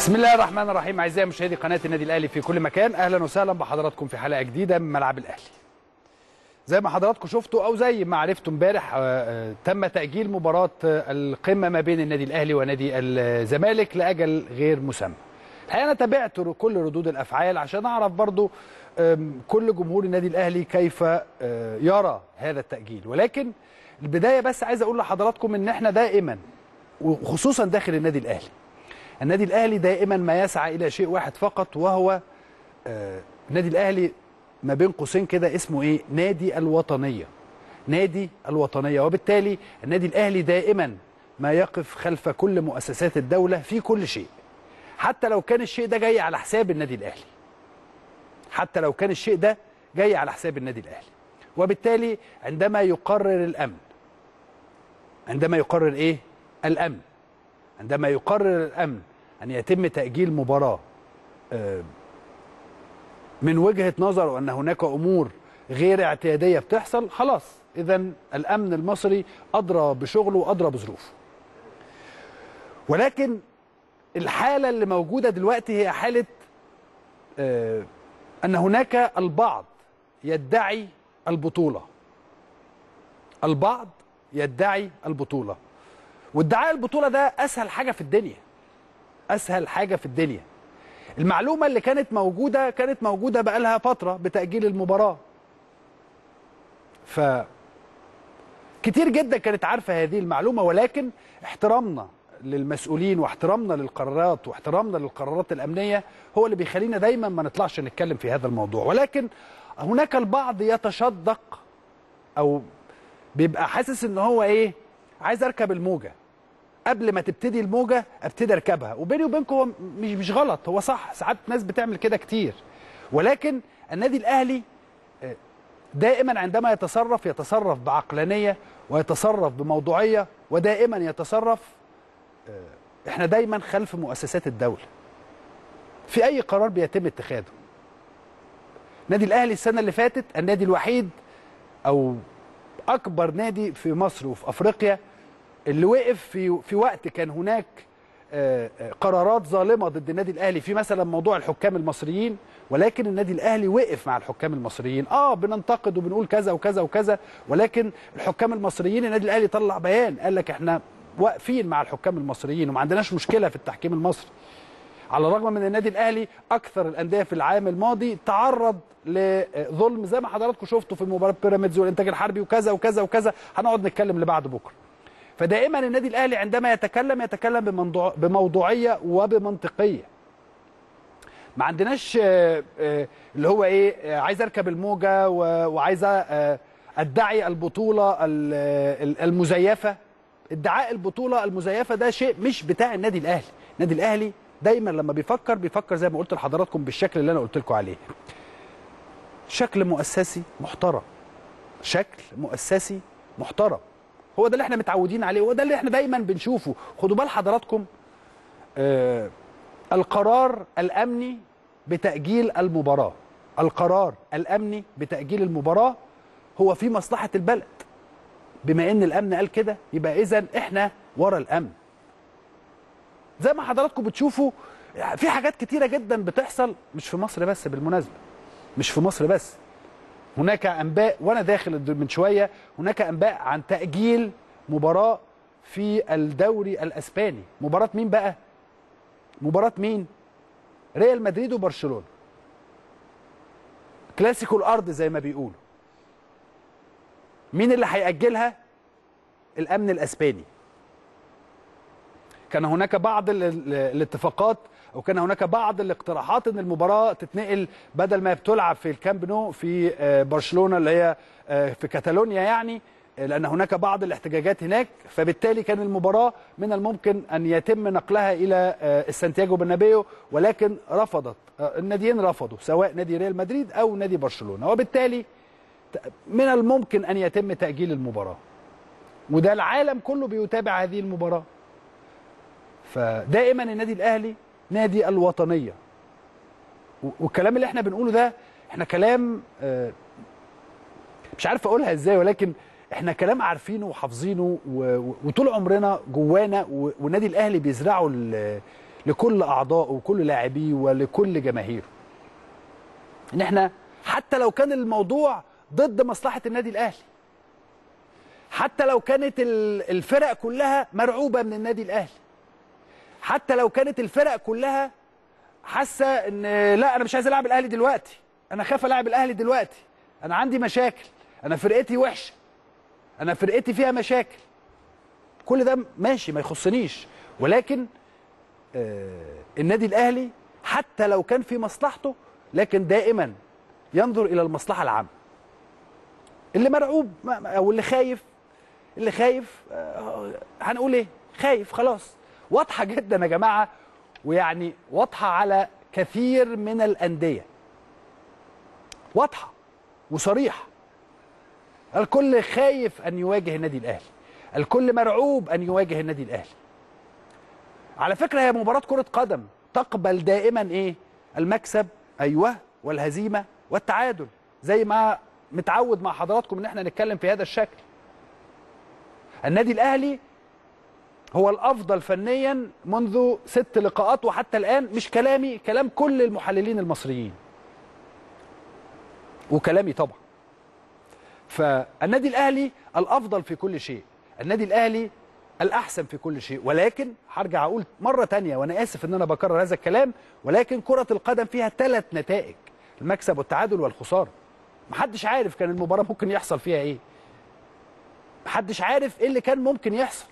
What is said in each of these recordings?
بسم الله الرحمن الرحيم اعزائي مشاهدي قناه النادي الاهلي في كل مكان اهلا وسهلا بحضراتكم في حلقه جديده من ملعب الاهلي زي ما حضراتكم شفتوا او زي ما عرفتوا امبارح آه، آه، تم تاجيل مباراه آه، القمه ما بين النادي الاهلي ونادي الزمالك لاجل غير مسمى الحقيقه انا تابعت ر- كل ردود الافعال عشان اعرف برضو آم، كل جمهور النادي الاهلي كيف آه، يرى هذا التاجيل ولكن البدايه بس عايز اقول لحضراتكم ان احنا دائما وخصوصا داخل النادي الاهلي النادي الاهلي دائما ما يسعى الى شيء واحد فقط وهو آه، النادي الاهلي ما بين قوسين كده اسمه ايه نادي الوطنيه نادي الوطنيه وبالتالي النادي الاهلي دائما ما يقف خلف كل مؤسسات الدوله في كل شيء حتى لو كان الشيء ده جاي على حساب النادي الاهلي حتى لو كان الشيء ده جاي على حساب النادي الاهلي وبالتالي عندما يقرر الامن عندما يقرر ايه الامن عندما يقرر الامن ان يتم تاجيل مباراه آه، من وجهه نظره ان هناك امور غير اعتياديه بتحصل خلاص اذا الامن المصري ادرى بشغله وادرى بظروفه ولكن الحاله اللي موجوده دلوقتي هي حاله آه، ان هناك البعض يدعي البطوله البعض يدعي البطوله وادعاء البطوله ده اسهل حاجه في الدنيا اسهل حاجه في الدنيا المعلومه اللي كانت موجوده كانت موجوده بقالها فتره بتاجيل المباراه ف كتير جدا كانت عارفه هذه المعلومه ولكن احترامنا للمسؤولين واحترامنا للقرارات واحترامنا للقرارات الامنيه هو اللي بيخلينا دايما ما نطلعش نتكلم في هذا الموضوع ولكن هناك البعض يتشدق او بيبقى حاسس ان هو ايه عايز اركب الموجه قبل ما تبتدي الموجه ابتدي اركبها وبيني وبينكم هو مش مش غلط هو صح ساعات ناس بتعمل كده كتير ولكن النادي الاهلي آه، دائما عندما يتصرف يتصرف بعقلانيه ويتصرف بموضوعيه ودائما يتصرف آه، احنا دايما خلف مؤسسات الدوله في اي قرار بيتم اتخاذه النادي الاهلي السنه اللي فاتت النادي الوحيد او اكبر نادي في مصر وفي افريقيا اللي وقف في في وقت كان هناك آه، آه، قرارات ظالمه ضد النادي الاهلي في مثلا موضوع الحكام المصريين ولكن النادي الاهلي وقف مع الحكام المصريين اه بننتقد وبنقول كذا وكذا وكذا ولكن الحكام المصريين النادي الاهلي طلع بيان قال لك احنا واقفين مع الحكام المصريين وما عندناش مشكله في التحكيم المصري على الرغم من النادي الاهلي اكثر الانديه في العام الماضي تعرض لظلم زي ما حضراتكم شفتوا في مباراه بيراميدز والانتاج الحربي وكذا وكذا وكذا هنقعد نتكلم لبعد بكره فدائما النادي الاهلي عندما يتكلم يتكلم بموضوع بموضوعيه وبمنطقيه ما عندناش آه، آه، اللي هو ايه آه، عايز اركب الموجه و- وعايز آه، ادعي البطوله ال- ال- المزيفه ادعاء البطوله المزيفه ده شيء مش بتاع النادي الاهلي النادي الاهلي دايما لما بيفكر بيفكر زي ما قلت لحضراتكم بالشكل اللي انا قلت لكم عليه شكل مؤسسي محترم شكل مؤسسي محترم هو ده اللي احنا متعودين عليه هو ده اللي احنا دايما بنشوفه خدوا بال حضراتكم آه القرار الامني بتاجيل المباراه القرار الامني بتاجيل المباراه هو في مصلحه البلد بما ان الامن قال كده يبقى اذا احنا ورا الامن زي ما حضراتكم بتشوفوا في حاجات كتيره جدا بتحصل مش في مصر بس بالمناسبه مش في مصر بس هناك انباء وانا داخل من شويه هناك انباء عن تاجيل مباراه في الدوري الاسباني مباراه مين بقى مباراه مين ريال مدريد وبرشلونه كلاسيكو الارض زي ما بيقولوا مين اللي هيأجلها الامن الاسباني كان هناك بعض ال- ال- الاتفاقات او كان هناك بعض الاقتراحات ان المباراه تتنقل بدل ما بتلعب في الكامب نو في آه، برشلونه اللي هي آه، في كاتالونيا يعني آه، لان هناك بعض الاحتجاجات هناك فبالتالي كان المباراه من الممكن ان يتم نقلها الى آه، السانتياغو برنابيو ولكن رفضت آه، الناديين رفضوا سواء نادي ريال مدريد او نادي برشلونه وبالتالي ت- من الممكن ان يتم تاجيل المباراه وده العالم كله بيتابع هذه المباراه فدائما النادي الاهلي نادي الوطنيه و- والكلام اللي احنا بنقوله ده احنا كلام آه، مش عارف اقولها ازاي ولكن احنا كلام عارفينه وحافظينه و- و- وطول عمرنا جوانا و- والنادي الاهلي بيزرعه ل- لكل اعضائه وكل لاعبيه ولكل جماهيره ان احنا حتى لو كان الموضوع ضد مصلحه النادي الاهلي حتى لو كانت ال- الفرق كلها مرعوبه من النادي الاهلي حتى لو كانت الفرق كلها حاسه ان لا انا مش عايز العب الاهلي دلوقتي انا خايف العب الاهلي دلوقتي انا عندي مشاكل انا فرقتي وحشه انا فرقتي فيها مشاكل كل ده ماشي ما يخصنيش ولكن آه النادي الاهلي حتى لو كان في مصلحته لكن دائما ينظر الى المصلحه العامه اللي مرعوب ما- ما- او اللي خايف اللي خايف آه، هنقول ايه خايف خلاص واضحه جدا يا جماعه ويعني واضحه على كثير من الانديه واضحه وصريحه الكل خايف ان يواجه النادي الاهلي الكل مرعوب ان يواجه النادي الاهلي على فكره هي مباراه كره قدم تقبل دائما ايه المكسب ايوه والهزيمه والتعادل زي ما متعود مع حضراتكم ان احنا نتكلم في هذا الشكل النادي الاهلي هو الافضل فنيا منذ ست لقاءات وحتى الان مش كلامي كلام كل المحللين المصريين وكلامي طبعا فالنادي الاهلي الافضل في كل شيء النادي الاهلي الاحسن في كل شيء ولكن هرجع اقول مره تانية وانا اسف ان انا بكرر هذا الكلام ولكن كره القدم فيها ثلاث نتائج المكسب والتعادل والخساره محدش عارف كان المباراه ممكن يحصل فيها ايه محدش عارف ايه اللي كان ممكن يحصل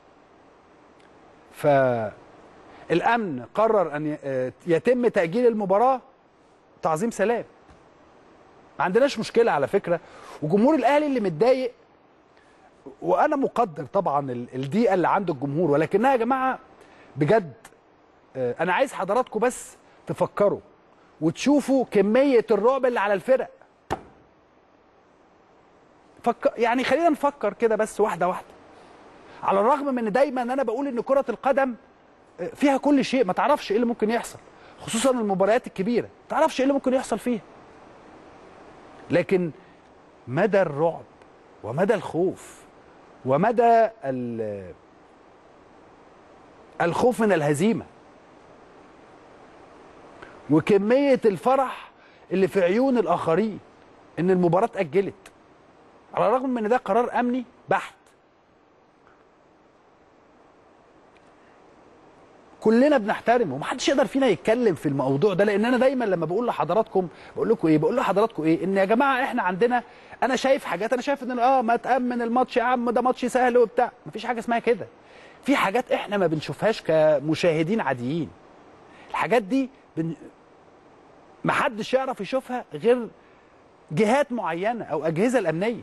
فالامن قرر ان ي- يتم تاجيل المباراه تعظيم سلام ما عندناش مشكله على فكره وجمهور الاهلي اللي متضايق وانا مقدر طبعا ال- الضيقه اللي عند الجمهور ولكنها يا جماعه بجد آه، انا عايز حضراتكم بس تفكروا وتشوفوا كميه الرعب اللي على الفرق فك... يعني خلينا نفكر كده بس واحده واحده على الرغم من ان دايما انا بقول ان كره القدم آه، فيها كل شيء ما تعرفش ايه اللي ممكن يحصل خصوصا المباريات الكبيره ما تعرفش ايه اللي ممكن يحصل فيها لكن مدى الرعب ومدى الخوف ومدى ال- الخوف من الهزيمه وكميه الفرح اللي في عيون الاخرين ان المباراه اتاجلت على الرغم من ان ده قرار امني بحت كلنا بنحترمه ومحدش يقدر فينا يتكلم في الموضوع ده لان انا دايما لما بقول لحضراتكم بقول لكم ايه بقول لحضراتكم ايه ان يا جماعه احنا عندنا انا شايف حاجات انا شايف ان اه ما تامن الماتش يا عم ده ماتش سهل وبتاع مفيش حاجه اسمها كده في حاجات احنا ما بنشوفهاش كمشاهدين عاديين الحاجات دي بن... محدش يعرف يشوفها غير جهات معينه او اجهزه الامنيه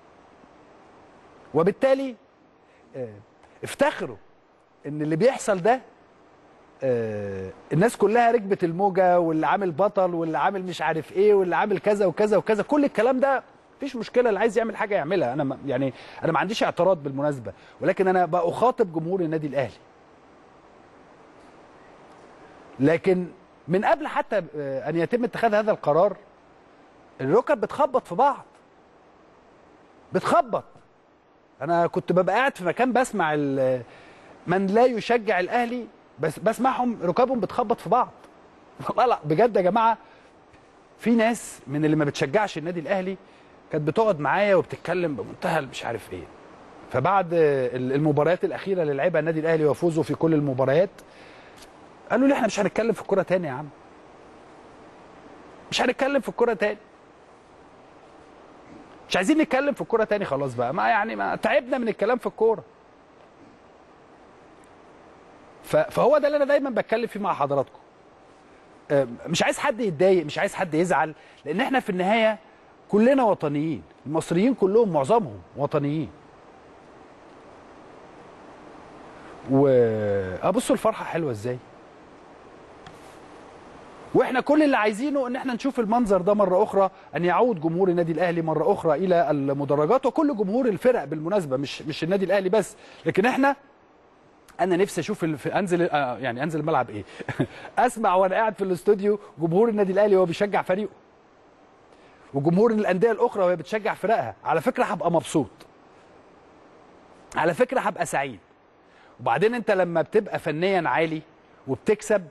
وبالتالي آه، افتخروا ان اللي بيحصل ده آه، الناس كلها ركبت الموجه واللي عامل بطل واللي عامل مش عارف ايه واللي عامل كذا وكذا وكذا كل الكلام ده مفيش مشكله اللي عايز يعمل حاجه يعملها انا ما- يعني انا ما عنديش اعتراض بالمناسبه ولكن انا بخاطب جمهور النادي الاهلي لكن من قبل حتى آه، ان يتم اتخاذ هذا القرار الركب بتخبط في بعض بتخبط انا كنت ببقى قاعد في مكان بسمع ال- من لا يشجع الاهلي بس بسمعهم ركابهم بتخبط في بعض والله لا بجد يا جماعه في ناس من اللي ما بتشجعش النادي الاهلي كانت بتقعد معايا وبتتكلم بمنتهى مش عارف ايه فبعد ال- المباريات الاخيره اللي لعبها النادي الاهلي وفوزه في كل المباريات قالوا لي احنا مش هنتكلم في الكوره تاني يا عم مش هنتكلم في الكوره تاني مش عايزين نتكلم في الكوره تاني خلاص بقى ما يعني ما تعبنا من الكلام في الكوره ف- فهو ده اللي انا دايما بتكلم فيه مع حضراتكم آه، مش عايز حد يتضايق مش عايز حد يزعل لان احنا في النهايه كلنا وطنيين المصريين كلهم معظمهم وطنيين وابصوا الفرحه حلوه ازاي واحنا كل اللي عايزينه ان احنا نشوف المنظر ده مره اخرى ان يعود جمهور النادي الاهلي مره اخرى الى المدرجات وكل جمهور الفرق بالمناسبه مش مش النادي الاهلي بس لكن احنا انا نفسي اشوف ال- في انزل آه، يعني انزل الملعب ايه اسمع وانا قاعد في الاستوديو جمهور النادي الاهلي وهو بيشجع فريقه وجمهور الانديه الاخرى وهي بتشجع فرقها على فكره هبقى مبسوط على فكره هبقى سعيد وبعدين انت لما بتبقى فنيا عالي وبتكسب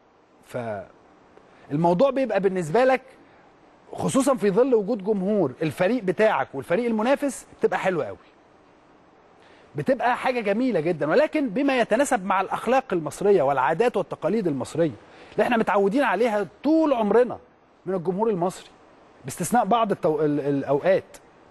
فالموضوع بيبقى بالنسبه لك خصوصا في ظل وجود جمهور الفريق بتاعك والفريق المنافس بتبقى حلوه قوي بتبقى حاجه جميله جدا ولكن بما يتناسب مع الاخلاق المصريه والعادات والتقاليد المصريه اللي احنا متعودين عليها طول عمرنا من الجمهور المصري باستثناء بعض التو... ال- الاوقات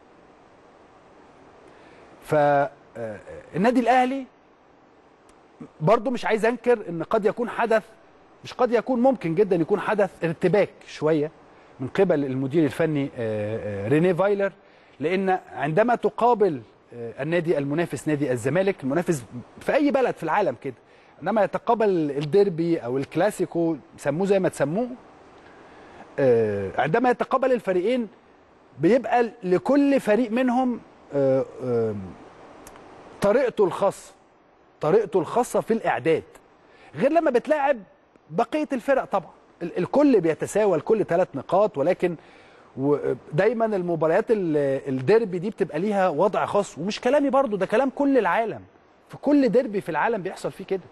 فالنادي الاهلي برضه مش عايز انكر ان قد يكون حدث مش قد يكون ممكن جدا يكون حدث ارتباك شويه من قبل المدير الفني آه، آه، رينيه فايلر لان عندما تقابل آه، النادي المنافس نادي الزمالك المنافس في اي بلد في العالم كده انما يتقابل الديربي او الكلاسيكو سموه زي ما تسموه آه، عندما يتقابل الفريقين بيبقى لكل فريق منهم آه، آه، طريقته الخاصه طريقته الخاصه في الاعداد غير لما بتلاعب بقيه الفرق طبعا ال- الكل بيتساوى الكل ثلاث نقاط ولكن و- دايما المباريات ال- الديربي دي بتبقى ليها وضع خاص ومش كلامي برضو ده كلام كل العالم في كل ديربي في العالم بيحصل فيه كده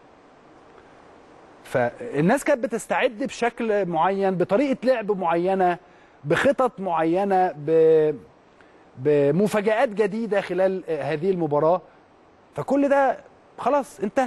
فالناس كانت بتستعد بشكل معين بطريقه لعب معينه بخطط معينه ب... بمفاجآت جديده خلال آه، هذه المباراه فكل ده خلاص انتهى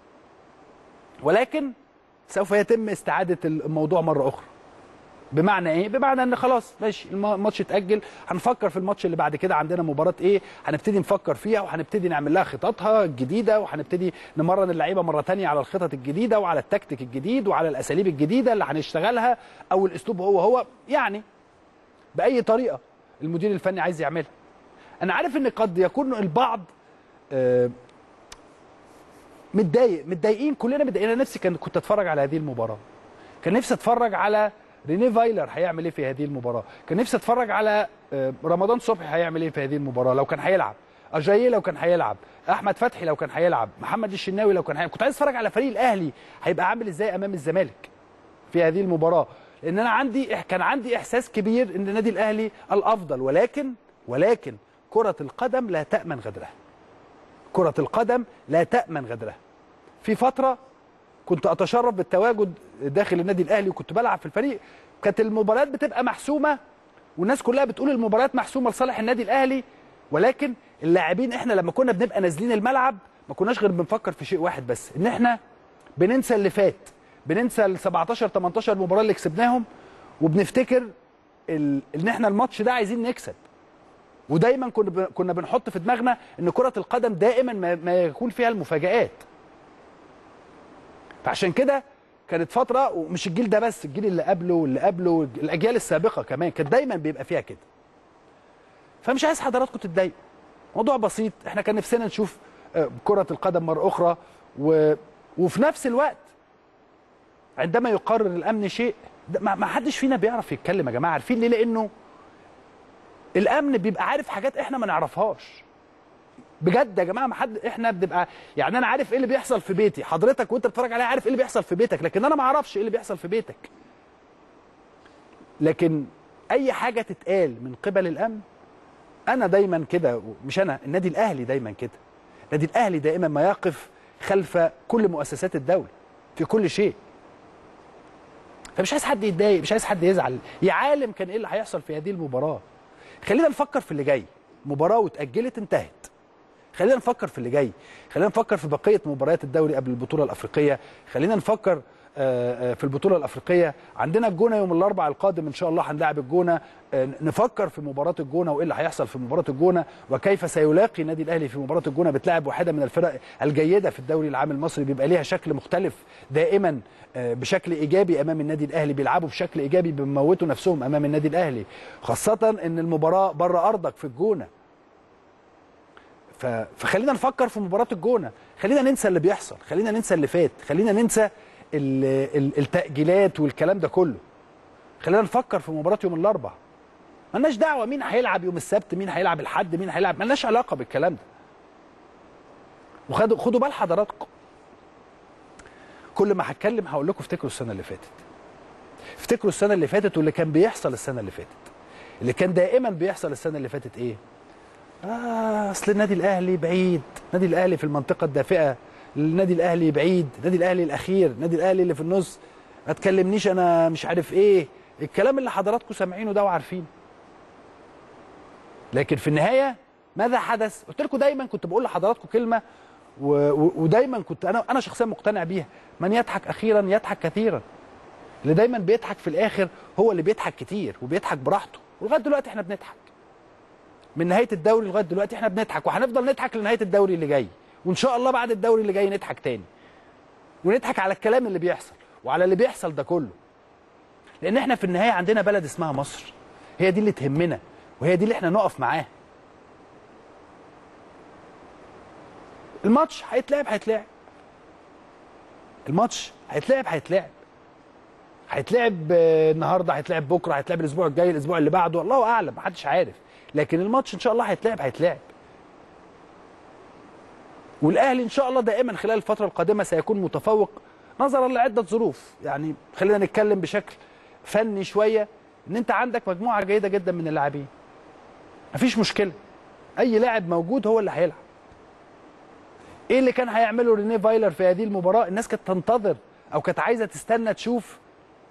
ولكن سوف يتم استعاده الموضوع مره اخرى بمعنى ايه بمعنى ان خلاص ماشي الم- الماتش اتاجل هنفكر في الماتش اللي بعد كده عندنا مباراه ايه هنبتدي نفكر فيها وهنبتدي نعمل لها خططها الجديده وهنبتدي نمرن اللعيبه مره تانية على الخطط الجديده وعلى التكتيك الجديد وعلى الاساليب الجديده اللي هنشتغلها او الاسلوب هو هو يعني باي طريقه المدير الفني عايز يعملها انا عارف ان قد يكون البعض آه، متضايق متضايقين كلنا متضايقين انا نفسي كان كنت اتفرج على هذه المباراه كان نفسي اتفرج على ريني فايلر هيعمل ايه في هذه المباراه كان نفسي اتفرج على آه، رمضان صبحي هيعمل ايه في هذه المباراه لو كان هيلعب اجاييه لو كان هيلعب احمد فتحي لو كان هيلعب محمد الشناوي لو كان هيلعب كنت عايز اتفرج على فريق الاهلي هيبقى عامل ازاي امام الزمالك في هذه المباراه لان انا عندي كان عندي احساس كبير ان النادي الاهلي الافضل ولكن ولكن كره القدم لا تامن غدرها كره القدم لا تامن غدرها في فتره كنت اتشرف بالتواجد داخل النادي الاهلي وكنت بلعب في الفريق كانت المباريات بتبقى محسومه والناس كلها بتقول المباريات محسومه لصالح النادي الاهلي ولكن اللاعبين احنا لما كنا بنبقى نازلين الملعب ما كناش غير بنفكر في شيء واحد بس ان احنا بننسى اللي فات بننسى ال 17 18 مباراه اللي كسبناهم وبنفتكر ال... ان احنا الماتش ده عايزين نكسب ودايما كنا ب... كنا بنحط في دماغنا ان كره القدم دائما ما, ما يكون فيها المفاجآت فعشان كده كانت فتره ومش الجيل ده بس الجيل اللي قبله واللي قبله الاجيال السابقه كمان كانت دايما بيبقى فيها كده فمش عايز حضراتكم تتضايقوا موضوع بسيط احنا كان نفسنا نشوف آه، كره القدم مره اخرى و... وفي نفس الوقت عندما يقرر الامن شيء ده ما ما حدش فينا بيعرف يتكلم يا جماعه عارفين ليه لانه الامن بيبقى عارف حاجات احنا ما نعرفهاش بجد يا جماعه ما حد احنا بنبقى يعني انا عارف ايه اللي بيحصل في بيتي حضرتك وانت بتتفرج عليا عارف ايه اللي بيحصل في بيتك لكن انا ما اعرفش ايه اللي بيحصل في بيتك لكن اي حاجه تتقال من قبل الامن انا دايما كده مش انا النادي الاهلي دايما كده النادي الاهلي دائما ما يقف خلف كل مؤسسات الدوله في كل شيء فمش عايز حد يتضايق مش عايز حد يزعل يا عالم كان ايه اللي هيحصل في هذه المباراه خلينا نفكر في اللي جاي مباراه واتاجلت انتهت خلينا نفكر في اللي جاي خلينا نفكر في بقيه مباريات الدوري قبل البطوله الافريقيه خلينا نفكر آه، آه، في البطوله الافريقيه عندنا الجونه يوم الاربعاء القادم ان شاء الله هنلاعب الجونه آه، نفكر في مباراه الجونه وايه اللي هيحصل في مباراه الجونه وكيف سيلاقي النادي الاهلي في مباراه الجونه بتلاعب واحده من الفرق الجيده في الدوري العام المصري بيبقى ليها شكل مختلف دائما آه، بشكل ايجابي امام النادي الاهلي بيلعبوا بشكل ايجابي بيموتوا نفسهم امام النادي الاهلي خاصه ان المباراه بره ارضك في الجونه ف- فخلينا نفكر في مباراه الجونه خلينا ننسى اللي بيحصل خلينا ننسى اللي فات خلينا ننسى ال- ال- التاجيلات والكلام ده كله خلينا نفكر في مباراه يوم الاربعاء ملناش دعوه مين هيلعب يوم السبت مين هيلعب الحد مين هيلعب ملناش علاقه بالكلام ده وخدوا خدوا بال حضراتكم كل ما هتكلم هقول لكم افتكروا السنه اللي فاتت افتكروا السنه اللي فاتت واللي كان بيحصل السنه اللي فاتت اللي كان دائما بيحصل السنه اللي فاتت ايه آه اصل النادي الاهلي بعيد النادي الاهلي في المنطقه الدافئه النادي الاهلي بعيد النادي الاهلي الاخير النادي الاهلي اللي في النص ما تكلمنيش انا مش عارف ايه الكلام اللي حضراتكم سامعينه ده وعارفينه لكن في النهايه ماذا حدث قلت لكم دايما كنت بقول لحضراتكم كلمه و... و... ودايما كنت انا انا شخصيا مقتنع بيها من يضحك اخيرا يضحك كثيرا اللي دايما بيضحك في الاخر هو اللي بيضحك كتير وبيضحك براحته ولغايه دلوقتي احنا بنضحك من نهايه الدوري لغايه دلوقتي احنا بنضحك وهنفضل نضحك لنهايه الدوري اللي جاي وان شاء الله بعد الدوري اللي جاي نضحك تاني ونضحك على الكلام اللي بيحصل وعلى اللي بيحصل ده كله لان احنا في النهايه عندنا بلد اسمها مصر هي دي اللي تهمنا وهي دي اللي احنا نقف معاها الماتش هيتلعب هيتلعب الماتش هيتلعب هيتلعب هيتلعب آه، النهارده هيتلعب بكره هيتلعب الاسبوع الجاي الاسبوع اللي بعده الله اعلم محدش عارف لكن الماتش ان شاء الله هيتلعب هيتلعب والاهلي ان شاء الله دائما خلال الفتره القادمه سيكون متفوق نظرا لعده ظروف يعني خلينا نتكلم بشكل فني شويه ان انت عندك مجموعه جيده جدا من اللاعبين مفيش مشكله اي لاعب موجود هو اللي هيلعب ايه اللي كان هيعمله رينيه فايلر في هذه المباراه الناس كانت تنتظر او كانت عايزه تستنى تشوف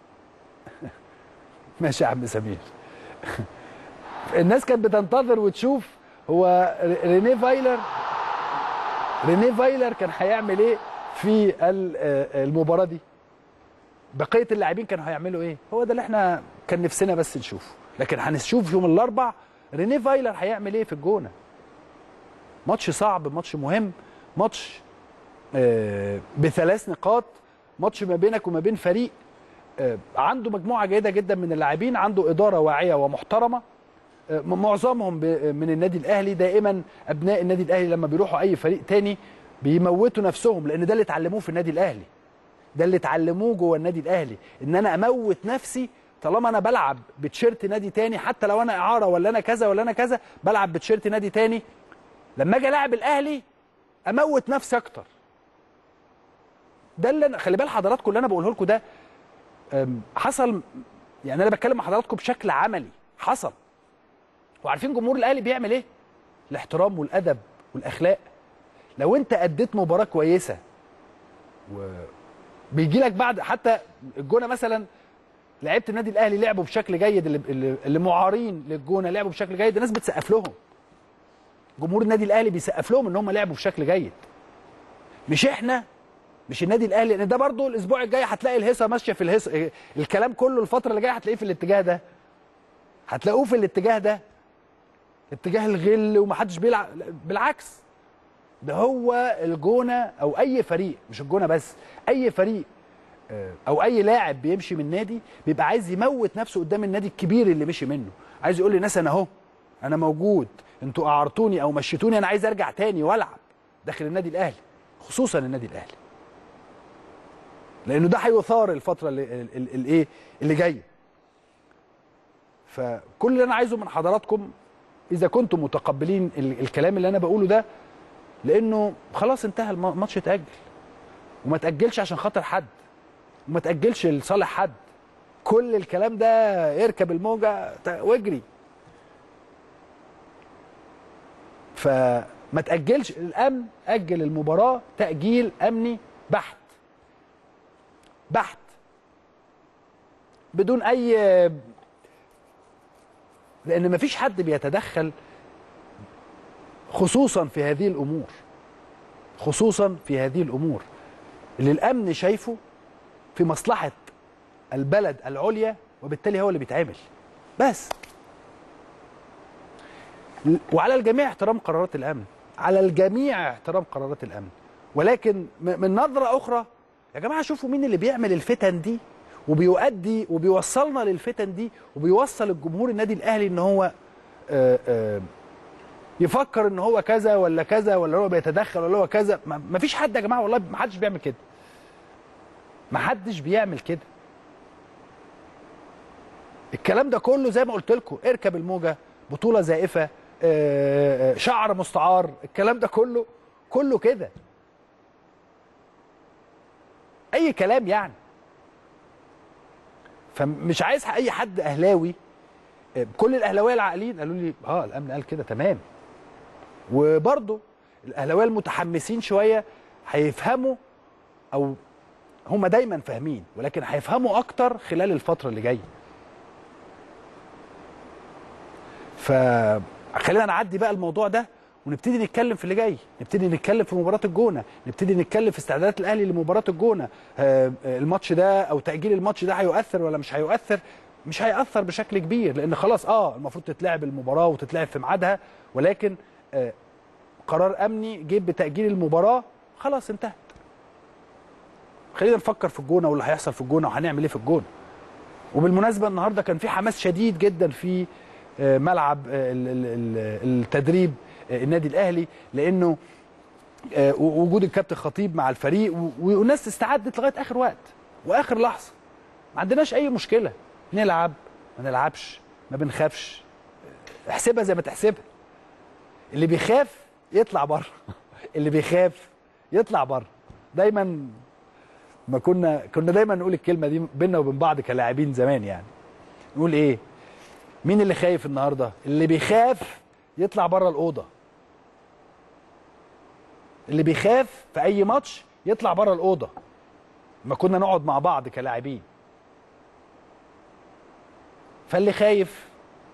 ماشي يا عم سمير الناس كانت بتنتظر وتشوف هو رينيه فايلر رينيه فايلر كان هيعمل ايه في ال- آه، المباراه دي بقيه اللاعبين كانوا هيعملوا ايه هو ده اللي احنا كان نفسنا بس نشوفه لكن هنشوف يوم الاربع رينيه فايلر هيعمل ايه في الجونه ماتش صعب ماتش مهم ماتش آه، بثلاث نقاط ماتش ما بينك وما بين فريق آه، عنده مجموعه جيده جدا من اللاعبين عنده اداره واعيه ومحترمه آه، م- معظمهم ب- من النادي الاهلي دائما ابناء النادي الاهلي لما بيروحوا اي فريق تاني بيموتوا نفسهم لان ده اللي اتعلموه في النادي الاهلي ده اللي اتعلموه جوه النادي الاهلي ان انا اموت نفسي طالما انا بلعب بتشيرت نادي تاني حتى لو انا اعاره ولا انا كذا ولا انا كذا بلعب بتشيرت نادي تاني لما اجي العب الاهلي اموت نفسي اكتر ده اللي أنا خلي بال حضراتكم اللي انا بقوله لكم ده أم، حصل يعني انا بتكلم مع حضراتكم بشكل عملي حصل وعارفين جمهور الاهلي بيعمل ايه الاحترام والادب والاخلاق لو انت اديت مباراه كويسه وبيجي لك بعد حتى الجونه مثلا لعيبه النادي الاهلي لعبوا بشكل جيد اللي, اللي, اللي معارين للجونه لعبوا بشكل جيد الناس بتسقف لهم جمهور النادي الاهلي بيسقف لهم ان هم لعبوا بشكل جيد مش احنا مش النادي الاهلي لان ده برضو الاسبوع الجاي هتلاقي الهيصه ماشيه في الهيصه الكلام كله الفتره اللي جايه هتلاقيه في الاتجاه ده هتلاقوه في الاتجاه ده اتجاه الغل ومحدش بيلعب بالعكس ده هو الجونه او اي فريق مش الجونه بس اي فريق آه، او اي لاعب بيمشي من نادي بيبقى عايز يموت نفسه قدام النادي الكبير اللي مشي منه عايز يقول للناس انا اهو انا موجود انتوا اعرتوني او مشيتوني انا عايز ارجع تاني والعب داخل النادي الاهلي خصوصا النادي الاهلي لانه ده هيثار الفتره اللي ال- ال- الايه اللي جايه فكل اللي انا عايزه من حضراتكم اذا كنتم متقبلين ال- الكلام اللي انا بقوله ده لانه خلاص انتهى الم- الماتش اتاجل وما تاجلش عشان خاطر حد وما تاجلش لصالح حد كل الكلام ده اركب الموجه ت- واجري فما تاجلش الامن اجل المباراه تاجيل امني بحت بحت بدون اي لان مفيش حد بيتدخل خصوصا في هذه الامور خصوصا في هذه الامور اللي الامن شايفه في مصلحه البلد العليا وبالتالي هو اللي بيتعمل بس وعلى الجميع احترام قرارات الامن على الجميع احترام قرارات الامن ولكن م- من نظره اخرى يا جماعه شوفوا مين اللي بيعمل الفتن دي وبيؤدي وبيوصلنا للفتن دي وبيوصل الجمهور النادي الاهلي ان هو آه، آه، يفكر ان هو كذا ولا كذا ولا هو بيتدخل ولا هو كذا ما ما فيش حد يا جماعه والله ما حدش بيعمل كده ما حدش بيعمل كده الكلام ده كله زي ما قلت لكم اركب الموجه بطوله زائفه آه، آه، شعر مستعار الكلام ده كله كله كده اي كلام يعني فمش عايز اي حد اهلاوي آه، كل الاهلاويه العاقلين قالوا لي اه الامن قال كده تمام وبرضه الاهلاويه المتحمسين شويه هيفهموا او هم دايما فاهمين ولكن هيفهموا اكتر خلال الفتره اللي جايه فخلينا نعدي بقى الموضوع ده ونبتدي نتكلم في اللي جاي نبتدي نتكلم في مباراه الجونه نبتدي نتكلم في استعدادات الاهلي لمباراه الجونه آه، آه، الماتش ده او تاجيل الماتش ده هيؤثر ولا مش هيؤثر مش هيأثر بشكل كبير لان خلاص اه المفروض تتلعب المباراه وتتلعب في ميعادها ولكن آه، قرار امني جه بتاجيل المباراه خلاص انتهت خلينا نفكر في الجونه واللي هيحصل في الجونه وهنعمل ايه في الجونه وبالمناسبه النهارده كان في حماس شديد جدا في آه، ملعب آه، ال- ال- ال- التدريب آه، النادي الاهلي لانه آه، وجود الكابتن خطيب مع الفريق و- والناس استعدت لغايه اخر وقت واخر لحظه ما عندناش اي مشكله نلعب ما نلعبش ما بنخافش احسبها زي ما تحسبها اللي بيخاف يطلع بره اللي بيخاف يطلع بره دايما ما كنا كنا دايما نقول الكلمه دي بينا وبين بعض كلاعبين زمان يعني نقول ايه مين اللي خايف النهارده اللي بيخاف يطلع بره الاوضه اللي بيخاف في اي ماتش يطلع بره الاوضه ما كنا نقعد مع بعض كلاعبين فاللي خايف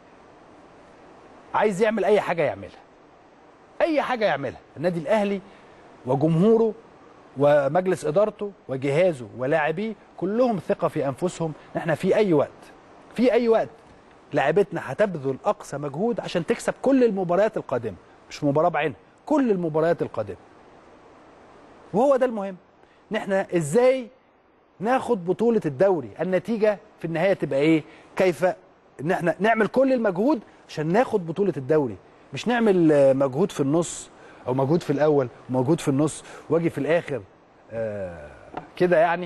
عايز يعمل اي حاجه يعملها اي حاجه يعملها النادي الاهلي وجمهوره ومجلس ادارته وجهازه ولاعبيه كلهم ثقه في انفسهم ان احنا في اي وقت في اي وقت لاعبتنا هتبذل اقصى مجهود عشان تكسب كل المباريات القادمه مش مباراه بعينها كل المباريات القادمه وهو ده المهم ان احنا ازاي ناخد بطوله الدوري النتيجه في النهايه تبقى ايه كيف ان احنا نعمل كل المجهود عشان ناخد بطوله الدوري مش نعمل آه، مجهود في النص او مجهود في الاول ومجهود في النص واجي في الاخر آه كده يعني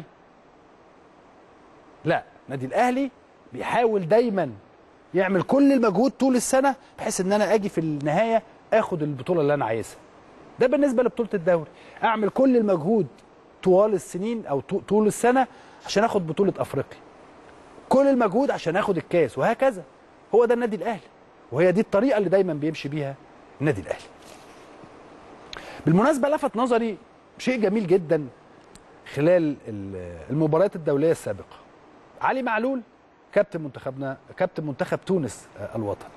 لا نادي الاهلي بيحاول دايما يعمل كل المجهود طول السنه بحيث ان انا اجي في النهايه اخد البطوله اللي انا عايزها ده بالنسبه لبطوله الدوري اعمل كل المجهود طوال السنين او طو- طول السنه عشان اخد بطوله افريقيا كل المجهود عشان اخد الكاس وهكذا هو ده النادي الاهلي وهي دي الطريقه اللي دايما بيمشي بيها النادي الاهلي بالمناسبه لفت نظري شيء جميل جدا خلال ال- المباريات الدوليه السابقه علي معلول كابتن منتخبنا كابتن منتخب تونس آه، الوطني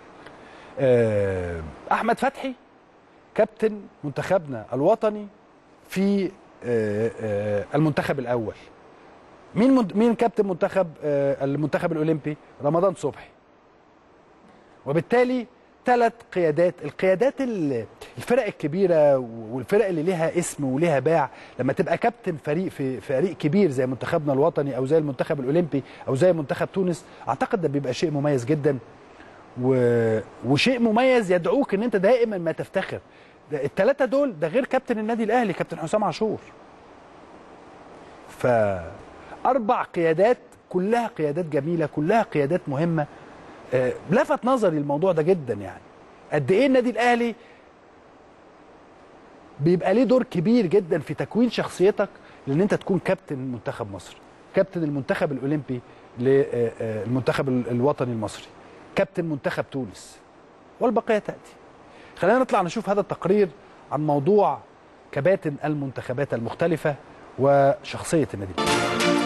آه، احمد فتحي كابتن منتخبنا الوطني في آه، آه، المنتخب الاول مين من- مين كابتن منتخب آه، المنتخب الاولمبي رمضان صبحي وبالتالي ثلاث قيادات القيادات ال- الفرق الكبيره والفرق اللي ليها اسم وليها باع لما تبقى كابتن فريق في فريق كبير زي منتخبنا الوطني او زي المنتخب الاولمبي او زي منتخب تونس اعتقد ده بيبقى شيء مميز جدا و... وشيء مميز يدعوك ان انت دائما ما تفتخر ده الثلاثه دول ده غير كابتن النادي الاهلي كابتن حسام عاشور فاربع قيادات كلها قيادات جميله كلها قيادات مهمه آه، لفت نظري الموضوع ده جدا يعني قد ايه النادي الاهلي بيبقى ليه دور كبير جدا في تكوين شخصيتك لان انت تكون كابتن منتخب مصر كابتن المنتخب الاولمبي للمنتخب الوطني المصري كابتن منتخب تونس والبقيه تاتي خلينا نطلع نشوف هذا التقرير عن موضوع كباتن المنتخبات المختلفه وشخصيه النادي الأهلي.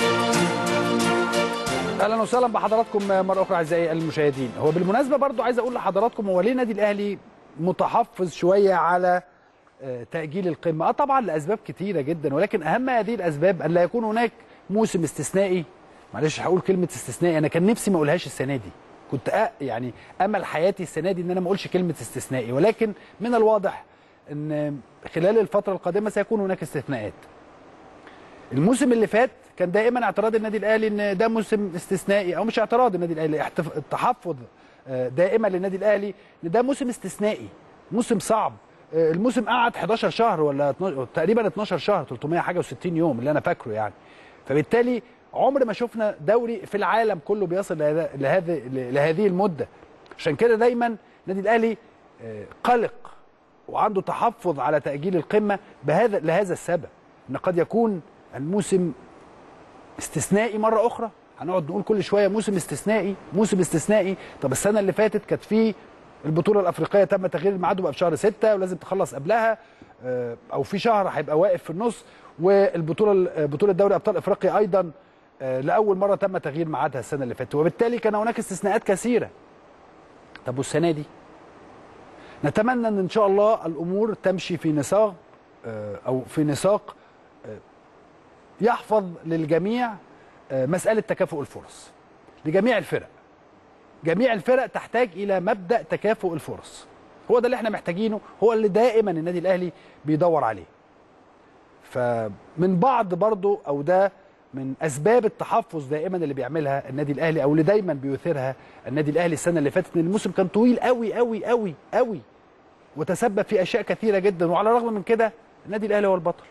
اهلا وسهلا بحضراتكم مره اخرى اعزائي المشاهدين هو بالمناسبه برضو عايز اقول لحضراتكم هو ليه النادي الاهلي متحفظ شويه على آه، تاجيل القمه اه طبعا لاسباب كتيره جدا ولكن اهم هذه الاسباب ان لا يكون هناك موسم استثنائي معلش هقول كلمه استثنائي انا كان نفسي ما اقولهاش السنه دي كنت أ... يعني امل حياتي السنه دي ان انا ما اقولش كلمه استثنائي ولكن من الواضح ان خلال الفتره القادمه سيكون هناك استثناءات الموسم اللي فات كان دائما اعتراض النادي الاهلي ان ده موسم استثنائي او مش اعتراض النادي الاهلي احتف... التحفظ آه، دائما للنادي الاهلي ان ده موسم استثنائي موسم صعب آه، الموسم قعد 11 شهر ولا 12 تقريبا 12 شهر 300 حاجه و60 يوم اللي انا فاكره يعني فبالتالي عمر ما شفنا دوري في العالم كله بيصل لهذا لهذه لهذه المده عشان كده دايما النادي الاهلي آه، قلق وعنده تحفظ على تاجيل القمه بهذا لهذا السبب ان قد يكون الموسم استثنائي مره اخرى هنقعد نقول كل شويه موسم استثنائي موسم استثنائي طب السنه اللي فاتت كانت فيه البطوله الافريقيه تم تغيير الميعاد وبقى في شهر 6 ولازم تخلص قبلها آه، او في شهر هيبقى واقف في النص والبطوله بطوله دوري ابطال افريقيا ايضا آه، لاول مره تم تغيير ميعادها السنه اللي فاتت وبالتالي كان هناك استثناءات كثيره طب والسنه دي نتمنى ان ان شاء الله الامور تمشي في نساق آه، او في نساق آه، يحفظ للجميع آه، مساله تكافؤ الفرص لجميع الفرق جميع الفرق تحتاج الى مبدا تكافؤ الفرص هو ده اللي احنا محتاجينه هو اللي دائما النادي الاهلي بيدور عليه فمن بعض برضو او ده من اسباب التحفظ دائما اللي بيعملها النادي الاهلي او اللي دايما بيثيرها النادي الاهلي السنه اللي فاتت ان الموسم كان طويل قوي قوي قوي قوي وتسبب في اشياء كثيره جدا وعلى الرغم من كده النادي الاهلي هو البطل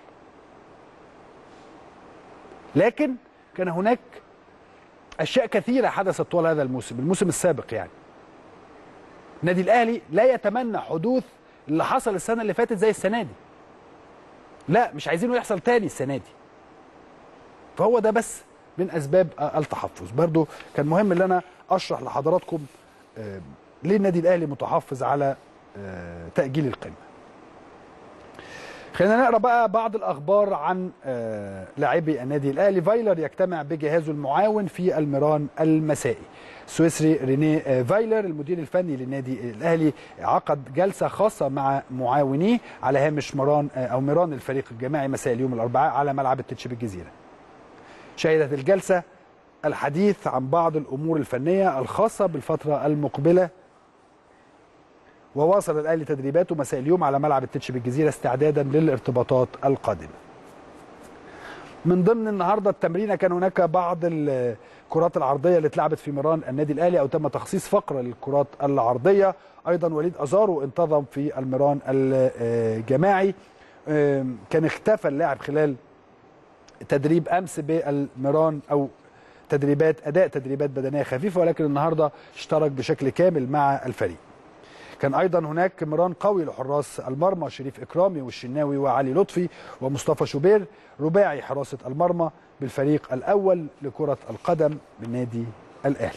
لكن كان هناك اشياء كثيره حدثت طوال هذا الموسم الموسم السابق يعني النادي الاهلي لا يتمنى حدوث اللي حصل السنه اللي فاتت زي السنه دي لا مش عايزينه يحصل تاني السنه دي فهو ده بس من اسباب التحفظ برضو كان مهم ان انا اشرح لحضراتكم آه، ليه النادي الاهلي متحفظ على آه، تاجيل القمه خلينا نقرا بقى بعض الاخبار عن آه، لاعبي النادي الاهلي فايلر يجتمع بجهازه المعاون في الميران المسائي السويسري ريني آه، فايلر المدير الفني للنادي الاهلي عقد جلسه خاصه مع معاونيه على هامش مران آه، او ميران الفريق الجماعي مساء اليوم الاربعاء على ملعب التتش بالجزيره شهدت الجلسه الحديث عن بعض الامور الفنيه الخاصه بالفتره المقبله وواصل الاهلي تدريباته مساء اليوم على ملعب التتش بالجزيره استعدادا للارتباطات القادمه. من ضمن النهارده التمرينه كان هناك بعض الكرات العرضيه اللي اتلعبت في ميران النادي الاهلي او تم تخصيص فقره للكرات العرضيه، ايضا وليد ازارو انتظم في الميران الجماعي. كان اختفى اللاعب خلال تدريب امس بالميران او تدريبات اداء تدريبات بدنيه خفيفه ولكن النهارده اشترك بشكل كامل مع الفريق. كان ايضا هناك مران قوي لحراس المرمى شريف اكرامي والشناوي وعلي لطفي ومصطفى شوبير رباعي حراسه المرمى بالفريق الاول لكره القدم بالنادي الاهلي.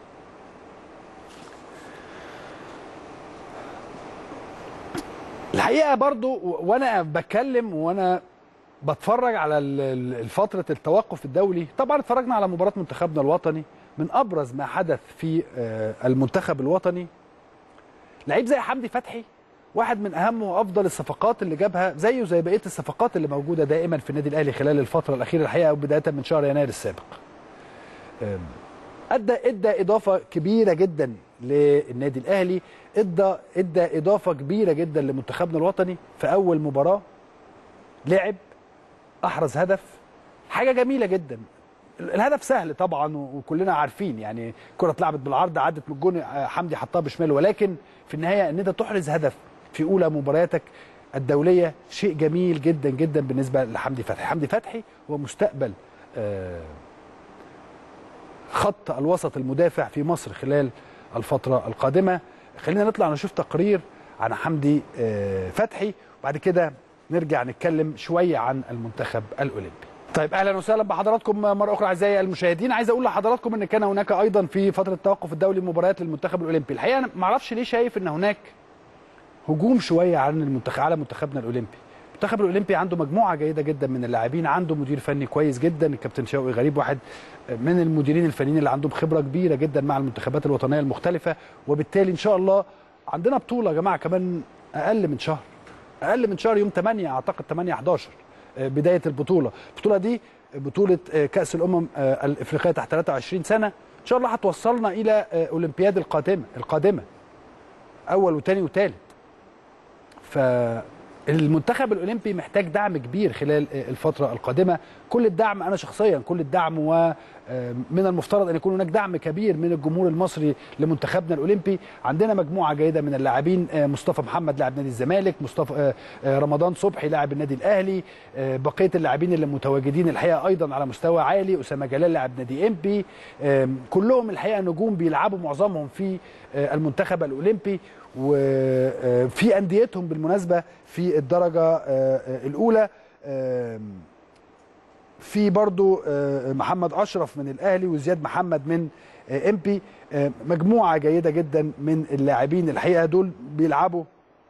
الحقيقه برضو وانا بتكلم وانا بتفرج على ال- ال- فتره التوقف الدولي طبعا اتفرجنا على مباراه منتخبنا الوطني من ابرز ما حدث في آه، المنتخب الوطني لعيب زي حمدي فتحي واحد من اهم وافضل الصفقات اللي جابها زيه زي بقيه الصفقات اللي موجوده دائما في النادي الاهلي خلال الفتره الاخيره الحقيقه وبدايه من شهر يناير السابق. أم، ادى ادى اضافه كبيره جدا للنادي الاهلي ادى ادى اضافه كبيره جدا لمنتخبنا الوطني في اول مباراه لعب احرز هدف حاجه جميله جدا الهدف سهل طبعا وكلنا عارفين يعني الكره اتلعبت بالعرض عدت من الجون حمدي حطها بشماله ولكن في النهايه ان انت تحرز هدف في اولى مبارياتك الدوليه شيء جميل جدا جدا بالنسبه لحمدي فتحي حمدي فتحي هو مستقبل آه، خط الوسط المدافع في مصر خلال الفتره القادمه خلينا نطلع نشوف تقرير عن حمدي آه، فتحي وبعد كده نرجع نتكلم شويه عن المنتخب الاولمبي طيب اهلا وسهلا بحضراتكم مره اخرى اعزائي المشاهدين عايز اقول لحضراتكم ان كان هناك ايضا في فتره التوقف الدولي مباريات للمنتخب الاولمبي الحقيقه انا ما اعرفش ليه شايف ان هناك هجوم شويه عن المنتخب على منتخبنا الاولمبي المنتخب الاولمبي عنده مجموعه جيده جدا من اللاعبين عنده مدير فني كويس جدا الكابتن شوقي غريب واحد من المديرين الفنيين اللي عندهم خبره كبيره جدا مع المنتخبات الوطنيه المختلفه وبالتالي ان شاء الله عندنا بطوله يا جماعه كمان اقل من شهر اقل من شهر يوم 8 اعتقد 8 11 بدايه البطوله البطوله دي بطوله كاس الامم الافريقيه تحت 23 سنه ان شاء الله هتوصلنا الى اولمبياد القادمه القادمه اول وثاني وثالث فالمنتخب الاولمبي محتاج دعم كبير خلال الفتره القادمه كل الدعم انا شخصيا كل الدعم ومن المفترض ان يكون هناك دعم كبير من الجمهور المصري لمنتخبنا الاولمبي عندنا مجموعه جيده من اللاعبين مصطفى محمد لاعب نادي الزمالك مصطفى رمضان صبحي لاعب النادي الاهلي بقيه اللاعبين اللي متواجدين الحقيقه ايضا على مستوى عالي اسامه جلال لاعب نادي امبي كلهم الحقيقه نجوم بيلعبوا معظمهم في المنتخب الاولمبي وفي انديتهم بالمناسبه في الدرجه الاولى في برضو محمد اشرف من الاهلي وزياد محمد من امبي مجموعه جيده جدا من اللاعبين الحقيقه دول بيلعبوا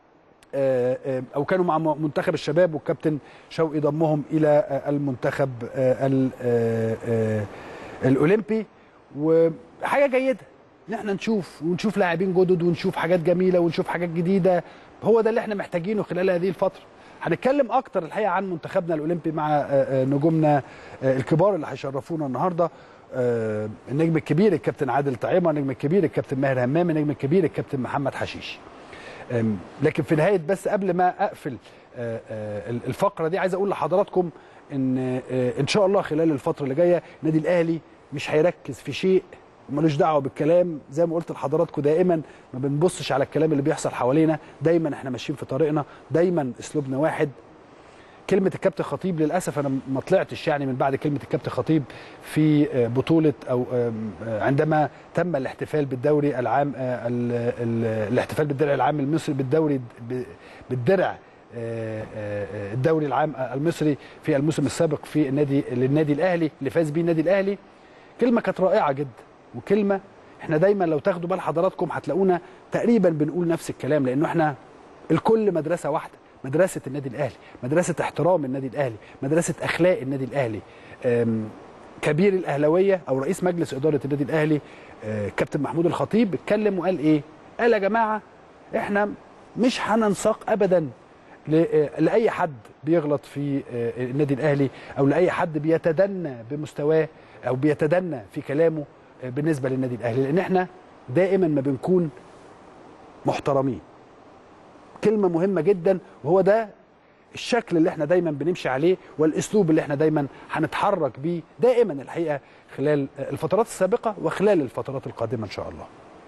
آه، آه، او كانوا مع منتخب الشباب والكابتن شوقي ضمهم الى آه، المنتخب آه، ال- آه، آه، الاولمبي وحاجه جيده ان احنا نشوف ونشوف لاعبين جدد ونشوف حاجات جميله ونشوف حاجات جديده هو ده اللي احنا محتاجينه خلال هذه الفتره هنتكلم اكتر الحقيقه عن منتخبنا الاولمبي مع آه، آه، نجومنا آه، الكبار اللي هيشرفونا النهارده آه، النجم الكبير الكابتن عادل طعيمه النجم الكبير الكابتن ماهر همام النجم الكبير الكابتن محمد حشيش أم، لكن في نهايه بس قبل ما اقفل آه، آه، الفقره دي عايز اقول لحضراتكم ان آه، ان شاء الله خلال الفتره اللي جايه النادي الاهلي مش هيركز في شيء وملوش دعوه بالكلام زي ما قلت لحضراتكم دائما ما بنبصش على الكلام اللي بيحصل حوالينا دايما احنا ماشيين في طريقنا دايما اسلوبنا واحد كلمة الكابتن خطيب للأسف أنا ما طلعتش يعني من بعد كلمة الكابتن خطيب في آه، بطولة أو آم، آه، عندما تم الاحتفال بالدوري العام آه، ال- ال- الاحتفال بالدرع العام المصري بالدوري ب- بالدرع آه، آه، الدوري العام المصري في الموسم السابق في النادي للنادي الأهلي اللي فاز بيه النادي الأهلي كلمة كانت رائعة جدا وكلمة احنا دايما لو تاخدوا بال حضراتكم هتلاقونا تقريبا بنقول نفس الكلام لأنه احنا الكل مدرسة واحدة مدرسة النادي الأهلي مدرسة احترام النادي الأهلي مدرسة أخلاق النادي الأهلي أم، كبير الأهلوية أو رئيس مجلس إدارة النادي الأهلي آه، كابتن محمود الخطيب اتكلم وقال إيه قال يا جماعة إحنا مش هننساق أبدا ل- آه، لأي حد بيغلط في آه، النادي الأهلي أو لأي حد بيتدنى بمستواه أو بيتدنى في كلامه آه، بالنسبة للنادي الأهلي لأن إحنا دائما ما بنكون محترمين كلمه مهمه جدا وهو ده الشكل اللي احنا دايما بنمشي عليه والاسلوب اللي احنا دايما هنتحرك بيه دائما الحقيقه خلال الفترات السابقه وخلال الفترات القادمه ان شاء الله.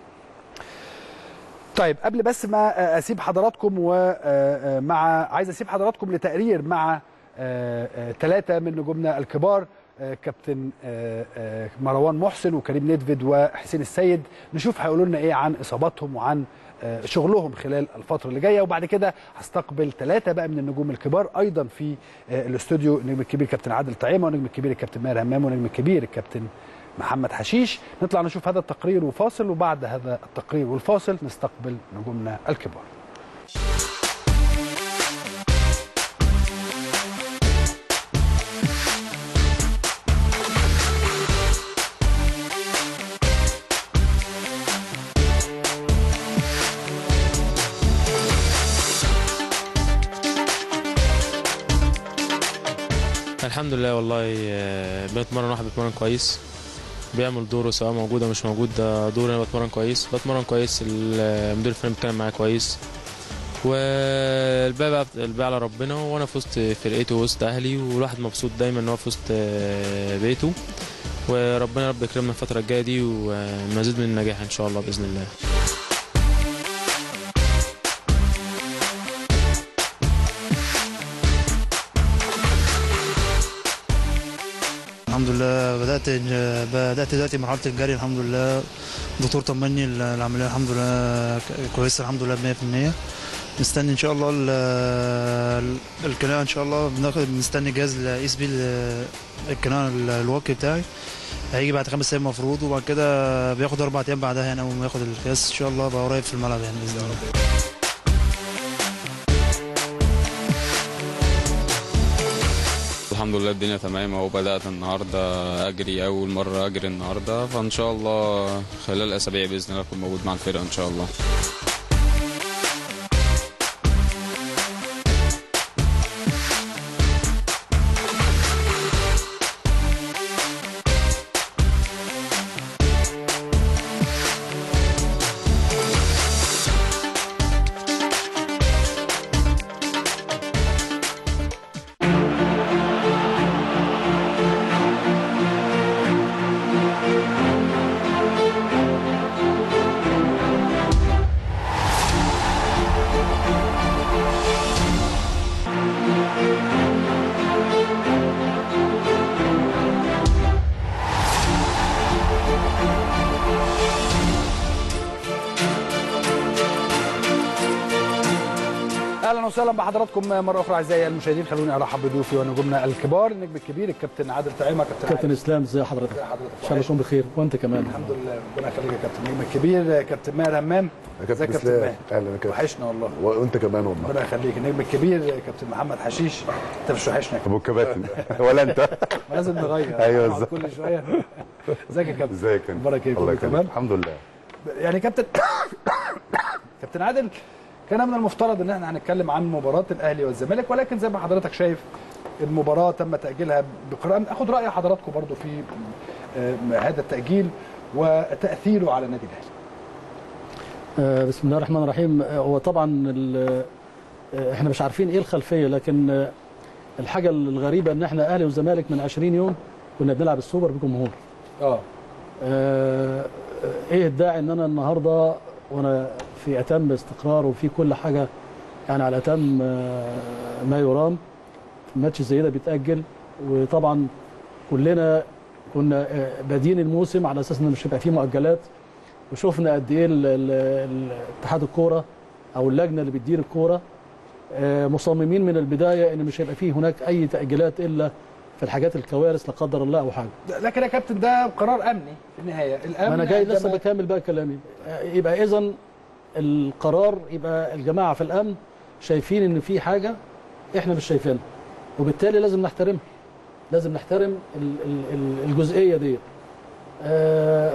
طيب قبل بس ما اسيب حضراتكم ومع عايز اسيب حضراتكم لتقرير مع ثلاثه من نجومنا الكبار آه، كابتن آه، آه، مروان محسن وكريم ندفد وحسين السيد نشوف هيقولوا لنا ايه عن اصاباتهم وعن آه، شغلهم خلال الفتره اللي جايه وبعد كده هستقبل ثلاثه بقى من النجوم الكبار ايضا في آه، الاستوديو النجم الكبير كابتن عادل طعيمه والنجم الكبير الكابتن ماهر همام والنجم الكبير الكابتن محمد حشيش نطلع نشوف هذا التقرير وفاصل وبعد هذا التقرير والفاصل نستقبل نجومنا الكبار الحمد لله والله آه، بتمرن واحد بيتمرن كويس بيعمل دوره سواء موجود او مش موجود ده دوري انا بتمرن كويس بتمرن كويس المدير الفني بيتكلم معايا كويس والباقي بقى الباقي على ربنا وانا في وسط فرقتي ووسط اهلي والواحد مبسوط دايما ان هو في وسط آه، بيته وربنا يا رب يكرمنا الفتره الجايه دي ومزيد من النجاح ان شاء الله باذن الله الحمد لله بدأت بدأت دلوقتي مرحلة الجري الحمد لله الدكتور طمني العملية الحمد لله كويسة الحمد لله 100% مستني ان شاء الله ال- القناع ان شاء الله بناخد مستني جهاز يقيس بيه ال- القناع ال- الواقي بتاعي هيجي بعد خمس ايام المفروض وبعد كده بياخد اربع ايام بعدها يعني اول ما ياخد القياس ان شاء الله بقى قريب في الملعب يعني باذن الله الحمد لله الدنيا تمام اهو بدأت النهارده اجري اول مرة اجري النهارده فان شاء الله خلال الاسابيع باذن الله اكون موجود مع الفرقة ان شاء الله وسهلا بحضراتكم مره اخرى اعزائي المشاهدين خلوني ارحب بضيوفي ونجومنا الكبار النجم الكبير الكابتن عادل طعيمه كابتن كابتن عادل. اسلام ازي حضرتك ازي حضرتك ان شاء الله تكون بخير وانت كمان الحمد لله ربنا يخليك يا كابتن النجم الكبير كابتن ماهر همام يا كابتن ازيك يا كابتن اسلام ماهر اهلا يا كابتن وحشنا والله وانت كمان والله ربنا يخليك النجم الكبير كابتن محمد حشيش انت مش وحشنا يا ابو الكباتن ولا انت كابتن. لازم نغير أيوة، نقعد ازاي. كل شويه ازيك يا كابتن ازيك انت اخبارك ايه الله كله يخليك تمام الحمد لله يعني كابتن كابتن عادل كان من المفترض ان احنا هنتكلم عن مباراه الاهلي والزمالك ولكن زي ما حضرتك شايف المباراه تم تاجيلها بقرار اخد راي حضراتكم برضو في آه، هذا التاجيل وتاثيره على النادي الاهلي آه، بسم الله الرحمن الرحيم آه، هو طبعا ال- آه، احنا مش عارفين ايه الخلفيه لكن آه، الحاجه الغريبه ان احنا اهلي والزمالك من 20 يوم كنا بنلعب السوبر بجمهور اه آه، ايه الداعي ان انا النهارده وانا في اتم استقرار وفي كل حاجه يعني على اتم آه، ما يرام الماتش زي ده بيتاجل وطبعا كلنا كنا آه، بادين الموسم على اساس ان مش هيبقى فيه مؤجلات وشفنا قد ايه ال- ال- ال- اتحاد الكوره او اللجنه اللي بتدير الكوره آه، مصممين من البدايه ان مش هيبقى فيه هناك اي تاجيلات الا في الحاجات الكوارث لا قدر الله او حاجه لكن يا كابتن ده قرار امني في النهايه الامن ما انا جاي لسه عندما- بكمل بقى كلامي يبقى اذا القرار يبقى الجماعه في الامن شايفين ان في حاجه احنا مش شايفينها وبالتالي لازم نحترمها لازم نحترم ال- ال- ال- الجزئيه دي آه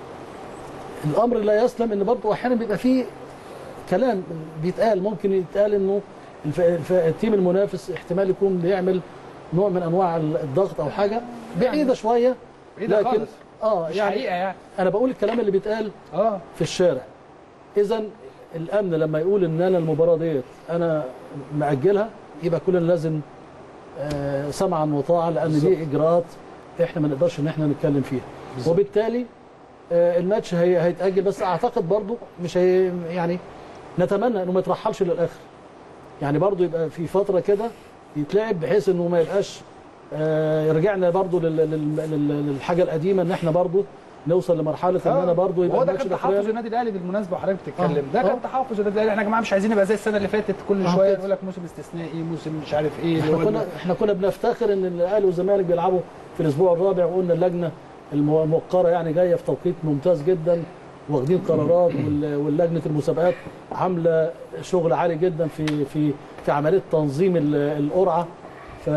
الامر لا يسلم ان برضه احيانا بيبقى فيه كلام بيتقال ممكن يتقال انه الف... الف... التيم المنافس احتمال يكون بيعمل نوع من انواع الضغط او حاجه بعيده شويه بعيدة لكن خالص. اه مش يعني حقيقه يعني انا بقول الكلام اللي بيتقال اه في الشارع اذا الامن لما يقول ان انا المباراه ديت انا ماجلها يبقى كلنا لازم آه، سمعا وطاعه لان دي اجراءات احنا ما نقدرش ان احنا نتكلم فيها وبالتالي آه، الماتش هي هيتاجل بس اعتقد برضو مش هي يعني نتمنى انه ما يترحلش للاخر يعني برضو يبقى في فتره كده يتلعب بحيث انه ما يبقاش آه، رجعنا برضو لل- لل- لل- للحاجه القديمه ان احنا برضو نوصل لمرحله ان انا برضو يبقى هو ده الماتش كان تحفظ الأخراني- النادي الاهلي بالمناسبه وحضرتك بتتكلم آه. ده كان آه. تحفظ النادي الاهلي احنا يا جماعه مش عايزين نبقى زي السنه اللي فاتت كل آه شويه كده. يقول لك موسم استثنائي موسم مش عارف ايه اللي احنا هو كنا احنا كنا بنفتخر ان الاهلي والزمالك بيلعبوا في الاسبوع الرابع وقلنا اللجنه المو- الموقره يعني جايه في توقيت ممتاز جدا واخدين قرارات وال- واللجنه المسابقات عامله شغل عالي جدا في في في عمليه تنظيم ال- القرعه ف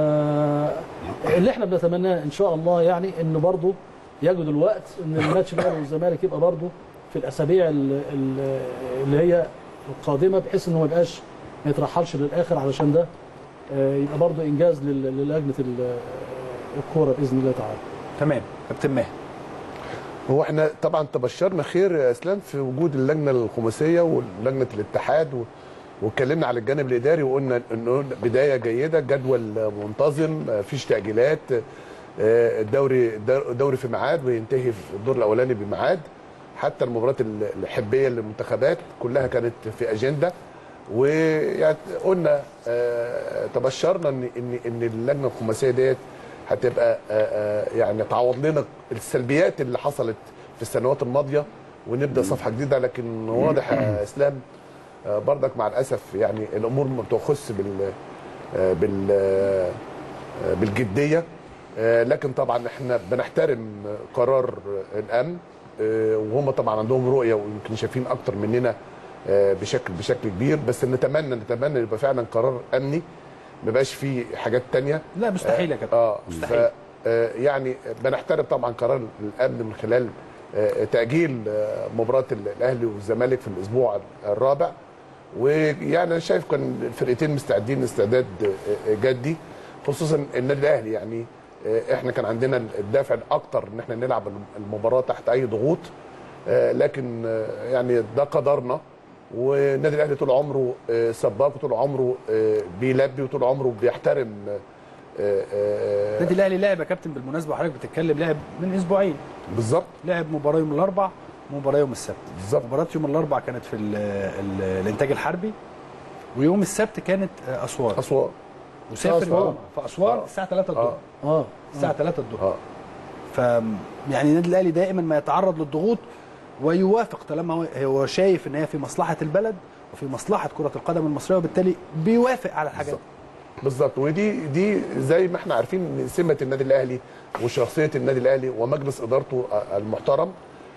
اللي احنا بنتمناه ان شاء الله يعني انه برضه يجد الوقت ان الماتش الاهلي والزمالك يبقى برضه في الاسابيع ال- ال- اللي هي القادمه بحيث انه ما يبقاش ما يترحلش للاخر علشان ده آه، يبقى برضه انجاز لل- للجنه ال- الكوره باذن الله تعالى تمام كابتن ماهر هو احنا طبعا تبشرنا خير يا اسلام في وجود اللجنه الخماسيه ولجنه الاتحاد و... واتكلمنا على الجانب الاداري وقلنا انه بدايه جيده جدول منتظم مفيش تاجيلات آه، الدوري الدوري في ميعاد وينتهي في الدور الاولاني بميعاد حتى المباريات الحبيه للمنتخبات كلها كانت في اجنده ويعني قلنا آه، تبشرنا ان ان ان اللجنه الخماسيه ديت هتبقى آه، آه، يعني تعوض لنا السلبيات اللي حصلت في السنوات الماضيه ونبدا صفحه جديده لكن واضح يا اسلام آه، برضك مع الاسف يعني الامور ما بتخص بال آه، بال آه، بالجديه آه، لكن طبعا احنا بنحترم قرار الامن آه، وهم طبعا عندهم رؤيه ويمكن شايفين اكتر مننا آه، بشكل بشكل كبير بس نتمنى نتمنى يبقى فعلا قرار امني ما يبقاش فيه حاجات تانية لا مستحيل يا كابتن اه مستحيل. ف آه، يعني بنحترم طبعا قرار الامن من خلال آه، تاجيل آه، مباراه الاهلي والزمالك في الاسبوع الرابع ويعني انا شايف كان الفرقتين مستعدين استعداد آه، آه، جدي خصوصا النادي الاهلي يعني آه، احنا كان عندنا الدافع الاكتر ان احنا نلعب المباراه تحت اي ضغوط آه، لكن آه، يعني ده قدرنا والنادي الاهلي طول عمره آه، سباق وطول عمره آه، بيلبي وطول عمره بيحترم آه، آه، النادي الاهلي لعب يا كابتن بالمناسبه وحضرتك بتتكلم لعب من اسبوعين بالظبط لعب مباراه يوم الاربع ومباراه يوم السبت بالظبط مباراه يوم الاربع كانت في ال ال الانتاج الحربي ويوم السبت كانت آه، اسوان اسوان وسافر أسوان. يوم في اسوان آه. الساعه 3 اه الظهر اه الساعه 3 الظهر اه ف يعني النادي الاهلي دائما ما يتعرض للضغوط ويوافق طالما هو- هو شايف ان هي في مصلحه البلد وفي مصلحه كره القدم المصريه وبالتالي بيوافق على الحاجات دي. بالظبط ودي دي زي ما احنا عارفين من سمه النادي الاهلي وشخصيه النادي الاهلي ومجلس ادارته المحترم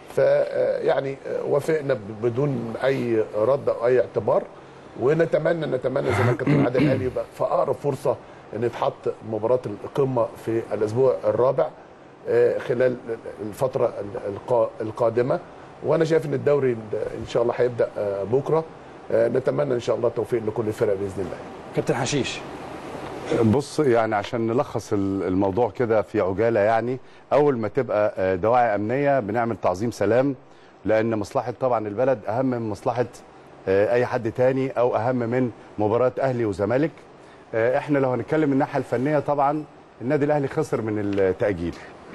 فيعني وافقنا ب- بدون اي رد او اي اعتبار ونتمنى نتمنى زي ما الكابتن عادل قال يبقى في اقرب فرصه ان يتحط مباراه القمه في الاسبوع الرابع آه، خلال الفتره القا- القادمه وانا شايف ان الدوري ان شاء الله هيبدا آه، بكره آه، نتمنى ان شاء الله التوفيق لكل الفرق باذن الله كابتن حشيش بص يعني عشان نلخص ال- الموضوع كده في عجاله يعني اول ما تبقى آه، دواعي امنيه بنعمل تعظيم سلام لان مصلحه طبعا البلد اهم من مصلحه آه، اي حد تاني او اهم من مباراه اهلي وزمالك آه، احنا لو هنتكلم من الناحيه الفنيه طبعا النادي الاهلي خسر من التاجيل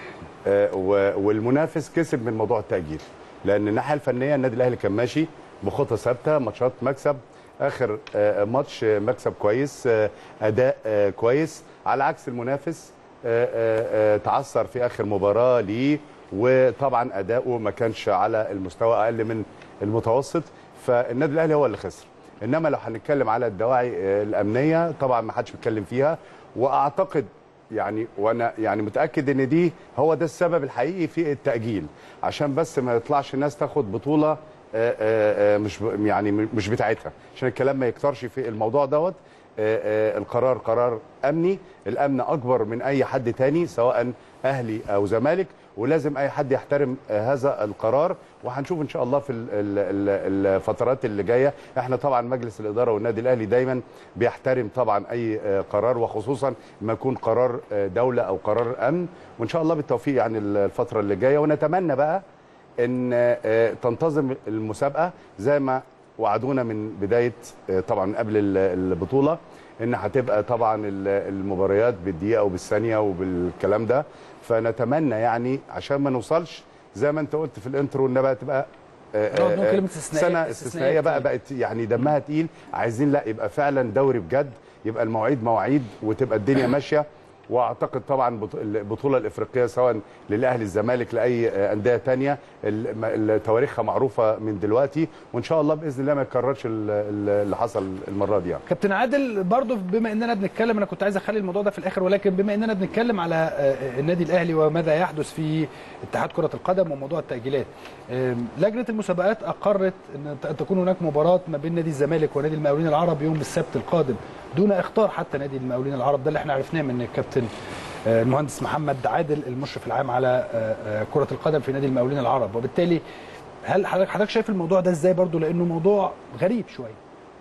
آه، و- والمنافس كسب من موضوع التاجيل لان الناحيه الفنيه النادي الاهلي كان ماشي بخطه ثابته ماتشات مكسب اخر آه، ماتش آه، مكسب كويس آه، اداء آه، كويس على عكس المنافس آه، آه، آه، تعثر في اخر مباراه ليه وطبعا اداؤه ما كانش على المستوى اقل من المتوسط فالنادي الاهلي هو اللي خسر انما لو هنتكلم على الدواعي آه، الامنيه طبعا ما حدش بيتكلم فيها واعتقد يعني وانا يعني متاكد ان دي هو ده السبب الحقيقي في التاجيل عشان بس ما يطلعش الناس تاخد بطوله آه، آه، آه، مش ب- يعني مش بتاعتها عشان الكلام ما يكترش في الموضوع دوت آه، آه، القرار قرار امني الامن اكبر من اي حد تاني سواء اهلي او زمالك ولازم اي حد يحترم آه، هذا القرار وهنشوف ان شاء الله في ال- ال- ال- الفترات اللي جايه احنا طبعا مجلس الاداره والنادي الاهلي دايما بيحترم طبعا اي آه، قرار وخصوصا ما يكون قرار آه، دوله او قرار امن وان شاء الله بالتوفيق يعني الفتره اللي جايه ونتمنى بقى ان آه، تنتظم المسابقه زي ما وعدونا من بدايه آه، طبعا قبل ال- البطوله ان هتبقى طبعا ال- المباريات بالدقيقه وبالثانيه وبالكلام ده فنتمنى يعني عشان ما نوصلش زي ما انت قلت في الانترو انها بقى تبقى آه، نقعد نقول آه، كلمة استثنائية- سنه استثنائية استثنائيه بقى كتير. بقت يعني دمها تقيل عايزين لا يبقى فعلا دوري بجد يبقى المواعيد مواعيد وتبقى الدنيا ماشيه واعتقد طبعا بط- البطوله الافريقيه سواء للاهلي الزمالك لاي آه، انديه تانية ال- ال- تواريخها معروفه من دلوقتي وان شاء الله باذن الله ما يتكررش ال- ال- اللي حصل المره دي يعني. كابتن عادل برضو بما اننا بنتكلم انا كنت عايز اخلي الموضوع ده في الاخر ولكن بما اننا بنتكلم على آه، النادي الاهلي وماذا يحدث في اتحاد كره القدم وموضوع التاجيلات آم، لجنه المسابقات اقرت ان ت- تكون هناك مباراه ما بين نادي الزمالك ونادي المقاولين العرب يوم السبت القادم دون اختار حتى نادي المقاولين العرب ده اللي احنا عرفناه من الكابتن آه، المهندس محمد عادل المشرف العام على آه، آه، كره القدم في نادي المقاولين العرب وبالتالي هل حضرتك حضرتك شايف الموضوع ده ازاي برضو لانه موضوع غريب شويه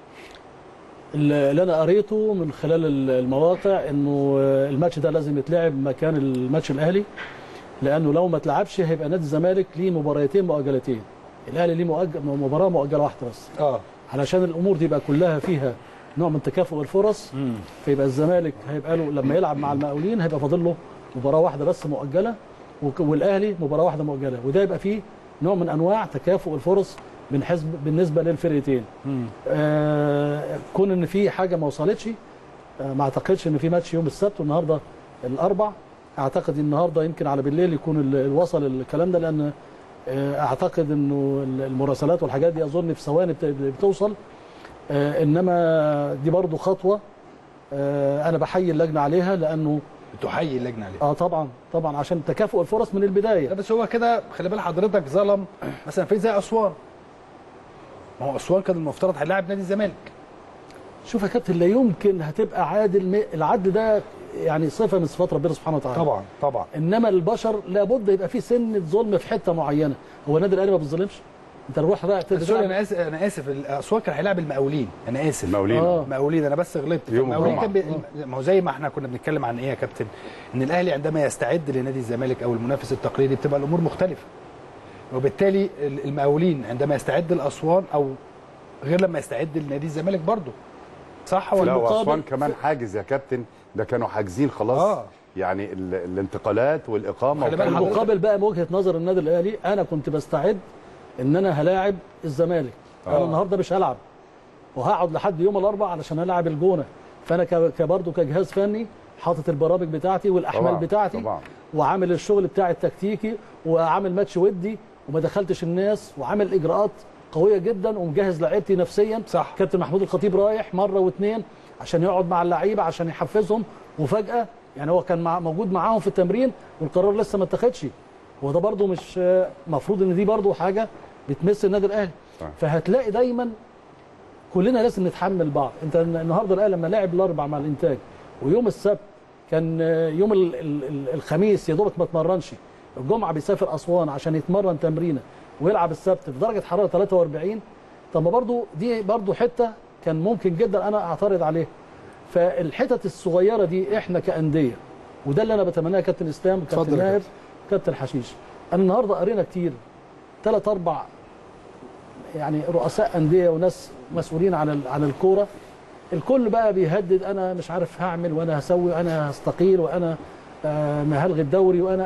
اللي انا قريته من خلال المواقع انه الماتش ده لازم يتلعب مكان الماتش الاهلي لانه لو ما اتلعبش هيبقى نادي الزمالك ليه مباراتين مؤجلتين الاهلي ليه مؤجل مباراه مؤجله واحده بس اه علشان الامور دي يبقى كلها فيها نوع من تكافؤ الفرص فيبقى الزمالك هيبقى له لما يلعب مع المقاولين هيبقى فاضل له مباراه واحده بس مؤجله وك- والاهلي مباراه واحده مؤجله وده يبقى فيه نوع من انواع تكافؤ الفرص من حزب بالنسبه للفرقتين آه كون ان في حاجه ما وصلتش آه ما اعتقدش ان في ماتش يوم السبت والنهارده الاربع اعتقد النهارده يمكن على بالليل يكون ال- وصل الكلام ده لان آه اعتقد انه المراسلات والحاجات دي اظن في ثواني بت- بتوصل آه انما دي برضو خطوه آه انا بحيي اللجنه عليها لانه تحيي اللجنه عليه اه طبعا طبعا عشان تكافؤ الفرص من البدايه لا بس هو كده خلي بال حضرتك ظلم مثلا في زي اسوان ما هو اسوان كان المفترض هيلاعب نادي الزمالك شوف يا كابتن لا يمكن هتبقى عادل م- العدل ده يعني صفه من صفات ربنا سبحانه وتعالى طبعا طبعا انما البشر لابد يبقى في سنه ظلم في حته معينه هو النادي الاهلي ما بيظلمش انت روح رايح بس سوري انا اسف انا اسف اسوان كان هيلاعب المقاولين انا اسف المقاولين آه. المقاولين انا بس غلطت يوم المقاولين الجمعة. كان بي... ما هو زي ما احنا كنا بنتكلم عن ايه يا كابتن ان الاهلي عندما يستعد لنادي الزمالك او المنافس التقليدي بتبقى الامور مختلفه وبالتالي ال- المقاولين عندما يستعد لاسوان او غير لما يستعد لنادي الزمالك برضه صح لا ولا واسوان كمان حاجز يا كابتن ده كانوا حاجزين خلاص آه. يعني ال- الانتقالات والاقامه خلي بالك وكان- حضرتك- المقابل بقى من وجهه نظر النادي الاهلي انا كنت بستعد ان انا هلاعب الزمالك انا آه. النهارده مش هلعب وهقعد لحد يوم الاربعاء علشان العب الجونه فانا ك- كبرضه كجهاز فني حاطط البرامج بتاعتي والاحمال طبعاً، بتاعتي طبعاً. وعامل الشغل بتاعي التكتيكي وعامل ماتش ودي وما دخلتش الناس وعامل اجراءات قويه جدا ومجهز لعيبتي نفسيا صح. كابتن محمود الخطيب رايح مره واثنين عشان يقعد مع اللعيبه عشان يحفزهم وفجاه يعني هو كان مع موجود معاهم في التمرين والقرار لسه ما اتخذش وده برده مش المفروض ان دي برده حاجه بتمس النادي الاهلي صح. فهتلاقي دايما كلنا لازم نتحمل بعض انت النهارده الاهلي لما لعب الاربع مع الانتاج ويوم السبت كان يوم ال- ال- ال- الخميس يا دوبك ما اتمرنش الجمعه بيسافر اسوان عشان يتمرن تمرينه ويلعب السبت في درجه حراره 43 طب ما برضو دي برضو حته كان ممكن جدا انا اعترض عليها فالحتت الصغيره دي احنا كانديه وده اللي انا بتمناه يا كابتن اسلام اتفضل وكابتن يا ماهر كابتن حشيش انا النهارده قرينا كتير ثلاث اربع يعني رؤساء انديه وناس مسؤولين عن ال- عن الكوره الكل بقى بيهدد انا مش عارف هعمل وانا هسوي وانا هستقيل وانا آه، ما هلغي الدوري وانا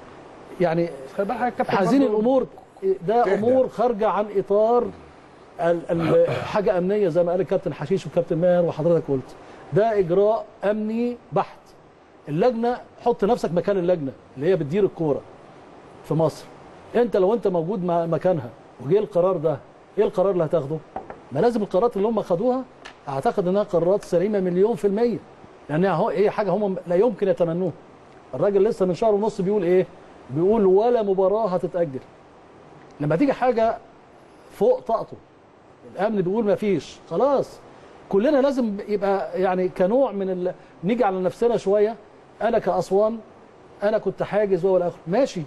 يعني خلي بالك يا كابتن هذه برضو الامور ده تهدى. امور خارجه عن اطار ال- ال- حاجه امنيه زي ما قال الكابتن حشيش والكابتن ماهر وحضرتك قلت ده اجراء امني بحت اللجنه حط نفسك مكان اللجنه اللي هي بتدير الكوره في مصر انت لو انت موجود مع مكانها وجه القرار ده ايه القرار اللي هتاخده ما لازم القرارات اللي هم خدوها اعتقد انها قرارات سليمه مليون في الميه لانها هو ايه حاجه هم لا يمكن يتمنوها الراجل لسه من شهر ونص بيقول ايه بيقول ولا مباراه هتتاجل لما تيجي حاجه فوق طاقته الامن بيقول ما فيش خلاص كلنا لازم يبقى يعني كنوع من ال... نيجي على نفسنا شويه انا كاسوان انا كنت حاجز وهو الاخر ماشي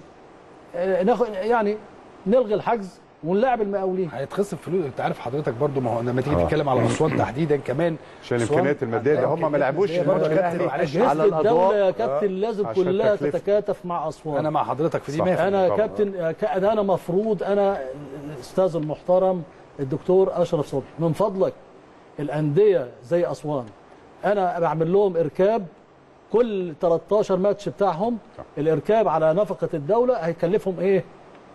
آه، ناخد يعني نلغي الحجز ونلاعب المقاولين هيتخصم فلوس انت عارف حضرتك برضو ما هو لما تيجي آه. تتكلم على اسوان تحديدا كمان عشان أسوان الامكانيات الماديه ده هم ما لعبوش المادية الماتش برضو يا كابتن، الاهلي معلش، اجهزه على الدوله الاضواء يا كابتن لازم عشان كلها التكلفة. تتكاتف مع اسوان انا مع حضرتك في دي صح. 100% انا طبعا. كابتن كأن انا مفروض انا الاستاذ المحترم الدكتور اشرف صبحي من فضلك الانديه زي اسوان انا بعمل لهم اركاب كل 13 ماتش بتاعهم الاركاب على نفقه الدوله هيكلفهم ايه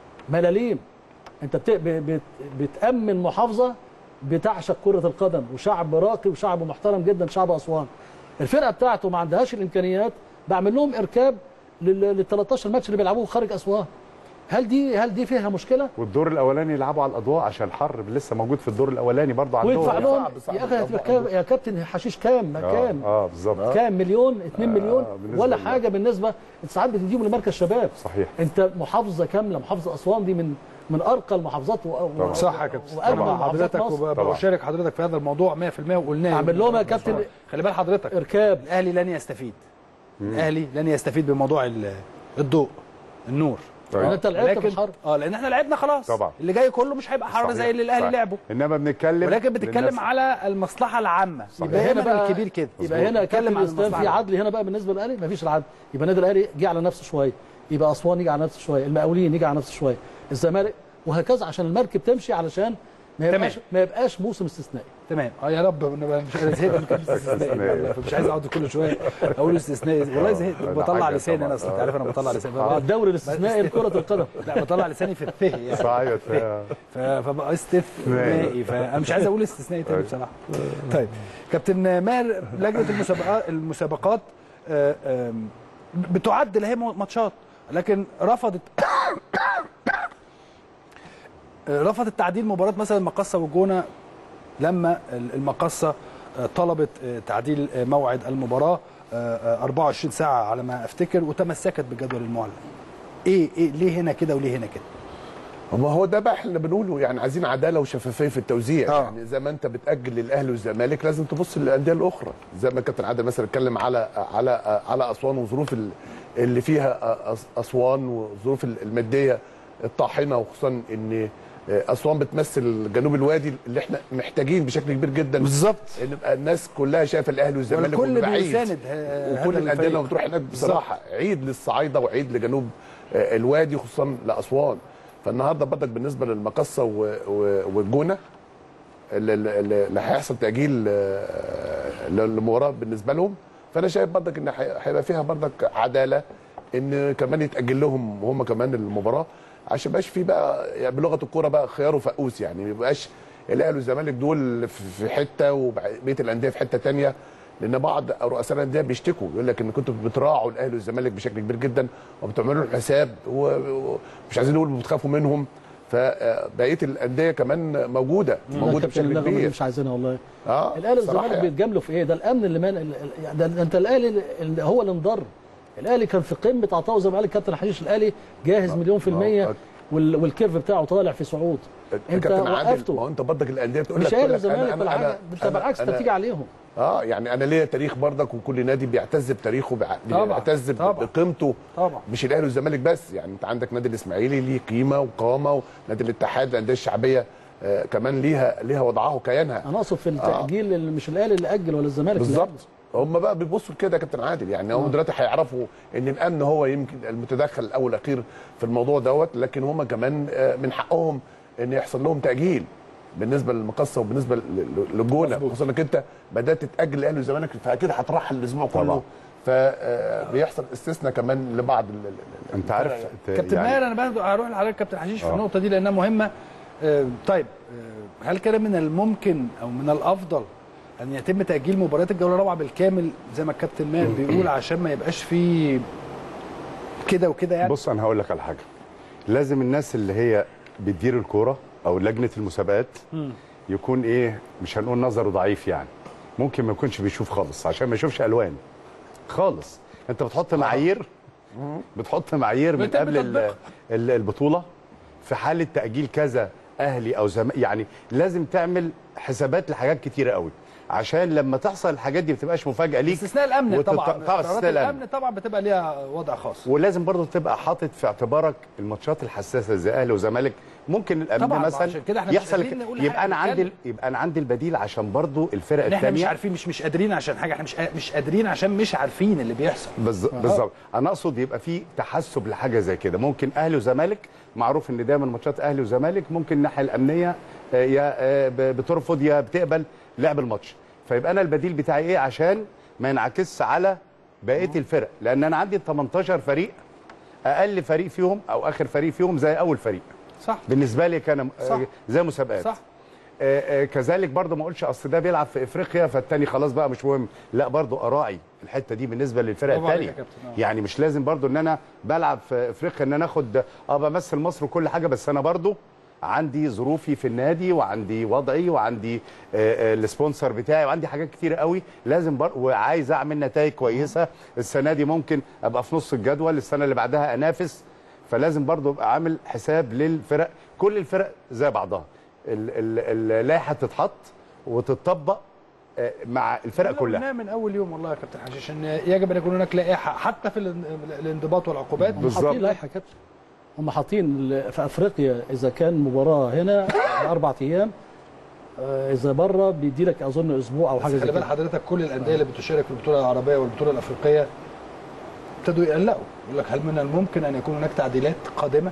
ملاليم انت بت... بت... بتامن محافظه بتعشق كره القدم وشعب راقي وشعب محترم جدا شعب اسوان الفرقه بتاعته ما عندهاش الامكانيات بعمل لهم اركاب لل لل 13 ماتش اللي بيلعبوه خارج اسوان هل دي هل دي فيها مشكله والدور الاولاني يلعبوا على الاضواء عشان الحر لسه موجود في الدور الاولاني برضه عندهم ويدفع لهم صعب- صعب يا اخي هتبقى طبعاً. كام- يا كابتن حشيش كام ما اه كام اه بالظبط كام مليون 2 مليون بالنسبة ولا لنا. حاجه بالنسبه انت ساعات بتديهم لمركز شباب صحيح انت محافظه كامله محافظه اسوان دي من من ارقى المحافظات و... و... صح يا كابتن واجمل طبعا محافظات حضرتك مصر طبعا. وبشارك حضرتك في هذا الموضوع 100% وقلناه اعمل لهم يا كابتن خلي بال حضرتك اركاب الاهلي لن يستفيد الاهلي لن يستفيد بموضوع ال- الضوء النور طيب. لان انت لعبت في ولكن الحر اه لان احنا لعبنا خلاص طبعا. اللي جاي كله مش هيبقى حر صحيح. زي اللي الاهلي صح. لعبه انما بنتكلم ولكن بتتكلم للناس- على المصلحه العامه صحيح. يبقى هنا بقى- بقى الكبير كده يبقى هنا بتتكلم كابتن عن الاسلام في المصلحة عدل هنا بقى بالنسبه للاهلي مفيش العدل يبقى النادي الاهلي جه على نفسه شويه يبقى اسوان يجي على نفسه شويه المقاولين يجي على نفسه شويه الزمالك وهكذا عشان المركب تمشي علشان ما يبقاش تمام. ما يبقاش موسم استثنائي تمام اه يا رب انا مش انا زهقت من كلمه استثنائي والله، فمش عايز اقعد كل شويه اقول استثنائي والله زهقت ده بطلع حاجة لساني طبعا. انا اصلا انت عارف انا بطلع لساني آه، بقعد- الدوري الاستثنائي لكره القدم لا بطلع لساني في الثه يعني صحيح ف- ف- فبقى استثنائي فانا مش عايز اقول استثنائي تاني بصراحه طيب كابتن ماهر لجنه المسابقات المسابقات آه، آم، بتعد اللي هي ماتشات لكن رفضت آه، رفضت تعديل مباراه مثلا المقصه والجونه لما المقصه آه، طلبت آه، تعديل آه، موعد المباراه آه، آه، 24 ساعه على ما افتكر وتمسكت بالجدول المعلن ايه ايه ليه هنا كده وليه هنا كده ما هو ده بقى احنا بنقوله يعني عايزين عداله وشفافيه في التوزيع آه. يعني زي ما انت بتاجل للاهلي والزمالك لازم تبص للانديه الاخرى زي ما كابتن عادل مثلا اتكلم على على على اسوان وظروف ال- اللي فيها أس- اسوان والظروف الماديه الطاحنه وخصوصا ان اسوان بتمثل جنوب الوادي اللي احنا محتاجين بشكل كبير جدا بالظبط ان يبقى الناس كلها شايفه الاهلي والزمالك والكل وبيبقى عيد. بيساند ه- هذا وكل الانديه الفريق. لما بتروح هناك بصراحه عيد للصعايده وعيد لجنوب آه، الوادي خصوصا لاسوان فالنهارده برضك بالنسبه للمقصه و- و- والجونه اللي, اللي اللي هيحصل تاجيل آه، للمباراه بالنسبه لهم فانا شايف برضك ان هي- هيبقى فيها برضك عداله ان كمان يتاجل لهم هم كمان المباراه عشان ما يبقاش في بقى يعني بلغه الكوره بقى خيار وفقوس يعني ما يبقاش الاهلي والزمالك دول في في حته وبقيه الانديه في حته تانية لان بعض رؤساء الانديه بيشتكوا يقول لك ان كنتوا بتراعوا الاهلي والزمالك بشكل كبير جدا وبتعملوا لهم حساب و- ومش عايزين نقول بتخافوا منهم فبقيه الانديه كمان موجوده موجوده كابتن بشكل اللغة دي كبير مش عايزينها والله اه الاهلي بصراحة والزمالك يعني. بيتجاملوا في ايه ده الامن اللي من ال- ال- ده ده انت الاهلي اللي هو اللي انضر الاهلي كان في قمه عطاء زي ما قال الكابتن حشيش الاهلي جاهز مليون في ما هو الميه قد- وال- والكيرف بتاعه طالع في صعود انت كابتن عادل ما وقفته هو انت برضك الانديه بتقول مش لك اهلي تقول لك والزمالك أنا- أنا- بالعكس أنا- انت بالعكس انت أنا- بتيجي عليهم اه يعني انا ليا تاريخ برضك وكل نادي بيعتز بتاريخه بيع- طبعاً، بيعتز طبعاً. بقيمته طبعا مش الاهلي والزمالك بس يعني انت عندك نادي الاسماعيلي ليه قيمه وقامه ونادي الاتحاد الانديه الشعبيه آه كمان ليها ليها وضعها وكيانها انا اقصد في التاجيل اللي مش الاهلي اللي اجل ولا الزمالك اللي بالظبط أجل. هم بقى بيبصوا لكده يا كابتن عادل يعني هم دلوقتي هيعرفوا ان الامن هو يمكن المتدخل الاول والاخير في الموضوع دوت لكن هم كمان آه، من حقهم ان يحصل لهم تاجيل بالنسبه للمقصه وبالنسبه ل- ل- للجونه خصوصا انك انت بدات تتاجل الاهلي والزمالك فاكيد هترحل الاسبوع كله فبيحصل استثناء كمان لبعض ال- ال- ال- انت عارف ت- كابتن يعني- ماهر انا برضه هروح لحضرتك كابتن حشيش في آه. النقطه دي لانها مهمه آه، طيب آه، هل كان من الممكن او من الافضل ان يتم تاجيل مباريات الجوله الرابعه بالكامل زي ما الكابتن ماهر بيقول عشان ما يبقاش فيه كده وكده يعني بص انا هقول لك على حاجه لازم الناس اللي هي بتدير الكوره او لجنه المسابقات يكون ايه مش هنقول نظره ضعيف يعني ممكن ما يكونش بيشوف خالص عشان ما يشوفش الوان خالص انت بتحط معايير بتحط معايير من بيتم قبل ال- تطبيقها. ال- البطوله في حاله تاجيل كذا اهلي او زم... يعني لازم تعمل حسابات لحاجات كتيره قوي عشان لما تحصل الحاجات دي ما تبقاش مفاجاه ليك استثناء الامن وتط- طبعا طبعا قرارات استثناء الامن الامن طبعا بتبقى ليها وضع خاص ولازم برضو تبقى حاطط في اعتبارك الماتشات الحساسه زي اهلي وزمالك ممكن الامن طبعا، مثلا عشان كده احنا مش يحصل قادرين نقول يبقى حاجة، انا عندي نتكلم. يبقى انا عندي البديل عشان برضو الفرق إن احنا مش الثانيه عارفين مش مش قادرين عشان حاجه احنا مش مش قادرين عشان مش عارفين اللي بيحصل بالظبط انا اقصد يبقى في تحسب لحاجه زي كده ممكن اهلي وزمالك معروف ان دايما ماتشات اهلي وزمالك ممكن الناحيه الامنيه آه، يا آه، ب- بترفض يا بتقبل لعب الماتش فيبقى انا البديل بتاعي ايه عشان ما ينعكسش على بقيه الفرق لان انا عندي 18 فريق اقل فريق فيهم او اخر فريق فيهم زي اول فريق صح بالنسبه لي كان صح. آه، زي مسابقات صح آه، آه، كذلك برضه ما اقولش اصل ده بيلعب في افريقيا فالتاني خلاص بقى مش مهم لا برضه اراعي الحته دي بالنسبه للفرق برافو عليك الثانيه يا كابتن، آه. يعني مش لازم برضه ان انا بلعب في افريقيا ان انا اخد اه بمثل مصر وكل حاجه بس انا برضه عندي ظروفي في النادي وعندي وضعي وعندي آه، آه، السبونسر بتاعي وعندي حاجات كتيره قوي لازم بر... وعايز اعمل نتائج كويسه السنه دي ممكن ابقى في نص الجدول السنه اللي بعدها انافس فلازم برضه ابقى عامل حساب للفرق كل الفرق زي بعضها ال- ال- اللائحه تتحط وتطبق آه، مع الفرق كلها قلناها من اول يوم والله يا كابتن حشيش ان يجب ان يكون هناك لائحه حتى في الان- الانضباط والعقوبات هم بالظبط. حاطين لائحه كابتن هم حاطين ال- في افريقيا اذا كان مباراه هنا اربع ايام آه، اذا بره بيدي لك اظن اسبوع او حاجه بس زي خلي بال كده حضرتك كل الانديه اللي بتشارك في البطوله العربيه والبطوله الافريقيه ابتدوا يقلقوا يقول لك هل من الممكن ان يكون هناك تعديلات قادمه؟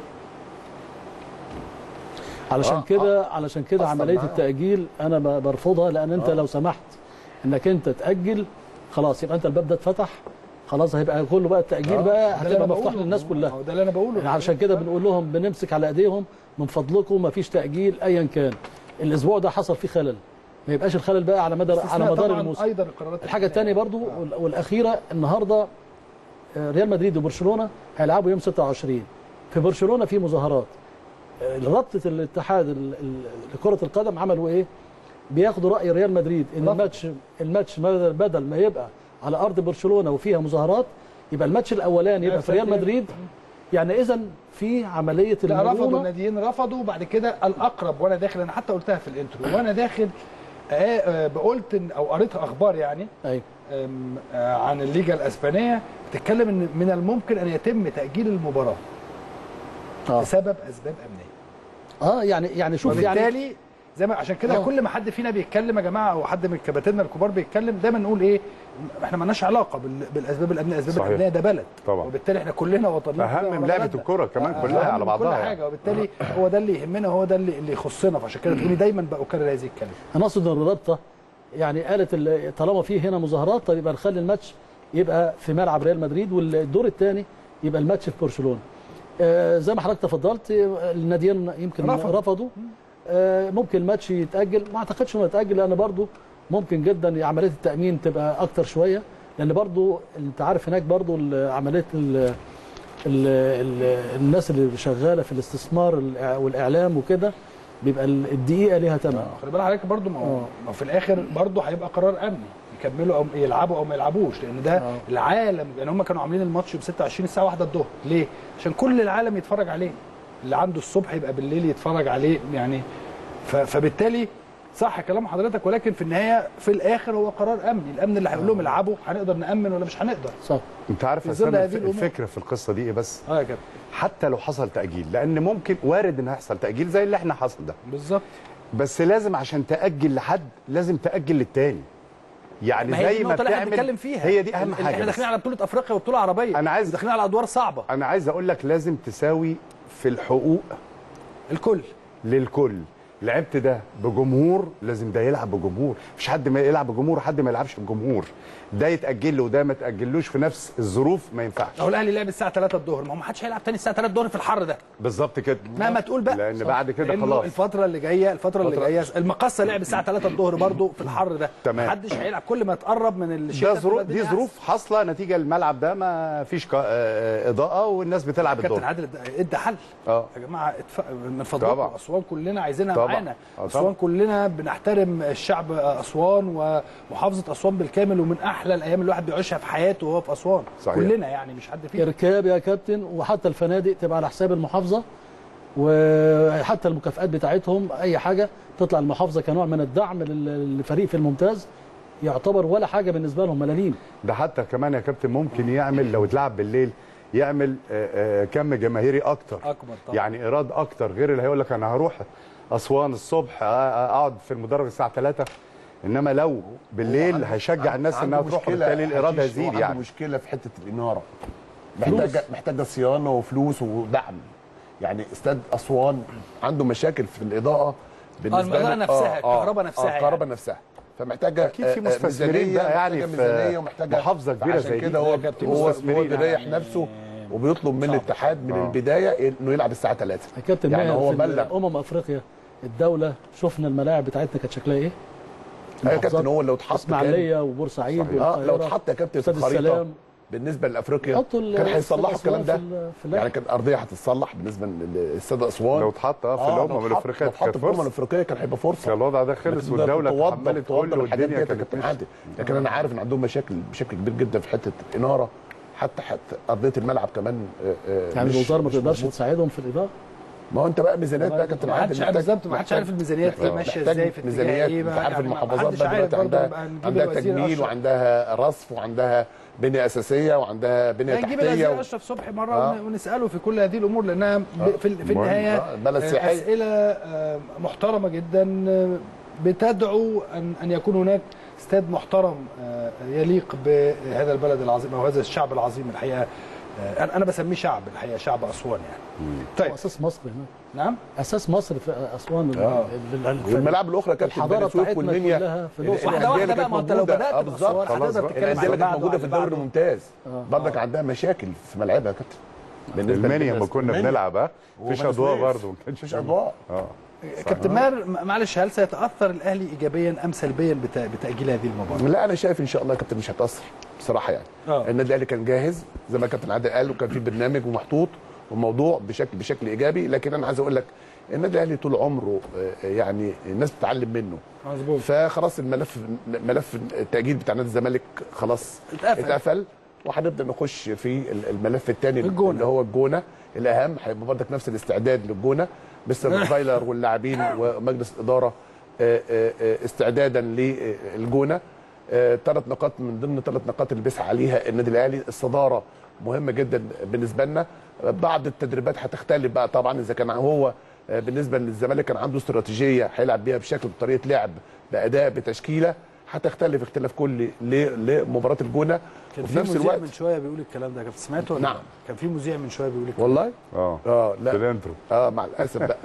علشان آه، كده علشان كده أصلاً عمليه معاهم. التاجيل انا ب- برفضها لان انت لو سمحت انك انت تاجل خلاص يبقى انت الباب ده اتفتح خلاص هيبقى كله بقى التاجيل آه، بقى ده اللي هتبقى أنا مفتوح بقوله. للناس كلها هو ده اللي انا بقوله يعني علشان كده بنقول لهم بنمسك على ايديهم من فضلكم ما فيش تاجيل ايا كان الاسبوع ده حصل فيه خلل ما يبقاش الخلل بقى على مدى على استثناء مدار طبعاً الموسم ايضا القرارات الحاجه الثانيه برضو وال- والاخيره النهارده آه، ريال مدريد وبرشلونه هيلعبوا يوم 26 في برشلونه في مظاهرات آه، رابطه الاتحاد ال- ال- لكره القدم عملوا ايه بياخدوا راي ريال مدريد ان رفض. الماتش الماتش بدل بدل ما يبقى على ارض برشلونه وفيها مظاهرات يبقى الماتش الاولاني يبقى في ريال مدريد يعني اذا في عمليه لا رفضوا المرونه الناديين رفضوا بعد كده الاقرب وانا داخل انا حتى قلتها في الانترو وانا داخل آه، آه، قلت إن- او قريت اخبار يعني ايوه آم، آه، عن الليجا الاسبانيه بتتكلم ان من الممكن ان يتم تاجيل المباراه اه بسبب اسباب امنيه اه يعني يعني شوف يعني وبالتالي زي ما عشان كده آه. كل ما حد فينا بيتكلم يا جماعه او حد من كباتننا الكبار بيتكلم دايما نقول ايه احنا مالناش علاقه بال- بالاسباب الامنيه الاسباب صحيح. الامنيه ده بلد طبعا. وبالتالي احنا كلنا وطنيين أهم كلنا من ورا لعبة بلدنا. الكرة كمان آه، كلها أهم على من بعضها كل يعني. حاجه وبالتالي هو ده اللي يهمنا هو ده اللي اللي يخصنا فعشان كده تقولي دايما بكرر هذه الكلمه انا اقصد ان الرابطه يعني قالت ال- طالما في هنا مظاهرات طب يبقى نخلي الماتش يبقى في ملعب ريال مدريد والدور الثاني يبقى الماتش في برشلونه آه زي ما حضرتك تفضلت آه، الناديين يمكن رفضوا. رفضوا, رفضوا. آه ممكن الماتش يتاجل ما اعتقدش انه يتاجل لان برضه ممكن جدا عمليه التامين تبقى اكتر شويه لان برضه انت عارف هناك برضه ال- عمليه ال- ال ال الناس اللي شغاله في الاستثمار الإع- والاعلام وكده بيبقى ال- الدقيقه ليها ثمن خلي بالك حضرتك برضو ما هو ما هو في الاخر برضو هيبقى قرار امني يكملوا او يلعبوا او ما يلعبوش لان ده آه. العالم يعني هم كانوا عاملين الماتش ب 26 الساعه 1 الظهر ليه؟ عشان كل العالم يتفرج عليه اللي عنده الصبح يبقى بالليل يتفرج عليه يعني ف- فبالتالي صح كلام حضرتك ولكن في النهايه في الاخر هو قرار امني الامن اللي هيقول لهم العبوا هنقدر نامن ولا مش هنقدر صح انت عارف في يا ظل اسلام هذه الف- الأمور. الفكره في القصه دي ايه بس اه يا كابتن حتى لو حصل تاجيل لان ممكن وارد ان يحصل تاجيل زي اللي احنا حصل ده بالظبط بس لازم عشان تاجل لحد لازم تاجل للتاني يعني ما هي دي زي ما النقطه اللي احنا بتعمل بنتكلم فيها هي دي اهم ال- حاجه احنا بس. داخلين على بطوله افريقيا وبطوله عربيه أنا عايز- داخلين على ادوار صعبه انا عايز اقول لك لازم تساوي في الحقوق الكل للكل لعبت ده بجمهور لازم ده يلعب بجمهور مفيش حد ما يلعب بجمهور وحد ما يلعبش بجمهور ده يتاجل له وده ما تاجلوش في نفس الظروف ما ينفعش لو الاهلي لعب الساعه 3 الظهر ما هو ما حدش هيلعب تاني الساعه 3 الظهر في الحر ده بالظبط كده مهما تقول بقى لان بعد كده لأنه خلاص الفترة اللي جاية الفترة اللي فترة- جاية المقصة لعب الساعة 3 الظهر برضه في الحر ده تمام. محدش هيلعب كل ما تقرب من الشتاء ده تبقى ظروف الدنيا دي ظروف حاصله نتيجه الملعب ده ما فيش كا- آه، اضاءه والناس بتلعب أحسن. كابتن الظهر عادل ادى حل اه يا جماعة اتف... من فضلكم طبعا. أسوان كلنا عايزينها طبعا. معانا آه، أسوان طبعا. كلنا بنحترم الشعب أسوان ومحافظة أسوان بالكامل ومن أحلى الأيام اللي الواحد بيعيشها في حياته وهو في أسوان صحيح. كلنا يعني مش حد فينا اركاب يا كابتن وحتى الفنادق تبقى على حساب المحافظه وحتى المكافآت بتاعتهم اي حاجه تطلع المحافظه كنوع من الدعم لل- للفريق في الممتاز يعتبر ولا حاجه بالنسبه لهم ملاليم ده حتى كمان يا كابتن ممكن يعمل لو اتلعب بالليل يعمل آه، آه، كم جماهيري اكتر أكبر طبعا يعني ايراد اكتر غير اللي هيقول لك انا هروح اسوان الصبح آه، آه، اقعد في المدرج الساعه 3 انما لو بالليل هيشجع الناس انها عنده تروح مشكلة وبالتالي الايراد حشيش، هو هيزيد عنده يعني مشكله في حته الاناره محتاجه محتاجه صيانه وفلوس ودعم يعني استاد اسوان عنده مشاكل في الاضاءه بالنسبه الإضاءة له- نفسها، الكهرباء نفسها اه يعني. الكهرباء نفسها فمحتاجه اكيد في آه، آه، مستثمرين ميزانية، بقى يعني محتاجة في ميزانيه ومحتاجه محافظه كبيره عشان زي كده دي هو كابتن هو هو مستثمرين بيريح يعني. نفسه وبيطلب من الاتحاد من آه. البدايه انه يلعب الساعه 3 يا كابتن يعني ماهر هو في بلغ امم افريقيا الدوله شفنا الملاعب بتاعتنا كانت شكلها ايه يا كابتن هو لو اتحط كان اسماعيليه وبورسعيد صحيح. اه لو والقاهره اتحط يا كابتن في استاد الخريطه السلام بالنسبه لافريقيا حطوا ال- كان هيصلحوا أسوان الكلام ده في ال- في اللعب. يعني كان الارضيه هتتصلح بالنسبه للاستاد اسوان لو اتحط اه في لو الامم اتحط- الافريقيه لو اتحط كانت في الامم فرصه الافريقيه كان هيبقى فرصه كان الوضع ده خلص لكن ده والدوله توضب- تحملت توضب كله الحاجات والدنيا ديت يا كانت كابتن ماشية. عادل لكن انا عارف ان عندهم مشاكل بشكل كبير جدا في حته الاناره حتى حتى ارضيه الملعب كمان آه، آه، يعني مش- الوزاره ما مش تقدرش مظبوط. تساعدهم في الاضاءه ما هو انت بقى ميزانيات بقى يا كابتن ما عادل حدش عارف محتاج- بالظبط ما حدش عارف الميزانيات محتاج- ماشيه محتاج ازاي في اتجاه ميزانيات ايه انت بقى عارف يعني ما المحافظات حدش بقى عارف دلوقتي برضه عندها نبقى نجيب عندها الوزير تجميل أشرف. وعندها رصف وعندها بنيه اساسيه وعندها بنيه نجيب تحتيه الوزير و... اشرف صبحي مره آه. ون- ونساله في كل هذه الامور لانها ب- في, ال- في مهم. النهايه آه، بلد آه، سياحية. اسئله آه، محترمه جدا آه، بتدعو ان ان يكون هناك استاد محترم آه، يليق بهذا البلد العظيم او هذا الشعب العظيم الحقيقه آه، انا أنا بسميه شعب الحقيقه شعب اسوان يعني طيب هو اساس مصر هناك نعم اساس مصر في اسوان ال- آه. ال- ال- والملعب الاخرى كانت الحضاره بني سويف بتاعتنا والمنيا كلها في ال- الأقصر. واحده الأندية واحده اللي بقى ما كانت انت لو موجودة. بدات آه، باسوان بالظبط خلاص هتقدر بقى. تتكلم الانديه على اللي كانت بعده موجوده في وعلى الدوري بعده. الممتاز آه. برضك عندها مشاكل في ملعبها يا كابتن بالنسبة المنيا لما للناس. كنا المنيا. بنلعب اه مفيش وبني اضواء سويف. برضه ما كانش مفيش اضواء اه كابتن ماهر معلش هل سيتاثر الاهلي ايجابيا ام سلبيا بتا- بتاجيل هذه المباراه؟ لا انا شايف ان شاء الله يا كابتن مش هتاثر بصراحه يعني آه. النادي الاهلي كان جاهز زي ما كابتن عادل قال وكان في برنامج ومحطوط والموضوع بشكل بشكل ايجابي لكن انا عايز اقول لك النادي الاهلي طول عمره آه، يعني الناس بتتعلم منه مظبوط فخلاص الملف ملف التاجيل بتاع نادي الزمالك خلاص اتقفل. اتقفل وهنبدا نخش في ال- الملف الثاني الجونة. اللي هو الجونه الاهم هيبقى برضك نفس الاستعداد للجونه مستر فايلر واللاعبين ومجلس الاداره آه، آه، آه، استعدادا للجونه ثلاث نقاط من ضمن ثلاث نقاط اللي بيسعى عليها النادي الاهلي الصداره مهمه جدا بالنسبه لنا بعض التدريبات هتختلف بقى طبعا اذا كان هو آه، بالنسبه للزمالك كان عنده استراتيجيه هيلعب بيها بشكل بطريقه لعب باداء بتشكيله هتختلف اختلاف كلي ل- لمباراه الجونه كان وفي في نفس مذيع الوقت من شويه بيقول الكلام ده كابتن سمعته ولا نعم. لا؟ كان في مذيع من شويه بيقول الكلام والله اه اه في لا الانترو اه مع الاسف بقى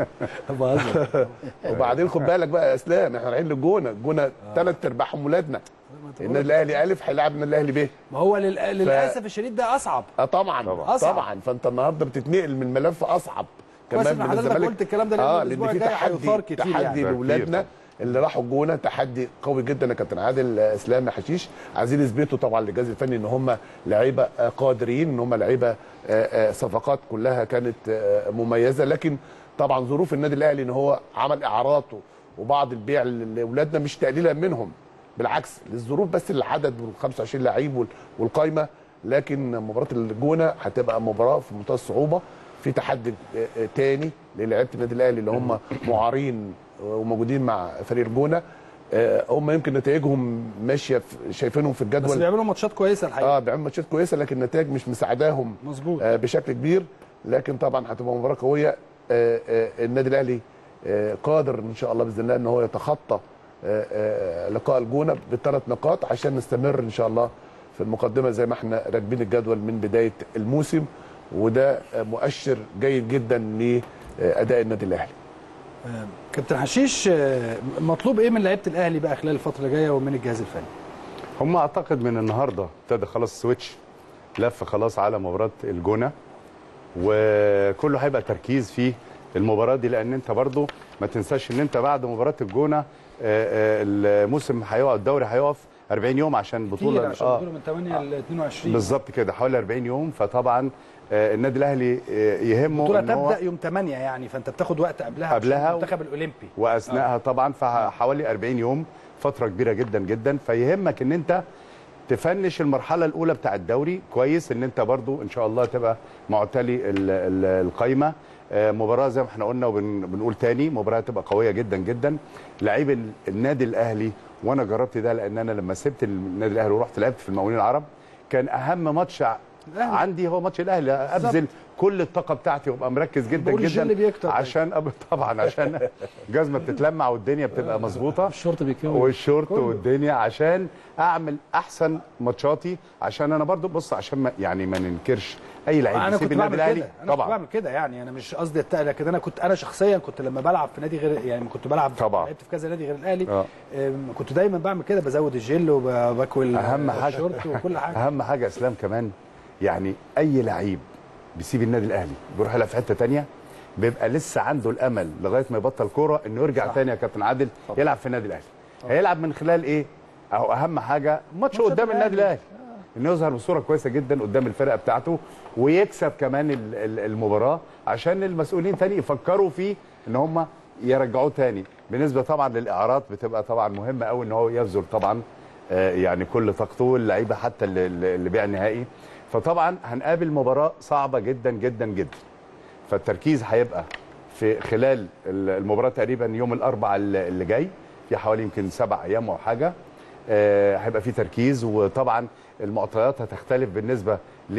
بهزر. وبعدين خد بالك بقى يا اسلام احنا رايحين للجونه الجونه ثلاث ارباعهم ولادنا النادي الاهلي الف هيلاعب النادي الاهلي ب ما هو لل... للاسف الشديد ده اصعب اه طبعا طبعا. طبعا, أصعب. طبعا. فانت النهارده بتتنقل من ملف اصعب كويس كمان إن من حضرتك الزمالك قلت الكلام ده لأن اه الأسبوع لان في الجاي هيثار تحدي كتير تحدي يعني. لاولادنا اللي راحوا الجونه تحدي قوي جدا يا كابتن عادل آه، اسلام حشيش عايزين يثبتوا طبعا للجهاز الفني ان هم لعيبه آه، قادرين ان هم لعيبه آه، آه، صفقات كلها كانت آه، مميزه لكن طبعا ظروف النادي الاهلي ان هو عمل اعارات وبعض البيع لاولادنا مش تقليلا منهم بالعكس للظروف بس العدد وال 25 لعيب وال- والقايمه لكن مباراه الجونه هتبقى مباراه في منتهى الصعوبه في تحدي آه، آه، تاني للاعيبه النادي الاهلي اللي هم معارين وموجودين مع فريق الجونه آه، هم يمكن نتائجهم ماشيه في- شايفينهم في بس الجدول بيعملوا ماتشات كويسه الحقيقه اه بيعملوا ماتشات كويسه لكن النتائج مش مساعداهم مظبوط آه، بشكل كبير لكن طبعا هتبقى مباراه قويه آه، آه، النادي الاهلي آه، قادر ان شاء الله باذن الله ان هو يتخطى آه، آه، لقاء الجونه بثلاث نقاط عشان نستمر ان شاء الله في المقدمه زي ما احنا راكبين الجدول من بدايه الموسم وده آه، مؤشر جيد جدا لاداء النادي الاهلي كابتن حشيش آه، مطلوب ايه من لعيبه الاهلي بقى خلال الفتره اللي جايه ومن الجهاز الفني هم اعتقد من النهارده ابتدى خلاص سويتش لف خلاص على مباراه الجونه وكله هيبقى تركيز في المباراه دي لان انت برضو ما تنساش ان انت بعد مباراه الجونه آه، آه، الموسم هيقعد الدوري هيقف 40 يوم عشان كتير بطوله عشان آه. بطوله من 8 ل 22 بالظبط كده حوالي 40 يوم فطبعا آه، النادي الاهلي آه، يهمه البطوله ان هو تبدا يوم 8 يعني فانت بتاخد وقت قبلها قبلها عشان و- المنتخب الاولمبي واثناءها طبعا فحوالي 40 يوم فتره كبيره جدا جدا فيهمك ان انت تفنش المرحله الاولى بتاع الدوري كويس ان انت برضو ان شاء الله تبقى معتلي ال- ال- القايمه آه، مباراه زي ما احنا قلنا وبنقول تاني مباراه تبقى قويه جدا جدا لعيب ال- النادي الاهلي وانا جربت ده لان انا لما سبت النادي الاهلي ورحت لعبت في المقاولين العرب كان اهم ماتش ع- الأهلي. عندي هو ماتش الاهلي ابذل كل الطاقه بتاعتي وابقى مركز جدا بقول الجل جدا بيكتر دايما. عشان أب- طبعا عشان جزمه بتتلمع والدنيا بتبقى مظبوطه الشرط بيكون والشورت والدنيا عشان اعمل احسن ماتشاتي عشان انا برضو بص عشان ما يعني ما ننكرش اي لعيب انا يسيب كنت النادي بعمل الاهلي كده انا كنت طبعا بعمل كده يعني انا مش قصدي التقل لكن انا كنت انا شخصيا كنت لما بلعب في نادي غير يعني كنت بلعب طبعا. لعبت في كذا نادي غير الاهلي آه. أم، كنت دايما بعمل كده بزود الجل وباكل اهم حاجه الشورت وكل حاجه اهم حاجه اسلام كمان يعني اي لعيب بيسيب النادي الاهلي بيروح يلعب في حته تانية بيبقى لسه عنده الامل لغايه ما يبطل كوره انه يرجع صح. تاني يا كابتن عادل يلعب في النادي الاهلي هيلعب من خلال ايه اهو اهم حاجه ماتش ماتشات قدام النادي الأهلي. الاهلي انه يظهر بصوره كويسه جدا قدام الفرقه بتاعته ويكسب كمان ال- ال- المباراه عشان المسؤولين تاني يفكروا فيه ان هم يرجعوه تاني بالنسبه طبعا للاعارات بتبقى طبعا مهمه قوي ان هو يبذل طبعا آه، يعني كل طاقته واللعيبه حتى اللي, اللي بيع النهائي فطبعا هنقابل مباراه صعبه جدا جدا جدا فالتركيز هيبقى في خلال المباراه تقريبا يوم الاربعاء اللي جاي في حوالي يمكن سبع ايام او حاجه آه، هيبقى في تركيز وطبعا المعطيات هتختلف بالنسبه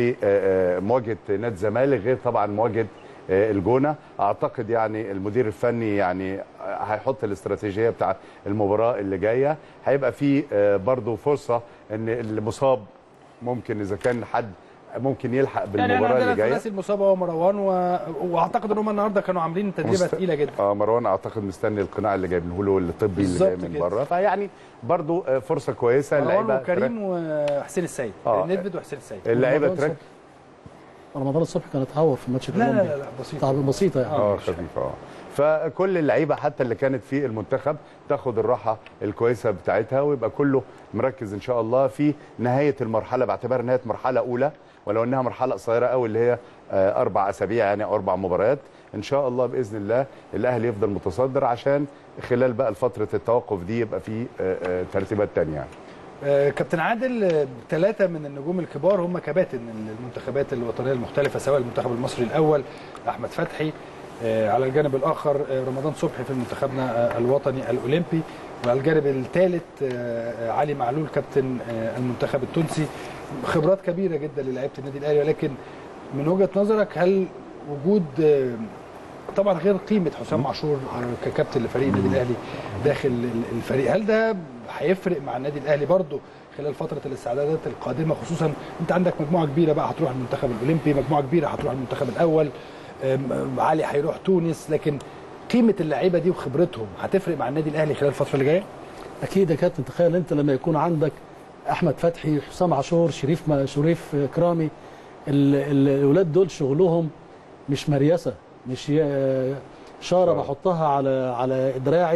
لمواجهه نادي الزمالك غير طبعا مواجهه آه، الجونه اعتقد يعني المدير الفني يعني هيحط الاستراتيجيه بتاع المباراه اللي جايه هيبقى في آه، برضو فرصه ان المصاب ممكن اذا كان حد ممكن يلحق يعني بالمباراه احنا عندنا اللي جايه الثلاثي المصاب هو مروان و... واعتقد ان هم النهارده كانوا عاملين تدريبه مست- تقيله جدا اه مروان اعتقد مستني القناع اللي جايبينه له الطبي اللي جاي بالظبط من كده. بره فيعني برضو آه، فرصه كويسه مروان اللعيبه وكريم وحسين السيد آه. نيدفيد وحسين السيد اللعيبه رمضان ترك رمضان الصبح كان اتعور في الماتش لا لا الأولمبي. لا, لا بسيط تعب بسيطه يعني اه خفيفه اه فكل اللعيبه حتى اللي كانت في المنتخب تاخد الراحه الكويسه بتاعتها ويبقى كله مركز ان شاء الله في نهايه المرحله باعتبار نهايه مرحله اولى ولو انها مرحله قصيره قوي اللي هي آه، اربع اسابيع يعني او اربع مباريات ان شاء الله باذن الله الاهلي يفضل متصدر عشان خلال بقى فتره التوقف دي يبقى في آه، آه، ترتيبات تانية يعني آه، كابتن عادل ثلاثة من النجوم الكبار هم كباتن المنتخبات الوطنية المختلفة سواء المنتخب المصري الأول أحمد فتحي آه، على الجانب الآخر آه، رمضان صبحي في منتخبنا آه، الوطني الأولمبي وعلى الجانب الثالث آه، آه، علي معلول كابتن آه، المنتخب التونسي خبرات كبيرة جدا للاعيبة النادي الأهلي ولكن من وجهة نظرك هل وجود آه، طبعا غير قيمه حسام عاشور ككابتن لفريق النادي الاهلي داخل الفريق هل ده هيفرق مع النادي الاهلي برضه خلال فتره الاستعدادات القادمه خصوصا انت عندك مجموعه كبيره بقى هتروح المنتخب الاولمبي مجموعه كبيره هتروح المنتخب الاول أم، علي هيروح تونس لكن قيمه اللعيبه دي وخبرتهم هتفرق مع النادي الاهلي خلال الفتره اللي جايه اكيد يا كابتن تخيل انت لما يكون عندك احمد فتحي حسام عاشور شريف ما شريف كرامي ال- ال- الاولاد دول شغلهم مش مريسه مش ي- شاره بحطها على على دراعي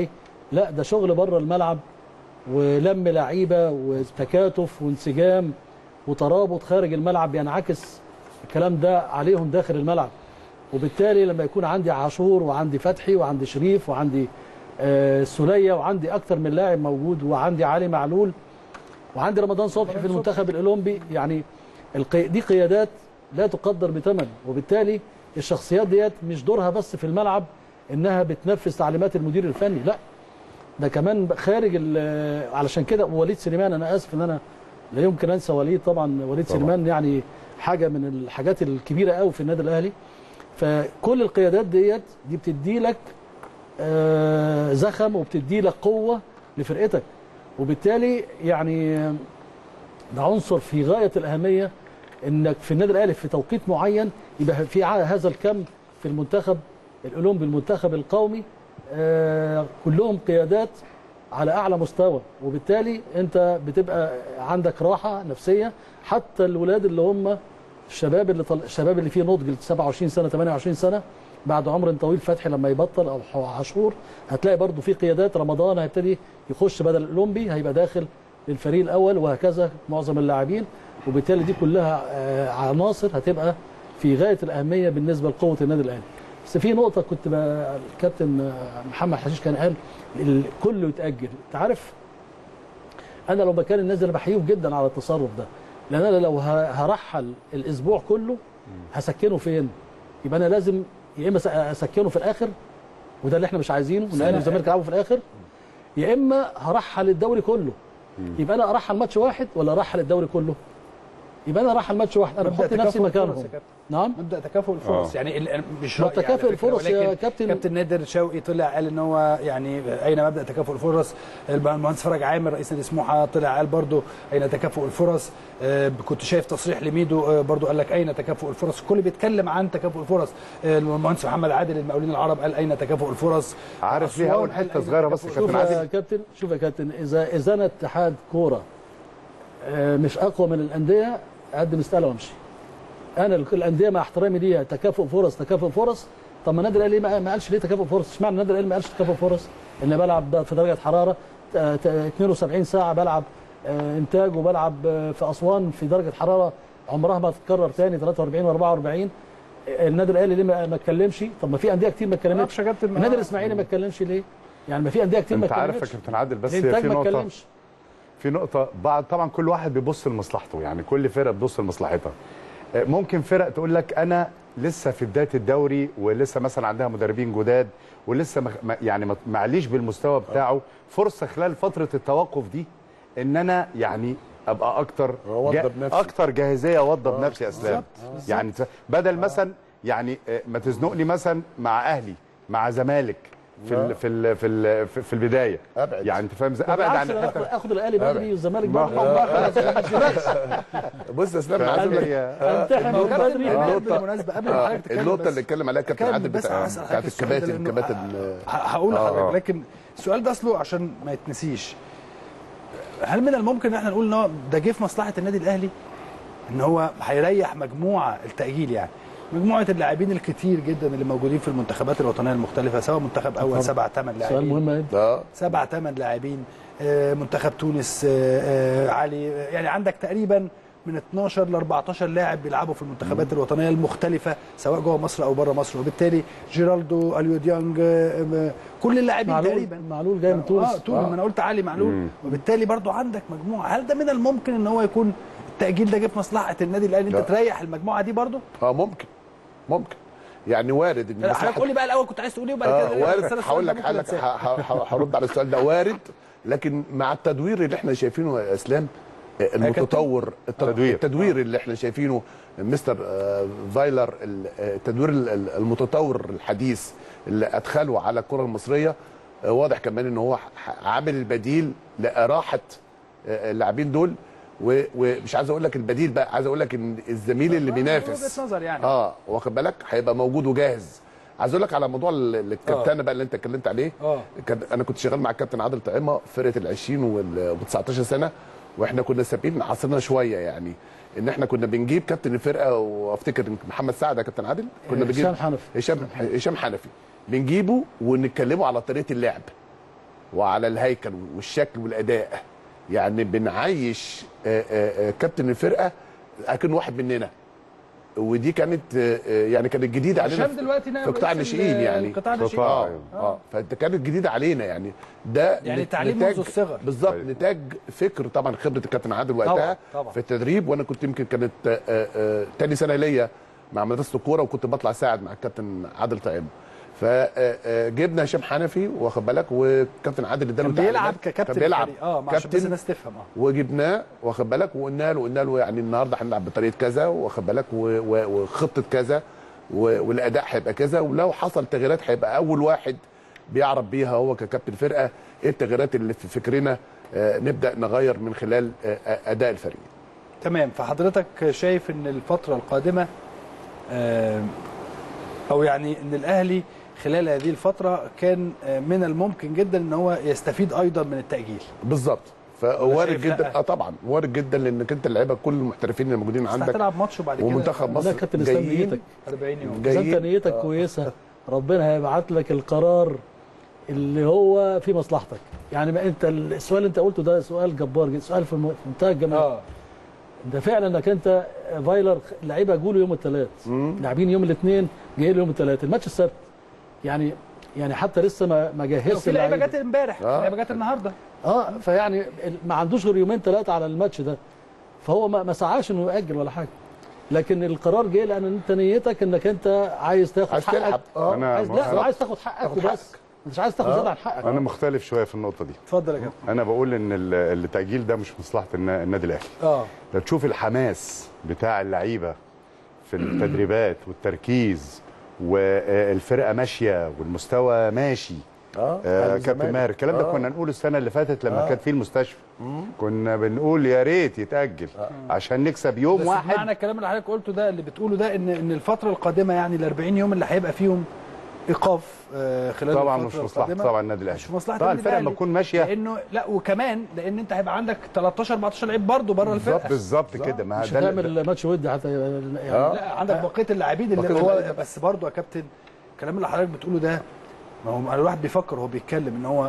لا ده شغل بره الملعب ولم لعيبه وتكاتف وانسجام وترابط خارج الملعب بينعكس الكلام ده عليهم داخل الملعب وبالتالي لما يكون عندي عاشور وعندي فتحي وعندي شريف وعندي آه، سوليه وعندي اكتر من لاعب موجود وعندي علي معلول وعندي رمضان صبحي في المنتخب الاولمبي يعني القي... دي قيادات لا تقدر بثمن وبالتالي الشخصيات ديت مش دورها بس في الملعب انها بتنفذ تعليمات المدير الفني لا ده كمان خارج ال- علشان كده وليد سليمان انا اسف ان انا لا يمكن انسى وليد طبعا وليد طبعاً. سليمان يعني حاجه من الحاجات الكبيره قوي في النادي الاهلي فكل القيادات ديت دي بتدي لك آه، زخم وبتدي لك قوه لفرقتك وبالتالي يعني ده عنصر في غايه الاهميه انك في النادي الاهلي في توقيت معين يبقى في ع- هذا الكم في المنتخب الاولمبي المنتخب القومي آه، كلهم قيادات على اعلى مستوى وبالتالي انت بتبقى عندك راحه نفسيه حتى الولاد اللي هم الشباب اللي طل... الشباب اللي فيه نضج 27 سنه 28 سنه بعد عمر طويل فتحي لما يبطل او ح- عاشور هتلاقي برضو في قيادات رمضان هيبتدي يخش بدل الاولمبي هيبقى داخل للفريق الاول وهكذا معظم اللاعبين وبالتالي دي كلها آه، عناصر هتبقى في غايه الاهميه بالنسبه لقوه النادي الاهلي بس في نقطه كنت بقى الكابتن آه، محمد حشيش كان قال ال- كله يتاجل انت عارف انا لو مكان الناس دي انا بحييهم جدا على التصرف ده لان انا لو ه- هرحل الاسبوع كله هسكنه فين يبقى انا لازم يا اما س- اسكنه في الاخر وده اللي احنا مش عايزينه ان الاهلي والزمالك يلعبوا في الاخر يا اما هرحل الدوري كله يبقى انا ارحل ماتش واحد ولا ارحل الدوري كله يبقى انا ارحل ماتش واحد انا مبدأ بحط نفسي تكافؤ الفرص مكانهم يا كابتن. نعم مبدا تكافؤ الفرص يعني ال- مش ما رأيي على تكافؤ فكرة، الفرص يا ولكن كابتن. كابتن نادر شوقي طلع قال ان هو يعني اين مبدا تكافؤ الفرص المهندس فرج عامر رئيس نادي سموحه طلع قال برضو اين تكافؤ الفرص آه، كنت شايف تصريح لميدو آه، برضو قال لك اين تكافؤ الفرص الكل بيتكلم عن تكافؤ الفرص آه، المهندس محمد عادل المقاولين العرب قال اين تكافؤ الفرص عارف ليه أسوان اول قال حته أين صغيره بس يا تكافؤ كابتن شوف يا عادل كابتن شوف يا كابتن اذا اذا انا اتحاد كوره آه، مش اقوى من الانديه اقدم استقاله وامشي انا ال- الانديه مع احترامي ليها تكافؤ فرص تكافؤ فرص طب ما النادي الاهلي ما ما قالش ليه تكافؤ فرص اشمعنى النادي الاهلي ما قالش تكافؤ فرص ان بلعب في درجه حراره ت- ت- 72 ساعه بلعب آه، انتاج وبلعب آه، في اسوان في درجه حراره عمرها ما تتكرر تاني 43 و44 النادي الاهلي ليه ما ما اتكلمش طب ما في انديه كتير ما اتكلمتش معرفش يا كابتن ما- النادي الاسماعيلي ما اتكلمش ليه يعني ما في انديه كتير ما انت عارف يا اتكلمتش كابتن عادل بس هي الانتاج في ما نقطه اتكلمش في نقطة بعد طبعا كل واحد بيبص لمصلحته يعني كل فرقة بتبص لمصلحتها آه، ممكن فرق تقول لك أنا لسه في بداية الدوري ولسه مثلا عندها مدربين جداد ولسه مخ... ما- يعني ما- معليش بالمستوى بتاعه فرصة خلال فترة التوقف دي إن أنا يعني أبقى أكتر أوضب نفسي. أكتر جاهزية أوضب نفسي يا أسلام يعني ت- بدل مثلا يعني آه، ما تزنقني مثلا مع أهلي مع زمالك في ال... في ال... في ال... في- في البدايه أبعد. يعني انت فاهم ازاي ابعد عن بالعكس أنا الحته اخد الاهلي بدري والزمالك ما بدري هو- بص يا اسلام أنا عايز أقول لك انتحن ما هو كابتن بدري آه، بالمناسبه قبل ما حضرتك تتكلم النقطة بس- اللي اتكلم عليها كابتن كمل عادل بس بتاع هسأل بتاعت حضرتك السؤال ده الكباتن لأنه كباتن ه- هقول آه، لحضرتك آه. لكن السؤال ده اصله عشان ما يتنسيش هل من الممكن ان احنا نقول ان هو ده جه في مصلحه النادي الاهلي ان هو هيريح مجموعه التاجيل يعني مجموعه اللاعبين الكتير جدا اللي موجودين في المنتخبات الوطنيه المختلفه سواء منتخب اول سبع ثمان سؤال لاعبين مهم أوي. اه سبع ثمان لاعبين آه، منتخب تونس آه، آه، علي آه، يعني عندك تقريبا من 12 ل 14 لاعب بيلعبوا في المنتخبات الوطنيه المختلفه سواء جوه مصر او بره مصر وبالتالي جيرالدو اليو ديانج آه، آه، كل اللاعبين معلول تقريبا معلول جاي من تونس اه تونس ما انا قلت علي معلول وبالتالي برضو عندك مجموعه هل ده من الممكن ان هو يكون التاجيل ده جه في مصلحه النادي الاهلي انت لا. تريح المجموعه دي برضو اه ممكن ممكن يعني وارد ان حضرتك مصلحة- قول لي بقى الاول كنت عايز تقول ايه وبعد اه كده وارد بس أنا السؤال هقول ده لك ممكن هقول لك أنساه. ه- ه- هرد على السؤال ده وارد لكن مع التدوير اللي احنا شايفينه يا اسلام آه، المتطور التدوير التدوير اللي احنا شايفينه مستر آه، فايلر ال- آه، التدوير ال- ال- المتطور الحديث اللي ادخله على الكره المصريه آه، واضح كمان ان هو ح- عامل البديل لراحه آه، اللاعبين دول و- ومش عايز اقول لك البديل بقى عايز اقول لك ان الزميل اللي بينافس وجهه نظر يعني اه واخد بالك هيبقى موجود وجاهز عايز اقول لك على موضوع ال- الكابتنه بقى اللي انت اتكلمت عليه اه كان انا كنت شغال مع الكابتن عادل طعيمه فرقه ال 20 وال 19 سنه واحنا كنا سابقين عصرنا شويه يعني ان احنا كنا بنجيب كابتن الفرقه وافتكر إن محمد سعد يا كابتن عادل كنا بنجيب هشام حنفي هشام هشام حنفي بنجيبه ونتكلموا على طريقه اللعب وعلى الهيكل والشكل والاداء يعني بنعيش آه، آه، آه، كابتن الفرقه اكن واحد مننا ودي كانت آه، آه، يعني كانت جديده علينا هشام دلوقتي نائب في قطاع رئيس الناشئين ال- يعني قطاع الناشئين قطاع، اه أيوة. اه فانت كانت جديده علينا يعني ده يعني نت- تعليم نتاج- منذ الصغر. بالظبط أيوة. نتاج فكر طبعا خبره الكابتن عادل وقتها طبعاً، طبعاً. في التدريب وانا كنت يمكن كانت آه، آه، تاني سنه ليا مع مدرسه الكوره وكنت بطلع اساعد مع الكابتن عادل طعيم فجبنا هشام حنفي واخد بالك وكابتن عادل اداله كان بيلعب تعليمات. ككابتن كان بيلعب الفريق. اه عشان بس الناس تفهم اه وجبناه واخد بالك وقلنا له قلنا له يعني النهارده هنلعب بطريقه كذا واخد بالك و- و- وخطه كذا و- والاداء هيبقى كذا ولو حصل تغييرات هيبقى اول واحد بيعرف بيها هو ككابتن فرقه ايه التغييرات اللي في فكرنا آه، نبدا نغير من خلال آه، آه، اداء الفريق تمام فحضرتك شايف ان الفتره القادمه آه، او يعني ان الاهلي خلال هذه الفتره كان آه، من الممكن جدا ان هو يستفيد ايضا من التاجيل بالظبط فوارد شايف جدا لأ؟ اه طبعا وارد جدا لانك انت اللعيبه كل المحترفين اللي موجودين بس عندك هتلعب ماتش وبعد كده ومنتخب لا مصر كابتن اسلام جايين نيتك 40 يوم اذا جايين انت نيتك آه. كويسه ربنا هيبعت لك القرار اللي هو في مصلحتك يعني ما انت السؤال اللي انت قلته ده سؤال جبار جدا سؤال في الم- في منتهى الجمال اه ده فعلا انك انت فايلر لعيبه جوله يوم الثلاث لاعبين يوم الاثنين جايين يوم الثلاث الماتش السبت يعني يعني حتى لسه ما ما جهزش في لعيبه اللعيبة. جت امبارح في آه. لعيبه جت النهارده اه فيعني ال- ما عندوش غير يومين ثلاثه على الماتش ده فهو ما ما سعاش انه ياجل ولا حاجه لكن القرار جه لان انت نيتك انك انت عايز تاخد عايز حقك تلعب اه أنا عايز لا مختلف. عايز تاخد حقك تاخد وبس مش عايز تاخد زياده عن حقك انا مختلف شويه في النقطه دي اتفضل يا كابتن انا بقول ان ال- التاجيل ده مش مصلحه النا- النادي الاهلي اه لو تشوف الحماس بتاع اللعيبه في التدريبات والتركيز والفرقه ماشيه والمستوى ماشي اه آه أهلي كابتن والزمالك. ماهر الكلام ده آه. كنا نقوله السنه اللي فاتت لما آه. كان في المستشفى كنا بنقول يا ريت يتاجل عشان نكسب يوم بس واحد معنى الكلام اللي حضرتك قلته ده اللي بتقوله ده ان ان الفتره القادمه يعني ال 40 يوم اللي هيبقى فيهم ايقاف آه، خلال طبعا مش الفترة مصلحه القادمة. طبعا النادي الاهلي مش في مصلحه طبعا النادي الفرقه الأهلي. لما تكون ماشيه لانه لا وكمان لان انت هيبقى عندك 13 14 لعيب برضه بره الفرقه بالظبط كده ما مش ده اللي- هتعمل ماتش ودي حتى يعني آه. لا عندك بقيه اللاعبين اللي بقية هو اللعيبة. بس برضه يا كابتن الكلام اللي حضرتك بتقوله ده ما هو الواحد بيفكر وهو بيتكلم ان هو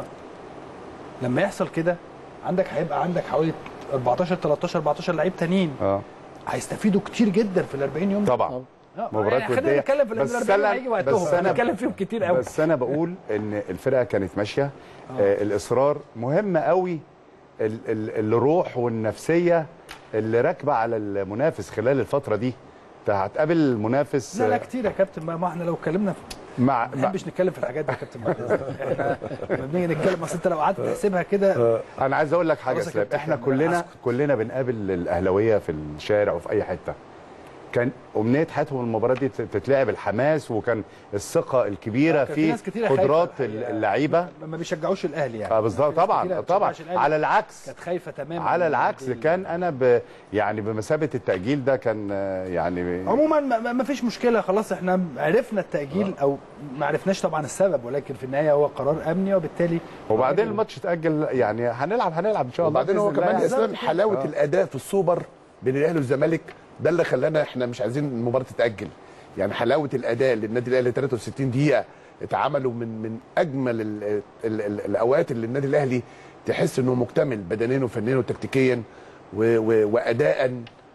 لما يحصل كده عندك هيبقى عندك حوالي 14 13 14 لعيب تانيين اه هيستفيدوا كتير جدا في ال 40 يوم طبعا آه، مباريات يعني خلينا ودية. نتكلم في ال بس 40 أنا- هيجي بس وقتهم أنا- هنتكلم فيهم كتير قوي بس انا بقول ان الفرقه كانت ماشيه آه الاصرار مهم قوي ال- ال- الروح والنفسيه اللي راكبه على المنافس خلال الفتره دي انت هتقابل المنافس لا لا آه، كتير يا كابتن ما ما احنا لو اتكلمنا في مع, ما مع بنحبش نتكلم في الحاجات دي يا كابتن بعد إذنك. احنا لما بنيجي نتكلم اصل انت لو قعدت تحسبها كده انا عايز اقول لك حاجه خلاص يا اسلام كابتن، احنا أنا كلنا هسكت. كلنا بنقابل الاهلاويه في الشارع وفي اي حته كان امنيه حياتهم المباراه دي تتلعب الحماس وكان الثقه الكبيره كان في في ناس كتيرة خايفة قدرات الحقيقة. اللعيبه ما بيشجعوش الاهلي يعني اه بالظبط في ناس كتيرة طبعا ما طبعا بتشجعش الأهلي. على العكس كانت خايفه تماما على من العكس هذه ال- كان انا ب يعني بمثابه التاجيل ده كان آه، يعني عموما ما- ما ما فيش مشكله خلاص احنا عرفنا التاجيل او ما عرفناش طبعا السبب ولكن في النهايه هو قرار امني وبالتالي وبعدين الماتش اتاجل يعني هنلعب هنلعب ان شاء الله وبعدين هو بإذن الله كمان يعني. اسلام حلاوه الاداء في السوبر بين الاهلي والزمالك ده اللي خلانا احنا مش عايزين المباراه تتاجل يعني حلاوه الاداء للنادي الاهلي 63 دقيقه اتعملوا من من اجمل ال ال ال الاوقات اللي النادي الاهلي تحس انه مكتمل بدنيا وفنيا وتكتيكيا و و واداء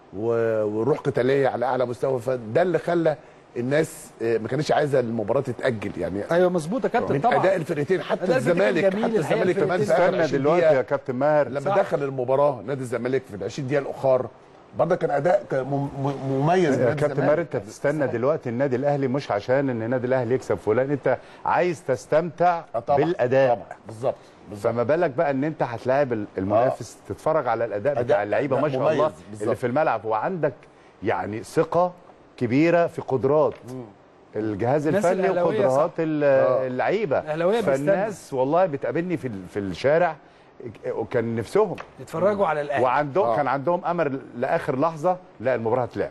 و- وروح قتاليه على اعلى مستوى فده اللي خلى الناس آه، ما كانتش عايزه المباراه تتاجل يعني ايوه مظبوط يا كابتن من طبعا اداء الفرقتين حتى أداء الفرقتين الزمالك جميل حتى الحقيقة الزمالك كمان الفرقتين في آخر استنى 20 دلوقتي دقيقة يا كابتن ماهر لما صح. دخل المباراه نادي الزمالك في ال 20 دقيقه الاخر برضه كان اداء كان مم- مم- مميز يا لنادي كابتن الزمالك. ماهر انت بتستنى دلوقتي النادي الاهلي مش عشان ان النادي الاهلي يكسب فلان انت عايز تستمتع آه طبعا بالاداء طبعا بالظبط بالظبط فما بالك بقى ان انت هتلاعب ال- المنافس تتفرج على الاداء أداء- بتاع اللعيبه لا، ما شاء مميز الله بالظبط. اللي في الملعب وعندك يعني ثقه كبيره في قدرات الجهاز الناس الفني الأهلاوية وقدرات ال- آه. اللعيبه الأهلاوية فالناس والله بتقابلني في ال- في الشارع وكان نفسهم يتفرجوا على الاهلي وعندهم آه. كان عندهم امل لاخر لحظه لا المباراه هتلعب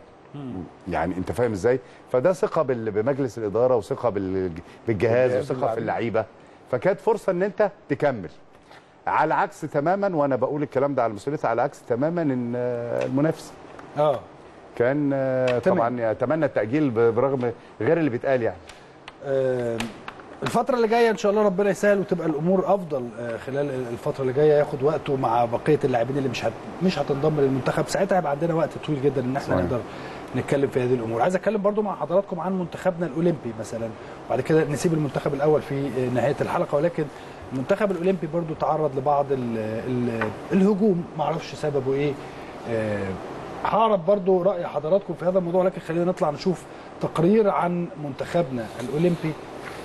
يعني انت فاهم ازاي فده ثقه بال- بمجلس الاداره وثقه بال- بالجهاز بالجهاز وثقه في واللاعبين. اللعيبه فكانت فرصه ان انت تكمل على عكس تماما وانا بقول الكلام ده على مسؤوليتي على عكس تماما ان آه، المنافس اه كان آه، تمام. طبعا يتمنى التاجيل ب- برغم غير اللي بيتقال يعني آم، الفترة اللي جاية إن شاء الله ربنا يسهل وتبقى الأمور أفضل آه، خلال الفترة اللي جاية ياخد وقته مع بقية اللاعبين اللي مش هت... مش هتنضم للمنتخب ساعتها هيبقى عندنا وقت طويل جدا إن احنا صحيح. نقدر نتكلم في هذه الأمور عايز أتكلم برضو مع حضراتكم عن منتخبنا الأولمبي مثلا وبعد كده نسيب المنتخب الأول في آه، نهاية الحلقة ولكن المنتخب الأولمبي برضو تعرض لبعض ال... ال... الهجوم معرفش سببه إيه آه، هعرف برضو رأي حضراتكم في هذا الموضوع لكن خلينا نطلع نشوف تقرير عن منتخبنا الأولمبي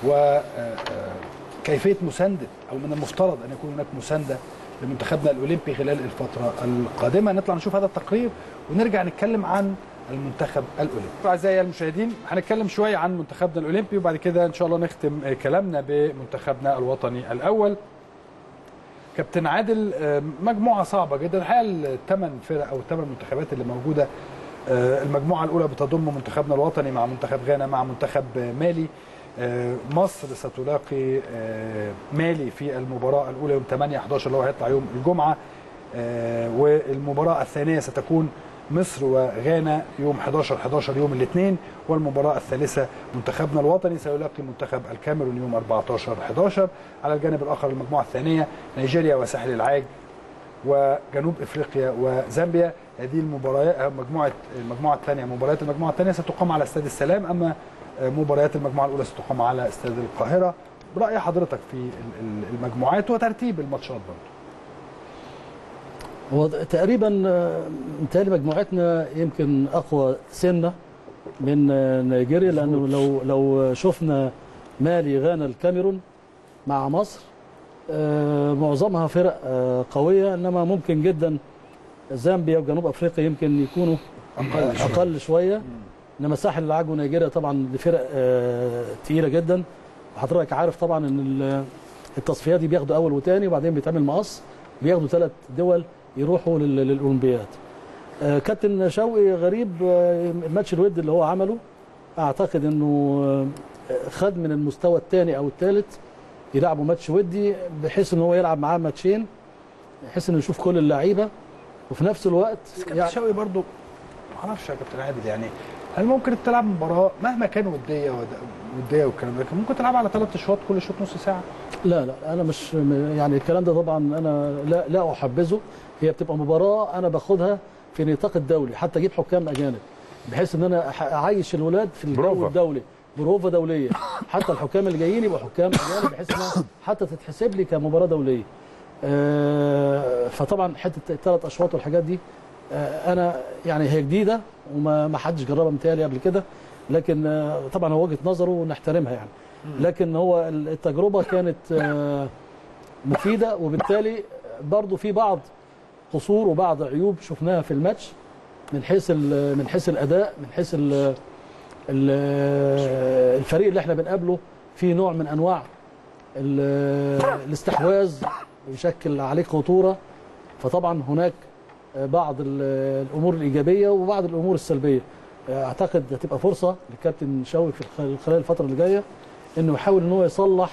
وكيفية مساندة أو من المفترض أن يكون هناك مساندة لمنتخبنا الأولمبي خلال الفترة القادمة نطلع نشوف هذا التقرير ونرجع نتكلم عن المنتخب الأولمبي أعزائي المشاهدين هنتكلم شوية عن منتخبنا الأولمبي وبعد كده إن شاء الله نختم آه، كلامنا بمنتخبنا الوطني الأول كابتن عادل آه، مجموعه صعبه جدا الحقيقه الثمان فرق او الثمان منتخبات اللي موجوده آه، المجموعه الاولى بتضم منتخبنا الوطني مع منتخب غانا مع منتخب آه، مالي آه، مصر ستلاقي آه، مالي في المباراه الاولى يوم 8 11 اللي هو هيطلع يوم الجمعه آه، والمباراه الثانيه ستكون مصر وغانا يوم 11 11 يوم الاثنين والمباراه الثالثه منتخبنا الوطني سيلاقي منتخب الكاميرون يوم 14 11 على الجانب الاخر المجموعه الثانيه نيجيريا وساحل العاج وجنوب افريقيا وزامبيا هذه المباريات مجموعه المجموعه الثانيه مباريات المجموعه الثانيه ستقام على استاد السلام اما مباريات المجموعه الاولى ستقام على استاد القاهره براي حضرتك في ال- ال- المجموعات وترتيب الماتشات برضه هو تقريبا آه، متهيألي مجموعتنا يمكن اقوى سنه من آه، نيجيريا لانه لو لو شفنا مالي غانا الكاميرون مع مصر آه، معظمها فرق آه، قويه انما ممكن جدا زامبيا وجنوب افريقيا يمكن يكونوا أقل شوية. اقل شويه انما ساحل العاج ونيجيريا طبعا دي فرق آه، تقيله جدا وحضرتك عارف طبعا ان ال- التصفيات دي بياخدوا اول وثاني وبعدين بيتعمل مقص بياخدوا ثلاث دول يروحوا لل- للاولمبياد آه، كابتن شوقي غريب آه، الماتش الود اللي هو عمله اعتقد انه آه، خد من المستوى الثاني او الثالث يلعبوا ماتش ودي بحيث ان هو يلعب معاه ماتشين بحيث انه يشوف كل اللعيبه وفي نفس الوقت بس كابتن شوقي برضه ما اعرفش يا كابتن عادل يعني هل ممكن تلعب مباراه مهما كان وديه ود- وديه والكلام ده لكن ممكن تلعب على ثلاث اشواط كل شوط نص ساعه لا لا انا مش يعني الكلام ده طبعا انا لا لا احبذه هي بتبقى مباراه انا باخدها في نطاق الدولي حتى اجيب حكام اجانب بحيث ان انا أح- اعيش الولاد في الجو بروفا. الدولي بروفا دوليه حتى الحكام اللي جايين يبقوا حكام اجانب بحيث انها حتى تتحسب لي كمباراه دوليه آه، فطبعا حته الثلاث اشواط والحاجات دي آه، انا يعني هي جديده وما ما حدش جربها متهيألي قبل كده لكن آه، طبعا هو وجهه نظره ونحترمها يعني لكن هو التجربه كانت آه، مفيده وبالتالي برضو في بعض قصور وبعض عيوب شفناها في الماتش من حيث ال- من حيث الاداء من حيث ال- ال- الفريق اللي احنا بنقابله في نوع من انواع ال- الاستحواذ يشكل عليك خطوره فطبعا هناك بعض ال- الامور الايجابيه وبعض الامور السلبيه اعتقد هتبقى فرصه للكابتن شوقي في الخ- خلال الفتره اللي جايه انه يحاول ان هو يصلح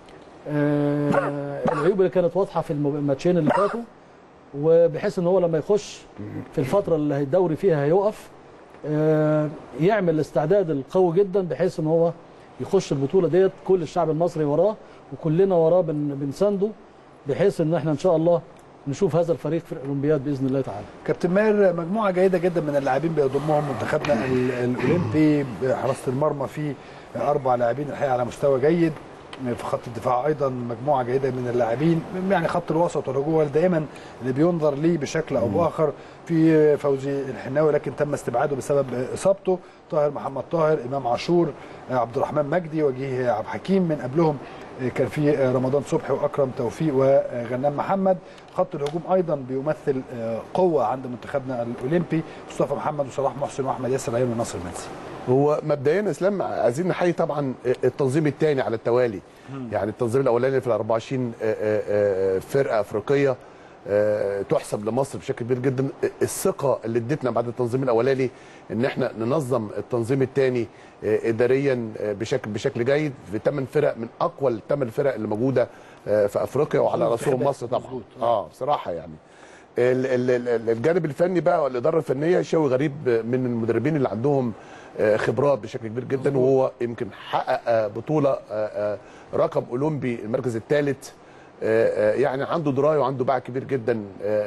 آه، العيوب اللي كانت واضحه في الم- الماتشين اللي فاتوا وبحيث ان هو لما يخش في الفتره اللي الدوري فيها هيقف آه، يعمل الاستعداد القوي جدا بحيث ان هو يخش البطوله ديت كل الشعب المصري وراه وكلنا وراه بن- بنسانده بحيث ان احنا ان شاء الله نشوف هذا الفريق في الاولمبياد باذن الله تعالى كابتن ماهر مجموعه جيده جدا من اللاعبين بيضمهم منتخبنا ال- الاولمبي بحراسه المرمى فيه اربع لاعبين الحقيقه على مستوى جيد في خط الدفاع ايضا مجموعه جيده من اللاعبين يعني خط الوسط والهجوم هو دائما اللي بينظر ليه بشكل او باخر في فوزي الحناوي لكن تم استبعاده بسبب اصابته طاهر محمد طاهر امام عاشور عبد الرحمن مجدي وجيه عبد الحكيم من قبلهم كان في رمضان صبحي واكرم توفيق وغنام محمد خط الهجوم ايضا بيمثل قوه عند منتخبنا الاولمبي مصطفى محمد وصلاح محسن واحمد ياسر عيون وناصر منسي هو مبدئيا اسلام عايزين نحيي طبعا التنظيم الثاني على التوالي يعني التنظيم الاولاني في ال 24 فرقه افريقيه تحسب لمصر بشكل كبير جدا الثقه اللي ادتنا بعد التنظيم الاولاني ان احنا ننظم التنظيم الثاني اداريا بشكل بشكل جيد في ثمان فرق من اقوى الثمان فرق اللي موجوده في افريقيا وعلى راسهم مصر طبعا اه بصراحه يعني ال- ال- ال- الجانب الفني بقى والاداره الفنيه شوي غريب من المدربين اللي عندهم آه، خبرات بشكل كبير جدا وهو يمكن حقق آه، بطوله آه، آه، رقم اولمبي المركز الثالث يعني عنده درايه وعنده باع كبير جدا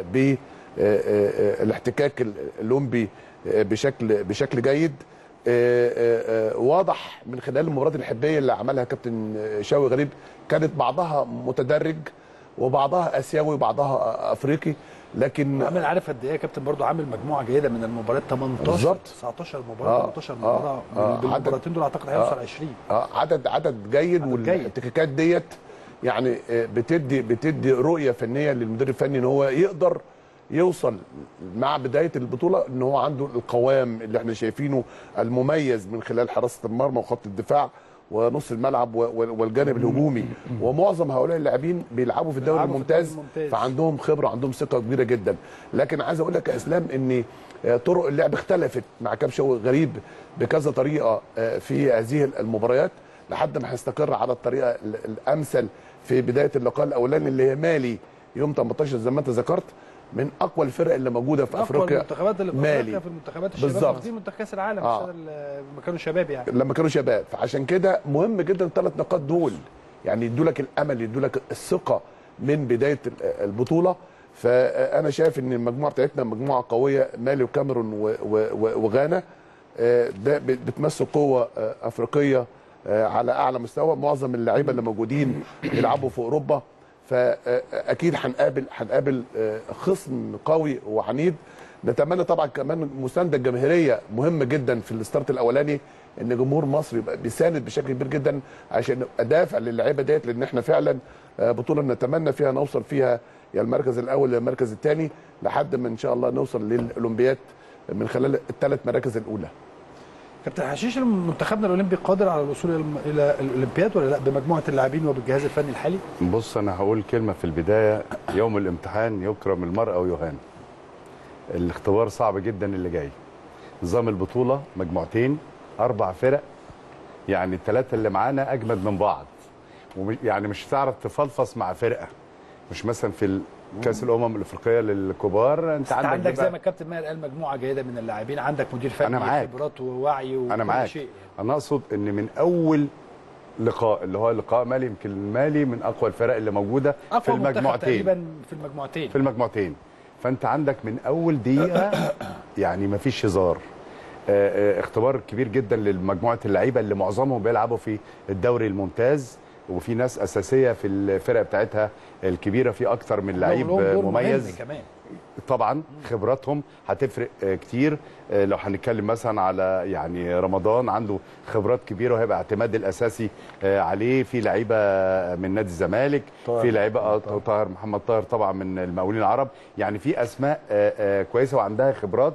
بالاحتكاك الاولمبي آه، بشكل بشكل جيد آه، آه، آه، واضح من خلال المباريات الحبيه اللي عملها كابتن شوقي غريب كانت بعضها متدرج وبعضها اسيوي وبعضها افريقي لكن عامل عارف قد ايه يا كابتن برضو عامل مجموعه جيده من المباريات 18 بالظبط. 19 مباراه آه، 18 آه، مباراه آه، بالمباراتين دول اعتقد هيوصل 20 آه، عدد عدد جيد عدد جيد. والاحتكاكات ديت يعني آه، بتدي بتدي رؤيه فنيه للمدير الفني ان هو يقدر يوصل مع بدايه البطوله ان هو عنده القوام اللي احنا شايفينه المميز من خلال حراسه المرمى وخط الدفاع ونص الملعب و- و- والجانب الهجومي ومعظم هؤلاء اللاعبين بيلعبوا في الدوري بيلعبوا في الممتاز الدوري الممتاز. فعندهم خبره عندهم ثقه كبيره جدا لكن عايز اقول لك يا اسلام ان آه، طرق اللعب اختلفت مع كام شوقي غريب بكذا طريقه آه، في هذه المباريات لحد ما هيستقر على الطريقه ال- الامثل في بدايه اللقاء الاولاني اللي هي مالي يوم 18 زي ما انت ذكرت من اقوى الفرق اللي موجوده في اقوى افريقيا المنتخبات اللي في مالي. افريقيا في المنتخبات الشباب بالظبط. واخدين منتخب كاس العالم آه. آه. لما كانوا شباب يعني لما كانوا شباب فعشان كده مهم جدا الثلاث نقاط دول يعني يدوا لك الامل يدوا لك الثقه من بدايه ال- البطوله فانا شايف ان المجموعه بتاعتنا مجموعه قويه مالي وكاميرون و- و- و- وغانا آه، ده بت- بتمثل قوه آه، افريقيه آه، على اعلى مستوى معظم اللعيبه اللي موجودين بيلعبوا في اوروبا فاكيد هنقابل هنقابل آه، خصم قوي وعنيد نتمنى طبعا كمان المسانده الجماهيريه مهمه جدا في الستارت الاولاني ان جمهور مصر يبقى بيساند بشكل كبير جدا عشان نبقى دافع للعيبه ديت لان احنا فعلا آه، بطوله نتمنى فيها نوصل فيها يا المركز الاول يا المركز الثاني لحد ما ان شاء الله نوصل للاولمبياد من خلال الثلاث مراكز الاولى كابتن حشيش منتخبنا الاولمبي قادر على الوصول إلى- الى الاولمبياد ولا لا بمجموعه اللاعبين وبالجهاز الفني الحالي بص انا هقول كلمه في البدايه يوم الامتحان يكرم المرء ويهان الاختبار صعب جدا اللي جاي نظام البطوله مجموعتين اربع فرق يعني الثلاثه اللي معانا اجمد من بعض وم- يعني مش هتعرف تفلفص مع فرقه مش مثلا في ال- كاس الامم الافريقيه للكبار انت انت عندك, عندك زي بيبقى- ما الكابتن ماهر قال مجموعه جيده من اللاعبين عندك مدير فني أنا معاك. خبرات ووعي وكل انا معاك شيء انا اقصد ان من اول لقاء اللي هو لقاء مالي يمكن المالي من اقوى الفرق اللي موجوده في اقوى منتخب المجموعتين تقريبا في المجموعتين في المجموعتين فانت عندك من اول دقيقه يعني ما فيش هزار آه، آه، اختبار كبير جدا لمجموعه اللعيبه اللي معظمهم بيلعبوا في الدوري الممتاز وفي ناس اساسيه في الفرق بتاعتها الكبيره في اكتر من لعيب لهم دور مميز مهم كمان طبعا خبراتهم هتفرق آه، كتير آه، لو هنتكلم مثلا على يعني رمضان عنده خبرات كبيره وهيبقى اعتماد الاساسي آه، عليه في لعيبه من نادي الزمالك في لعيبه آه، طاهر محمد طاهر طبعا من المقاولين العرب يعني في اسماء آه، آه، كويسه وعندها خبرات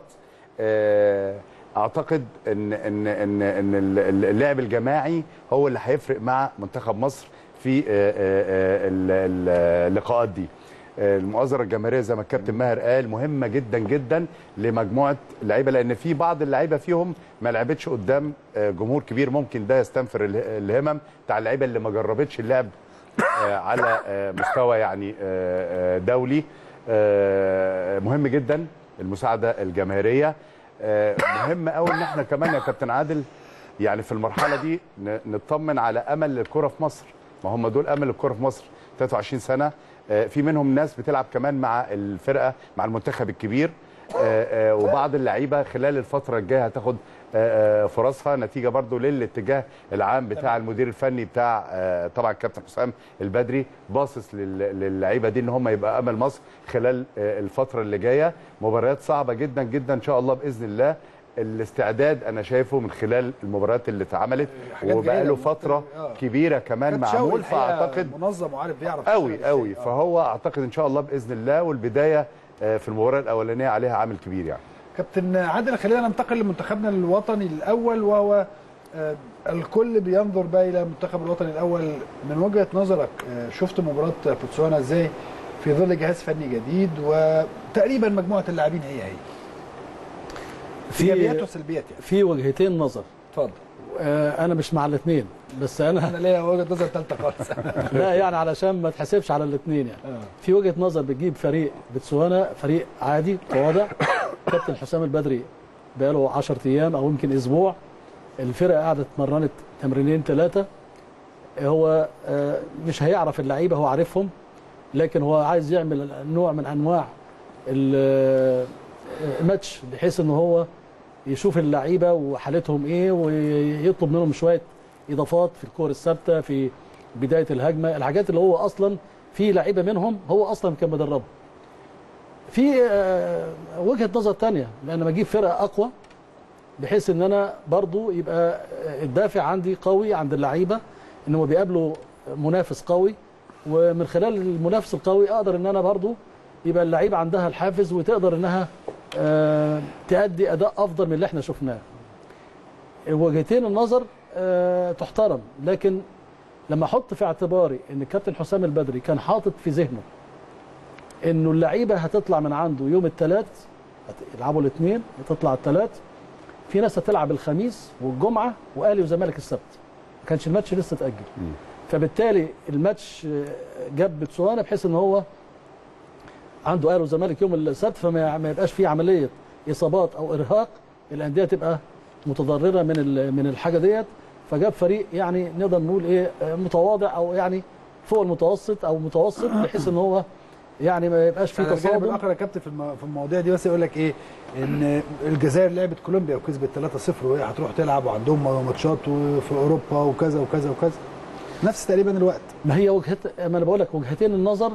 آه، اعتقد ان ان ان ان اللعب الجماعي هو اللي هيفرق مع منتخب مصر في آه، آه، آه، ال- ال- اللقاءات دي المؤازره الجماهيريه زي ما الكابتن ماهر قال مهمه جدا جدا لمجموعه لعيبه لان في بعض اللعيبه فيهم ما لعبتش قدام آه، جمهور كبير ممكن ده يستنفر اله- الهمم بتاع اللعيبه اللي ما جربتش اللعب آه، على آه، مستوى يعني آه، آه، دولي آه، مهم جدا المساعده الجماهيريه آه، مهم قوي ان احنا كمان يا كابتن عادل يعني في المرحله دي ن- نطمن على امل الكره في مصر ما هم دول امل الكره في مصر 23 سنه آه، في منهم ناس بتلعب كمان مع الفرقه مع المنتخب الكبير آه، آه، وبعض اللعيبه خلال الفتره الجايه هتاخد آه، آه، فرصها نتيجه برضو للاتجاه العام بتاع المدير الفني بتاع آه، طبعا الكابتن حسام البدري باصص لل- للعيبه دي ان هم يبقى امل مصر خلال آه، الفتره اللي جايه مباريات صعبه جدا جدا ان شاء الله باذن الله الاستعداد انا شايفه من خلال المباريات اللي اتعملت حاجات وبقاله جيدة. فتره آه. كبيره كمان كابتن شوقي معمول الحقيقة فاعتقد منظم وعارف بيعرف قوي يشتغل قوي إزاي. آه. فهو اعتقد ان شاء الله باذن الله والبدايه آه، في المباراه الاولانيه عليها عامل كبير يعني كابتن عادل خلينا ننتقل لمنتخبنا الوطني الاول وهو آه، الكل بينظر بقى الى المنتخب الوطني الاول من وجهه نظرك آه، شفت مباراه بوتسوانا ازاي في ظل جهاز فني جديد وتقريبا مجموعه اللاعبين هي هي في ايجابيات وسلبيات يعني في وجهتين نظر اتفضل آه، انا مش مع الاثنين بس انا انا ليا وجهه نظر ثالثه خالص لا يعني علشان ما تحسبش على الاثنين يعني في وجهه نظر بتجيب فريق بتسوانا فريق عادي متواضع كابتن حسام البدري بقاله 10 ايام او يمكن اسبوع الفرقه قاعده اتمرنت تمرينين ثلاثه هو آه، مش هيعرف اللعيبه هو عارفهم لكن هو عايز يعمل نوع من انواع ال- آه، الماتش بحيث ان هو يشوف اللعيبه وحالتهم ايه ويطلب منهم شويه اضافات في الكور الثابته في بدايه الهجمه الحاجات اللي هو اصلا في لعيبه منهم هو اصلا كان مدربهم في آه، وجهه نظر تانية لان اجيب فرقه اقوى بحيث ان انا برضو يبقى الدافع عندي قوي عند اللعيبه ان هم بيقابلوا منافس قوي ومن خلال المنافس القوي اقدر ان انا برضو يبقى اللعيبه عندها الحافز وتقدر انها آه، تأدي اداء افضل من اللي احنا شفناه وجهتين النظر آه، تحترم لكن لما احط في اعتباري ان الكابتن حسام البدري كان حاطط في ذهنه انه اللعيبه هتطلع من عنده يوم الثلاث يلعبوا الاثنين هتطلع الثلاث في ناس هتلعب الخميس والجمعه واهلي وزمالك السبت ما كانش الماتش لسه اتاجل فبالتالي الماتش آه، جاب بتسوانا بحيث ان هو عنده اهلي وزمالك يوم السبت فما ما يبقاش فيه عمليه اصابات او ارهاق الانديه تبقى متضرره من ال- من الحاجه ديت فجاب فريق يعني نقدر نقول ايه آه، متواضع او يعني فوق المتوسط او متوسط بحيث ان هو يعني ما يبقاش فيه انا الجانب تصادم الاخر يا كابتن في الم- في المواضيع دي بس يقول لك ايه ان الجزائر لعبت كولومبيا وكسبت 3-0 وهي هتروح تلعب وعندهم ماتشات في اوروبا وكذا وكذا وكذا نفس تقريبا الوقت ما هي وجهه ما انا بقول لك وجهتين النظر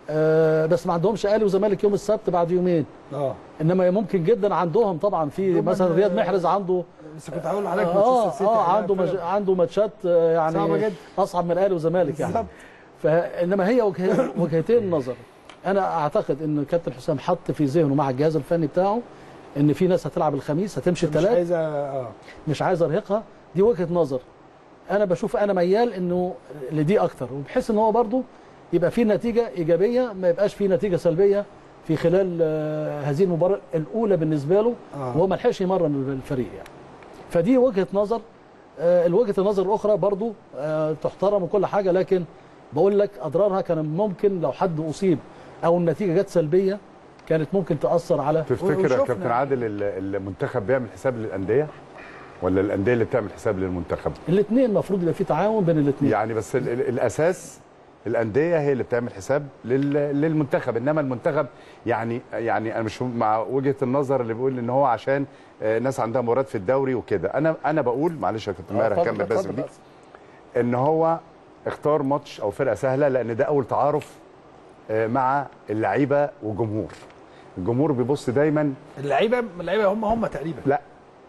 آه بس ما عندهمش اهلي وزمالك يوم السبت بعد يومين اه انما ممكن جدا عندهم طبعا في عندهم مثلا ال- رياض محرز عنده بس كنت هقول لحضرتك اه مانشستر سيتي اه هيلاعب عنده مج... فرق. عنده ماتشات آه، يعني صعبة جدا. اصعب من الاهلي والزمالك يعني بالظبط. فانما هي وجه... وجهتين النظر انا اعتقد ان كابتن حسام حط في ذهنه مع الجهاز الفني بتاعه ان في ناس هتلعب الخميس هتمشي مش الثلاث عايزه اه مش عايز ارهقها دي وجهه نظر انا بشوف انا ميال انه لدي اكتر وبحيث ان هو برضو يبقى في نتيجه ايجابيه ما يبقاش في نتيجه سلبيه في خلال آه، هذه المباراه الاولى بالنسبه له آه. وهو ما لحقش يمرن الفريق يعني فدي وجهه نظر آه، الوجهه النظر الاخرى برضو آه، تحترم وكل حاجه لكن بقول لك اضرارها كان ممكن لو حد اصيب او النتيجه جت سلبيه كانت ممكن تاثر على تفتكر يا وشفنا- كابتن عادل ال- المنتخب بيعمل حساب للانديه ولا الانديه اللي بتعمل حساب للمنتخب الاثنين المفروض يبقى في تعاون بين الاثنين يعني بس ال ال الاساس الانديه هي اللي بتعمل حساب لل للمنتخب انما المنتخب يعني يعني انا مش مع وجهه النظر اللي بيقول ان هو عشان آه، ناس عندها مباريات في الدوري وكده انا انا بقول معلش يا كابتن ماهر اتفضل، هكمل بس اتفضل دي بس. ان هو اختار ماتش او فرقه سهله لان ده اول تعارف آه، مع اللعيبه والجمهور الجمهور بيبص دايما اللعيبه اللعيبه هم هم تقريبا لا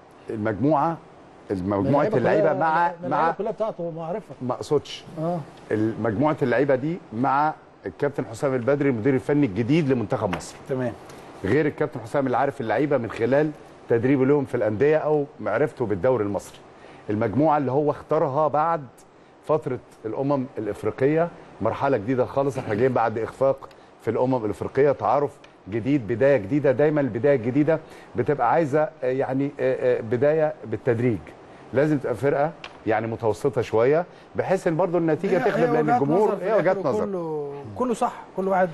المجموعه مجموعه اللعيبه مع مع مع كلها بتاعته معرفه ما اقصدش اه مجموعه اللعيبه دي مع الكابتن حسام البدري المدير الفني الجديد لمنتخب مصر تمام غير الكابتن حسام اللي عارف اللعيبه من خلال تدريبه لهم في الانديه او معرفته بالدوري المصري المجموعه اللي هو اختارها بعد فتره الامم الافريقيه مرحله جديده خالص احنا جايين بعد اخفاق في الامم الافريقيه تعارف جديد بدايه جديده دايما البدايه الجديده بتبقى عايزه آه، يعني آه، آه، بدايه بالتدريج لازم تبقى فرقه يعني متوسطه شويه بحيث ان برضو النتيجه هي- تخدم هي لان وجهات الجمهور نظر في هي وجهات الآخر نظر كله كله صح كل واحد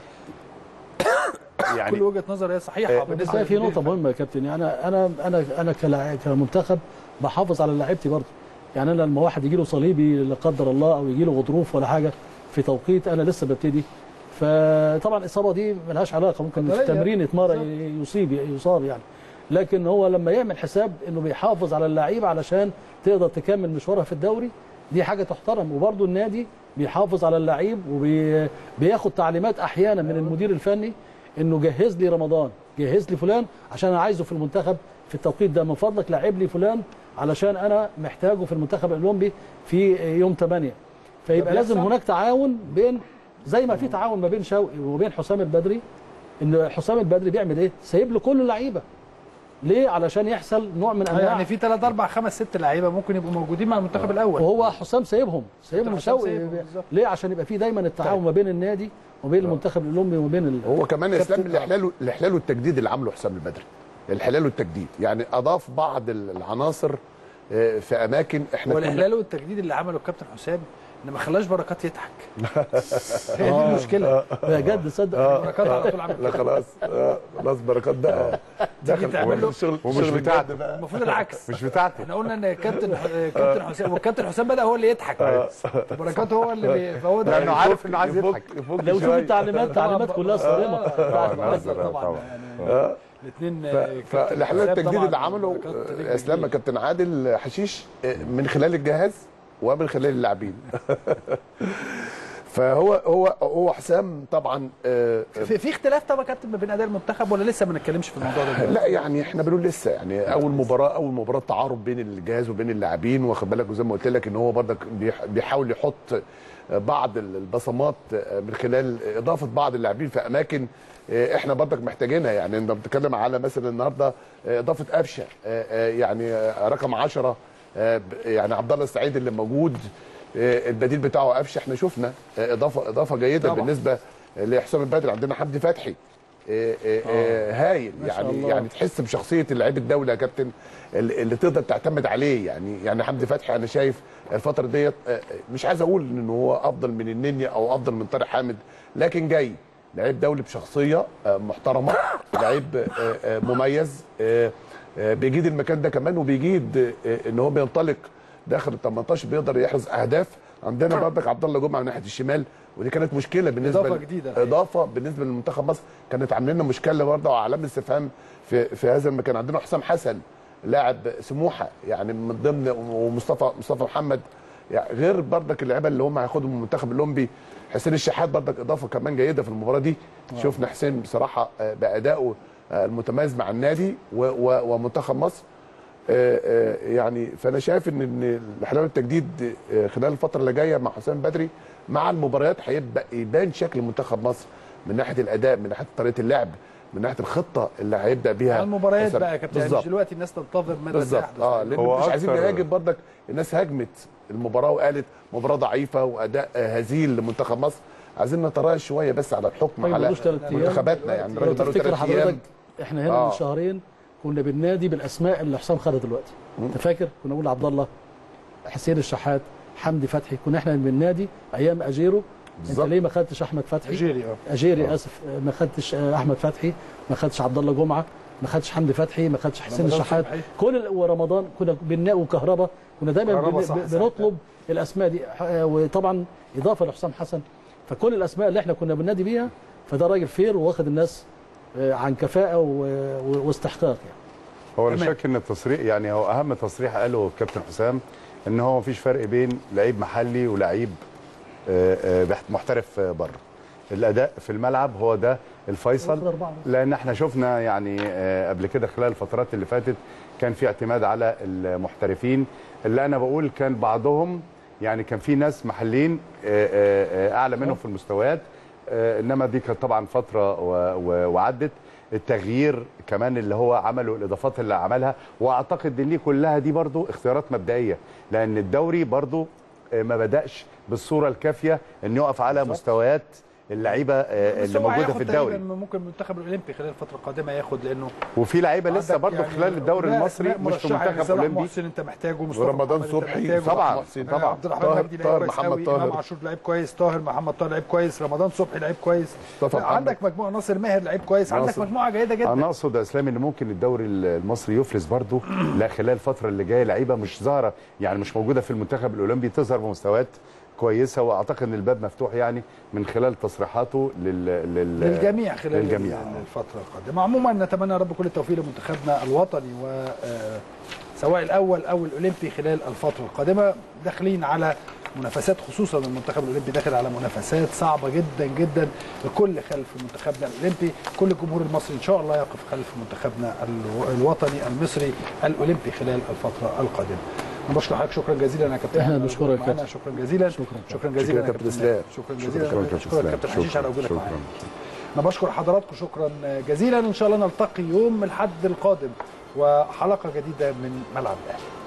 كل يعني وجهه نظر هي صحيحه آه، بالنسبه بس في للمدير نقطه الفني. مهمه يا كابتن يعني انا انا انا كلاع- كمنتخب بحافظ على لعيبتي برضه يعني انا لما واحد يجي له صليبي لا قدر الله او يجي له غضروف ولا حاجه في توقيت انا لسه ببتدي فطبعا الاصابه دي ملهاش علاقه ممكن في قدرية. التمرين يتمرن يصيب يصاب يعني لكن هو لما يعمل حساب انه بيحافظ على اللعيبه علشان تقدر تكمل مشوارها في الدوري دي حاجه تحترم وبرضه النادي بيحافظ على اللعيب وبياخد تعليمات احيانا من المدير الفني انه جهز لي رمضان جهز لي فلان عشان انا عايزه في المنتخب في التوقيت ده من فضلك لعب لي فلان علشان انا محتاجه في المنتخب الاولمبي في يوم 8 فيبقى ده لازم بيحصل؟ هناك تعاون بين زي ما في تعاون ما بين شوقي وبين حسام البدري ان حسام البدري بيعمل ايه؟ سايب له كل اللعيبه ليه؟ علشان يحصل نوع من آه، انواع يعني في 3 4 5 6 لعيبه ممكن يبقوا موجودين مع المنتخب الاول وهو حسام سايبهم سايبهم حسام شوقي سايبهم بالظبط. ليه؟ عشان يبقى في دايما التعاون ما بين النادي وبين المنتخب الاولمبي وما بين ال... هو كمان اسلام كابتن- الاحلال الاحلال والتجديد اللي عمله حسام البدري الحلال والتجديد يعني اضاف بعض العناصر آه، في اماكن احنا كنا- والاحلال والتجديد اللي عمله الكابتن حسام ان ما خلاش بركات يضحك هي دي المشكله بجد صدق بركات على طول عامل لا كده. خلاص آه، خلاص بركات بقى دخل تعمل له- الشغل ومش الشغل بتاعته. الجد بقى. المفروض العكس مش بتاعته احنا قلنا ان الكابتن كابتن حسام والكابتن حسام بدا هو اللي يضحك بركات هو اللي بي... فهو ده لانه عارف انه عايز يفك- يضحك يفك لو شوف شوية. التعليمات تعليمات كلها صارمه طبعاً، طبعا نزل، طبعا طبعاً. يعني الاثنين فالاحلال التجديد اللي عمله آه، اسلام كابتن عادل حشيش آه، من خلال الجهاز ومن خلال اللاعبين فهو هو هو حسام طبعا آه، في, في اختلاف طبعا يا كابتن ما بين اداء المنتخب ولا لسه ما نتكلمش في الموضوع ده دلوقتي؟ لا يعني احنا بنقول لسه يعني اول مباراه اول مباراه تعارض بين الجهاز وبين اللاعبين واخد بالك وزي ما قلت لك ان هو برضك بيح- بيحاول يحط بعض البصمات من خلال اضافه بعض اللاعبين في اماكن احنا برضك محتاجينها يعني انت بتتكلم على مثلا النهارده اضافه قفشه يعني رقم 10 يعني عبد الله السعيد اللي موجود البديل بتاعه قفشه احنا شفنا اضافه اضافه جيده طبعا. بالنسبه لحسام البدري عندنا حمدي فتحي آه، آه، آه، هايل ما شاء يعني الله. يعني تحس بشخصيه لعيب الدوله يا كابتن اللي اللي تقدر تعتمد عليه يعني يعني حمدي فتحي انا شايف الفتره ديت آه، مش عايز اقول ان هو افضل من النني او افضل من طارق حامد لكن جاي لعيب دولي بشخصيه آه، محترمه لعيب آه، آه، مميز آه، آه، بيجيد المكان ده كمان وبيجيد آه، ان هو بينطلق داخل ال 18 بيقدر يحرز اهداف عندنا برضك عبد الله جمعه من ناحيه الشمال ودي كانت مشكله بالنسبه إضافة ل- جديدة الحقيقة. اضافه بالنسبه لمنتخب مصر كانت عاملين لنا مشكله برضه وعلامه استفهام في في هذا المكان عندنا حسام حسن لاعب سموحه يعني من ضمن ومصطفى مصطفى محمد يعني غير برضك اللعيبه اللي هم هياخدهم من المنتخب الاولمبي حسين الشحات برضك اضافه كمان جيده في المباراه دي شفنا حسين بصراحه آه، بادائه آه، المتميز مع النادي و- و- ومنتخب مصر آه، آه، يعني فانا شايف ان ان الاحلام التجديد آه، خلال الفتره اللي جايه مع حسام بدري مع المباريات هيبقى يبان شكل منتخب مصر من ناحيه الاداء من ناحيه طريقه اللعب من ناحيه الخطه اللي هيبدا بيها على المباريات حسام. بقى يا كابتن يعني مش بالظبط دلوقتي الناس تنتظر ماذا بالظبط سيحدث اه لان هو مش عايزين أكتر- نهاجم برضك الناس هاجمت المباراه وقالت مباراه ضعيفه واداء آه، هزيل لمنتخب مصر عايزين نتراجع شويه بس على الحكم طيب على ملوش تلات أيام. منتخباتنا يعني لو الراجل بقاله تفتكر تلات حضرتك أيام. احنا هنا آه. من شهرين كنا بالنادي بالاسماء اللي حسام خدها دلوقتي انت فاكر كنا نقول عبد الله حسين الشحات حمدي فتحي كنا احنا بالنادي ايام اجيرو انت بالظبط. ليه ما خدتش احمد فتحي جيري اه اجيري اسف ما خدتش آه، احمد فتحي ما خدتش عبد الله جمعه ما خدش حمدي فتحي ما خدش حسين رمضان الشحات صبحي. كل ال- ورمضان كنا بنلاقي وكهربا كنا دايما كهربا بن- صح، ب- صح. بنطلب الاسماء دي آه، وطبعا اضافه لحسام حسن فكل الاسماء اللي احنا كنا بننادي بيها فده راجل فير واخد الناس آه، عن كفاءه و- و- واستحقاق يعني هو لا تمام. شك ان التصريح يعني هو اهم تصريح قاله الكابتن حسام ان هو مفيش فرق بين لعيب محلي ولعيب آه، آه، بح- محترف آه، بره الاداء في الملعب هو ده الفيصل واخد أربعة بس. لان احنا شفنا يعني آه، قبل كده خلال الفترات اللي فاتت كان في اعتماد على المحترفين اللي انا بقول كان بعضهم يعني كان في ناس محليين آه، آه، آه، اعلى منهم في المستويات آه، انما دي كانت طبعا فتره و- و- وعدت التغيير كمان اللي هو عمله الاضافات اللي عملها واعتقد ان دي كلها دي برضو اختيارات مبدئيه لان الدوري برضو آه، ما بداش بالصوره الكافيه ان يقف على مستويات اللعيبه آه، بس اللي هو موجوده هياخد في الدوري تقريباً ممكن المنتخب الاولمبي خلال الفتره القادمه ياخد لانه وفي لعيبه لسه عندك برضو يعني خلال الدوري لا المصري أسماء مش في مرشحة يعني منتخب صلاح اولمبي محسن انت محتاجه مصطفى ورمضان محمد أنت صبحي. محتاجه. طبعا محسن. طبعا عبد الرحمن طاهر- مجدي طاهر لعيب كويس محمد قوي طاهر. امام عاشور لعيب كويس طاهر محمد طاهر لعيب كويس رمضان صبحي لعيب كويس مصطفى لا، محمد. عندك مجموعه ناصر ماهر لعيب كويس عندك ناصر. مجموعه جيده جدا انا اقصد يا اسلام ان ممكن الدوري المصري يفرز برضو لا خلال الفتره اللي جايه لعيبه مش ظاهره يعني مش موجوده في المنتخب الاولمبي تظهر بمستويات كويسه واعتقد ان الباب مفتوح يعني من خلال تصريحاته لل... لل... للجميع خلال للجميع. الفتره القادمه عموما نتمنى يا رب كل التوفيق لمنتخبنا الوطني و آه، سواء الاول او الاولمبي خلال الفتره القادمه داخلين على منافسات خصوصا المنتخب الاولمبي داخل على منافسات صعبه جدا جدا الكل خلف منتخبنا الاولمبي كل الجمهور المصري ان شاء الله يقف خلف منتخبنا الو- الوطني المصري الاولمبي خلال الفتره القادمه انا بشكر حضرتك شكرا جزيلا يا كابتن إحنا على بنشكرك يا وجودك معانا. كابتن. شكرا جزيلا شكرا. شكرا جزيلا شكرا كابتن اسلام. شكرا شكرا جزيلا كابتن شكرا اسلام كابتن حشيش على وجودك شكرا معانا انا بشكر حضراتكم شكرا جزيلا ان شاء الله نلتقي يوم الاحد القادم وحلقه جديده من ملعب الاهلي